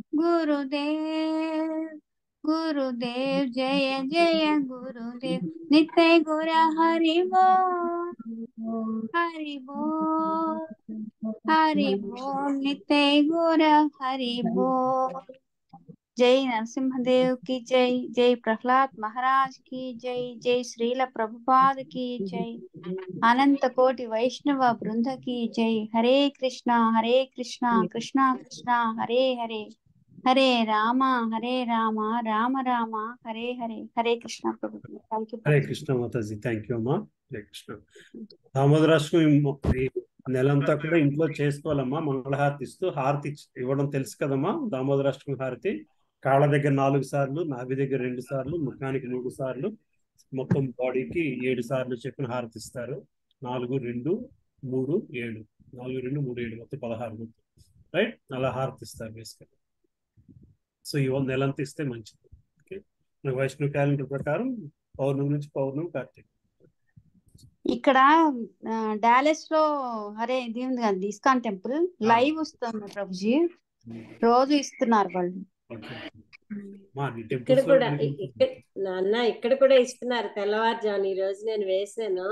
गुरुदेव गुरुदेव जय जय गुरुदेव नित्य गुर हरि बोल हरि बोल हरि बोल नित्य गुर हरि बोल जय नरसिंहदेव की जय जय प्रहलाद महाराज की जय जय श्रील प्रभुपाद की जय अनंत कोटि वैष्णव वृंद की जय हरे कृष्णा हरे कृष्णा कृष्णा कृष्णा हरे हरे हरे राम हरे राम राम राम हरे हरे हरे कृष्ण प्रभु थैंक यू హరే కృష్ణ మాతాజీ థ్యాంక్ యూ అమ్మా హరే కృష్ణ దామోదరాష్టమి ఈ నెలంతా కూడా ఇంట్లో చేసుకోవాలమ్మా మంగళహారతి ఇస్తూ హారతి ఇచ్చి- ఇవ్వడం తెలుసు కదమ్మా దామోదరాష్టమి హారతి కాళ్ళ దగ్గర నాలుగు సార్లు నాభి దగ్గర రెండు సార్లు ముఖానికి మూడు సార్లు మొత్తం బాడీకి ఏడు సార్లు చెప్పిన హారతి ఇస్తారు నాలుగు రెండు మూడు ఏడు నాలుగు రెండు మూడు ఏడు మొత్తం పదహారు మొత్తం రైట్ అలా హారతి ఇస్తారు బేసికల్ సో ఈ నెలంతా ఇస్తే మంచిది ఓకే మన వైష్ణవ క్యాలెండర్ ప్రకారం పౌర్ణమి నుంచి పౌర్ణమి కార్తీక ఇక్కడ డాలెస్ లో అరే ఇది ఉంది కదా ఇస్కాన్ టెంపుల్ లైవ్ వస్తుంది ప్రభుజీ రోజు ఇస్తున్నారు వాళ్ళు మా అన్ని ఇక్కడ temples లో కూడా మనకి ఇ- ఇక్కడ నాన్న ఇక్కడ కూడా ఇస్తున్నారు తెల్లవారుజామున ఈ రోజు నేను వేసాను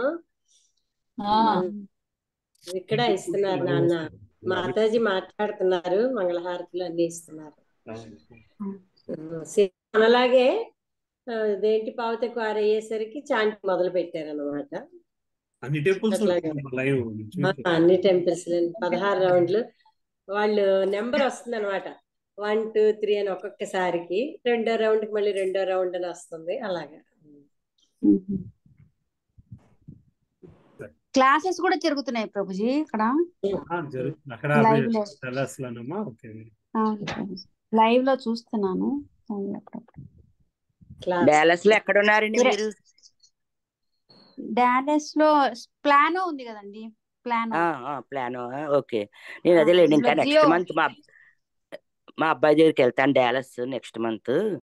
ఇక్కడ ఇస్తున్నారు నాన్న మాతాజీ మాట్లాడుతున్నారు మంగళహారతులు అన్ని ఇస్తున్నారు సేమ్ మనలాగే ఆ, ఇదేంటి పావుతకు ఆరు అయ్యేసరికి చాంటి మొదలు పెట్టారు అనమాట అన్ని టెంపుల్స్ అట్లాగే లైవ్ అన్ని టెంపుల్స్ పదహారు రౌండ్లు వాళ్ళు నెంబర్ వస్తుంది అనమాట వన్ టూ త్రీ అని ఒక్కొక్కసారికి రెండో రౌండ్ కి మళ్ళీ రెండో రౌండ్ అని వస్తుంది అలాగా క్లాసెస్ కూడా జరుగుతున్నాయి ప్రభుజీ ఇక్కడ జరుగుతుంది అక్కడ లైవ్ లో టెలర్స్ లోనమ్మా ఓకే లైవ్ లో చూస్తున్నాను లైవ్ లో అప్పుడప్పుడు. డాలస్ లో ఎక్కడ ఉన్నారండి ఇరే- మీరు డాలస్ లో ప్లానో ఉంది కదండి ప్లానో ప్లాన్ ఓకే నేను అదే లేండి ఇంకా ఇందులో నెక్స్ట్ జియో మంత్ మా మా అబ్బాయి దగ్గరికి వెళ్తాను డాలస్ నెక్స్ట్ మంత్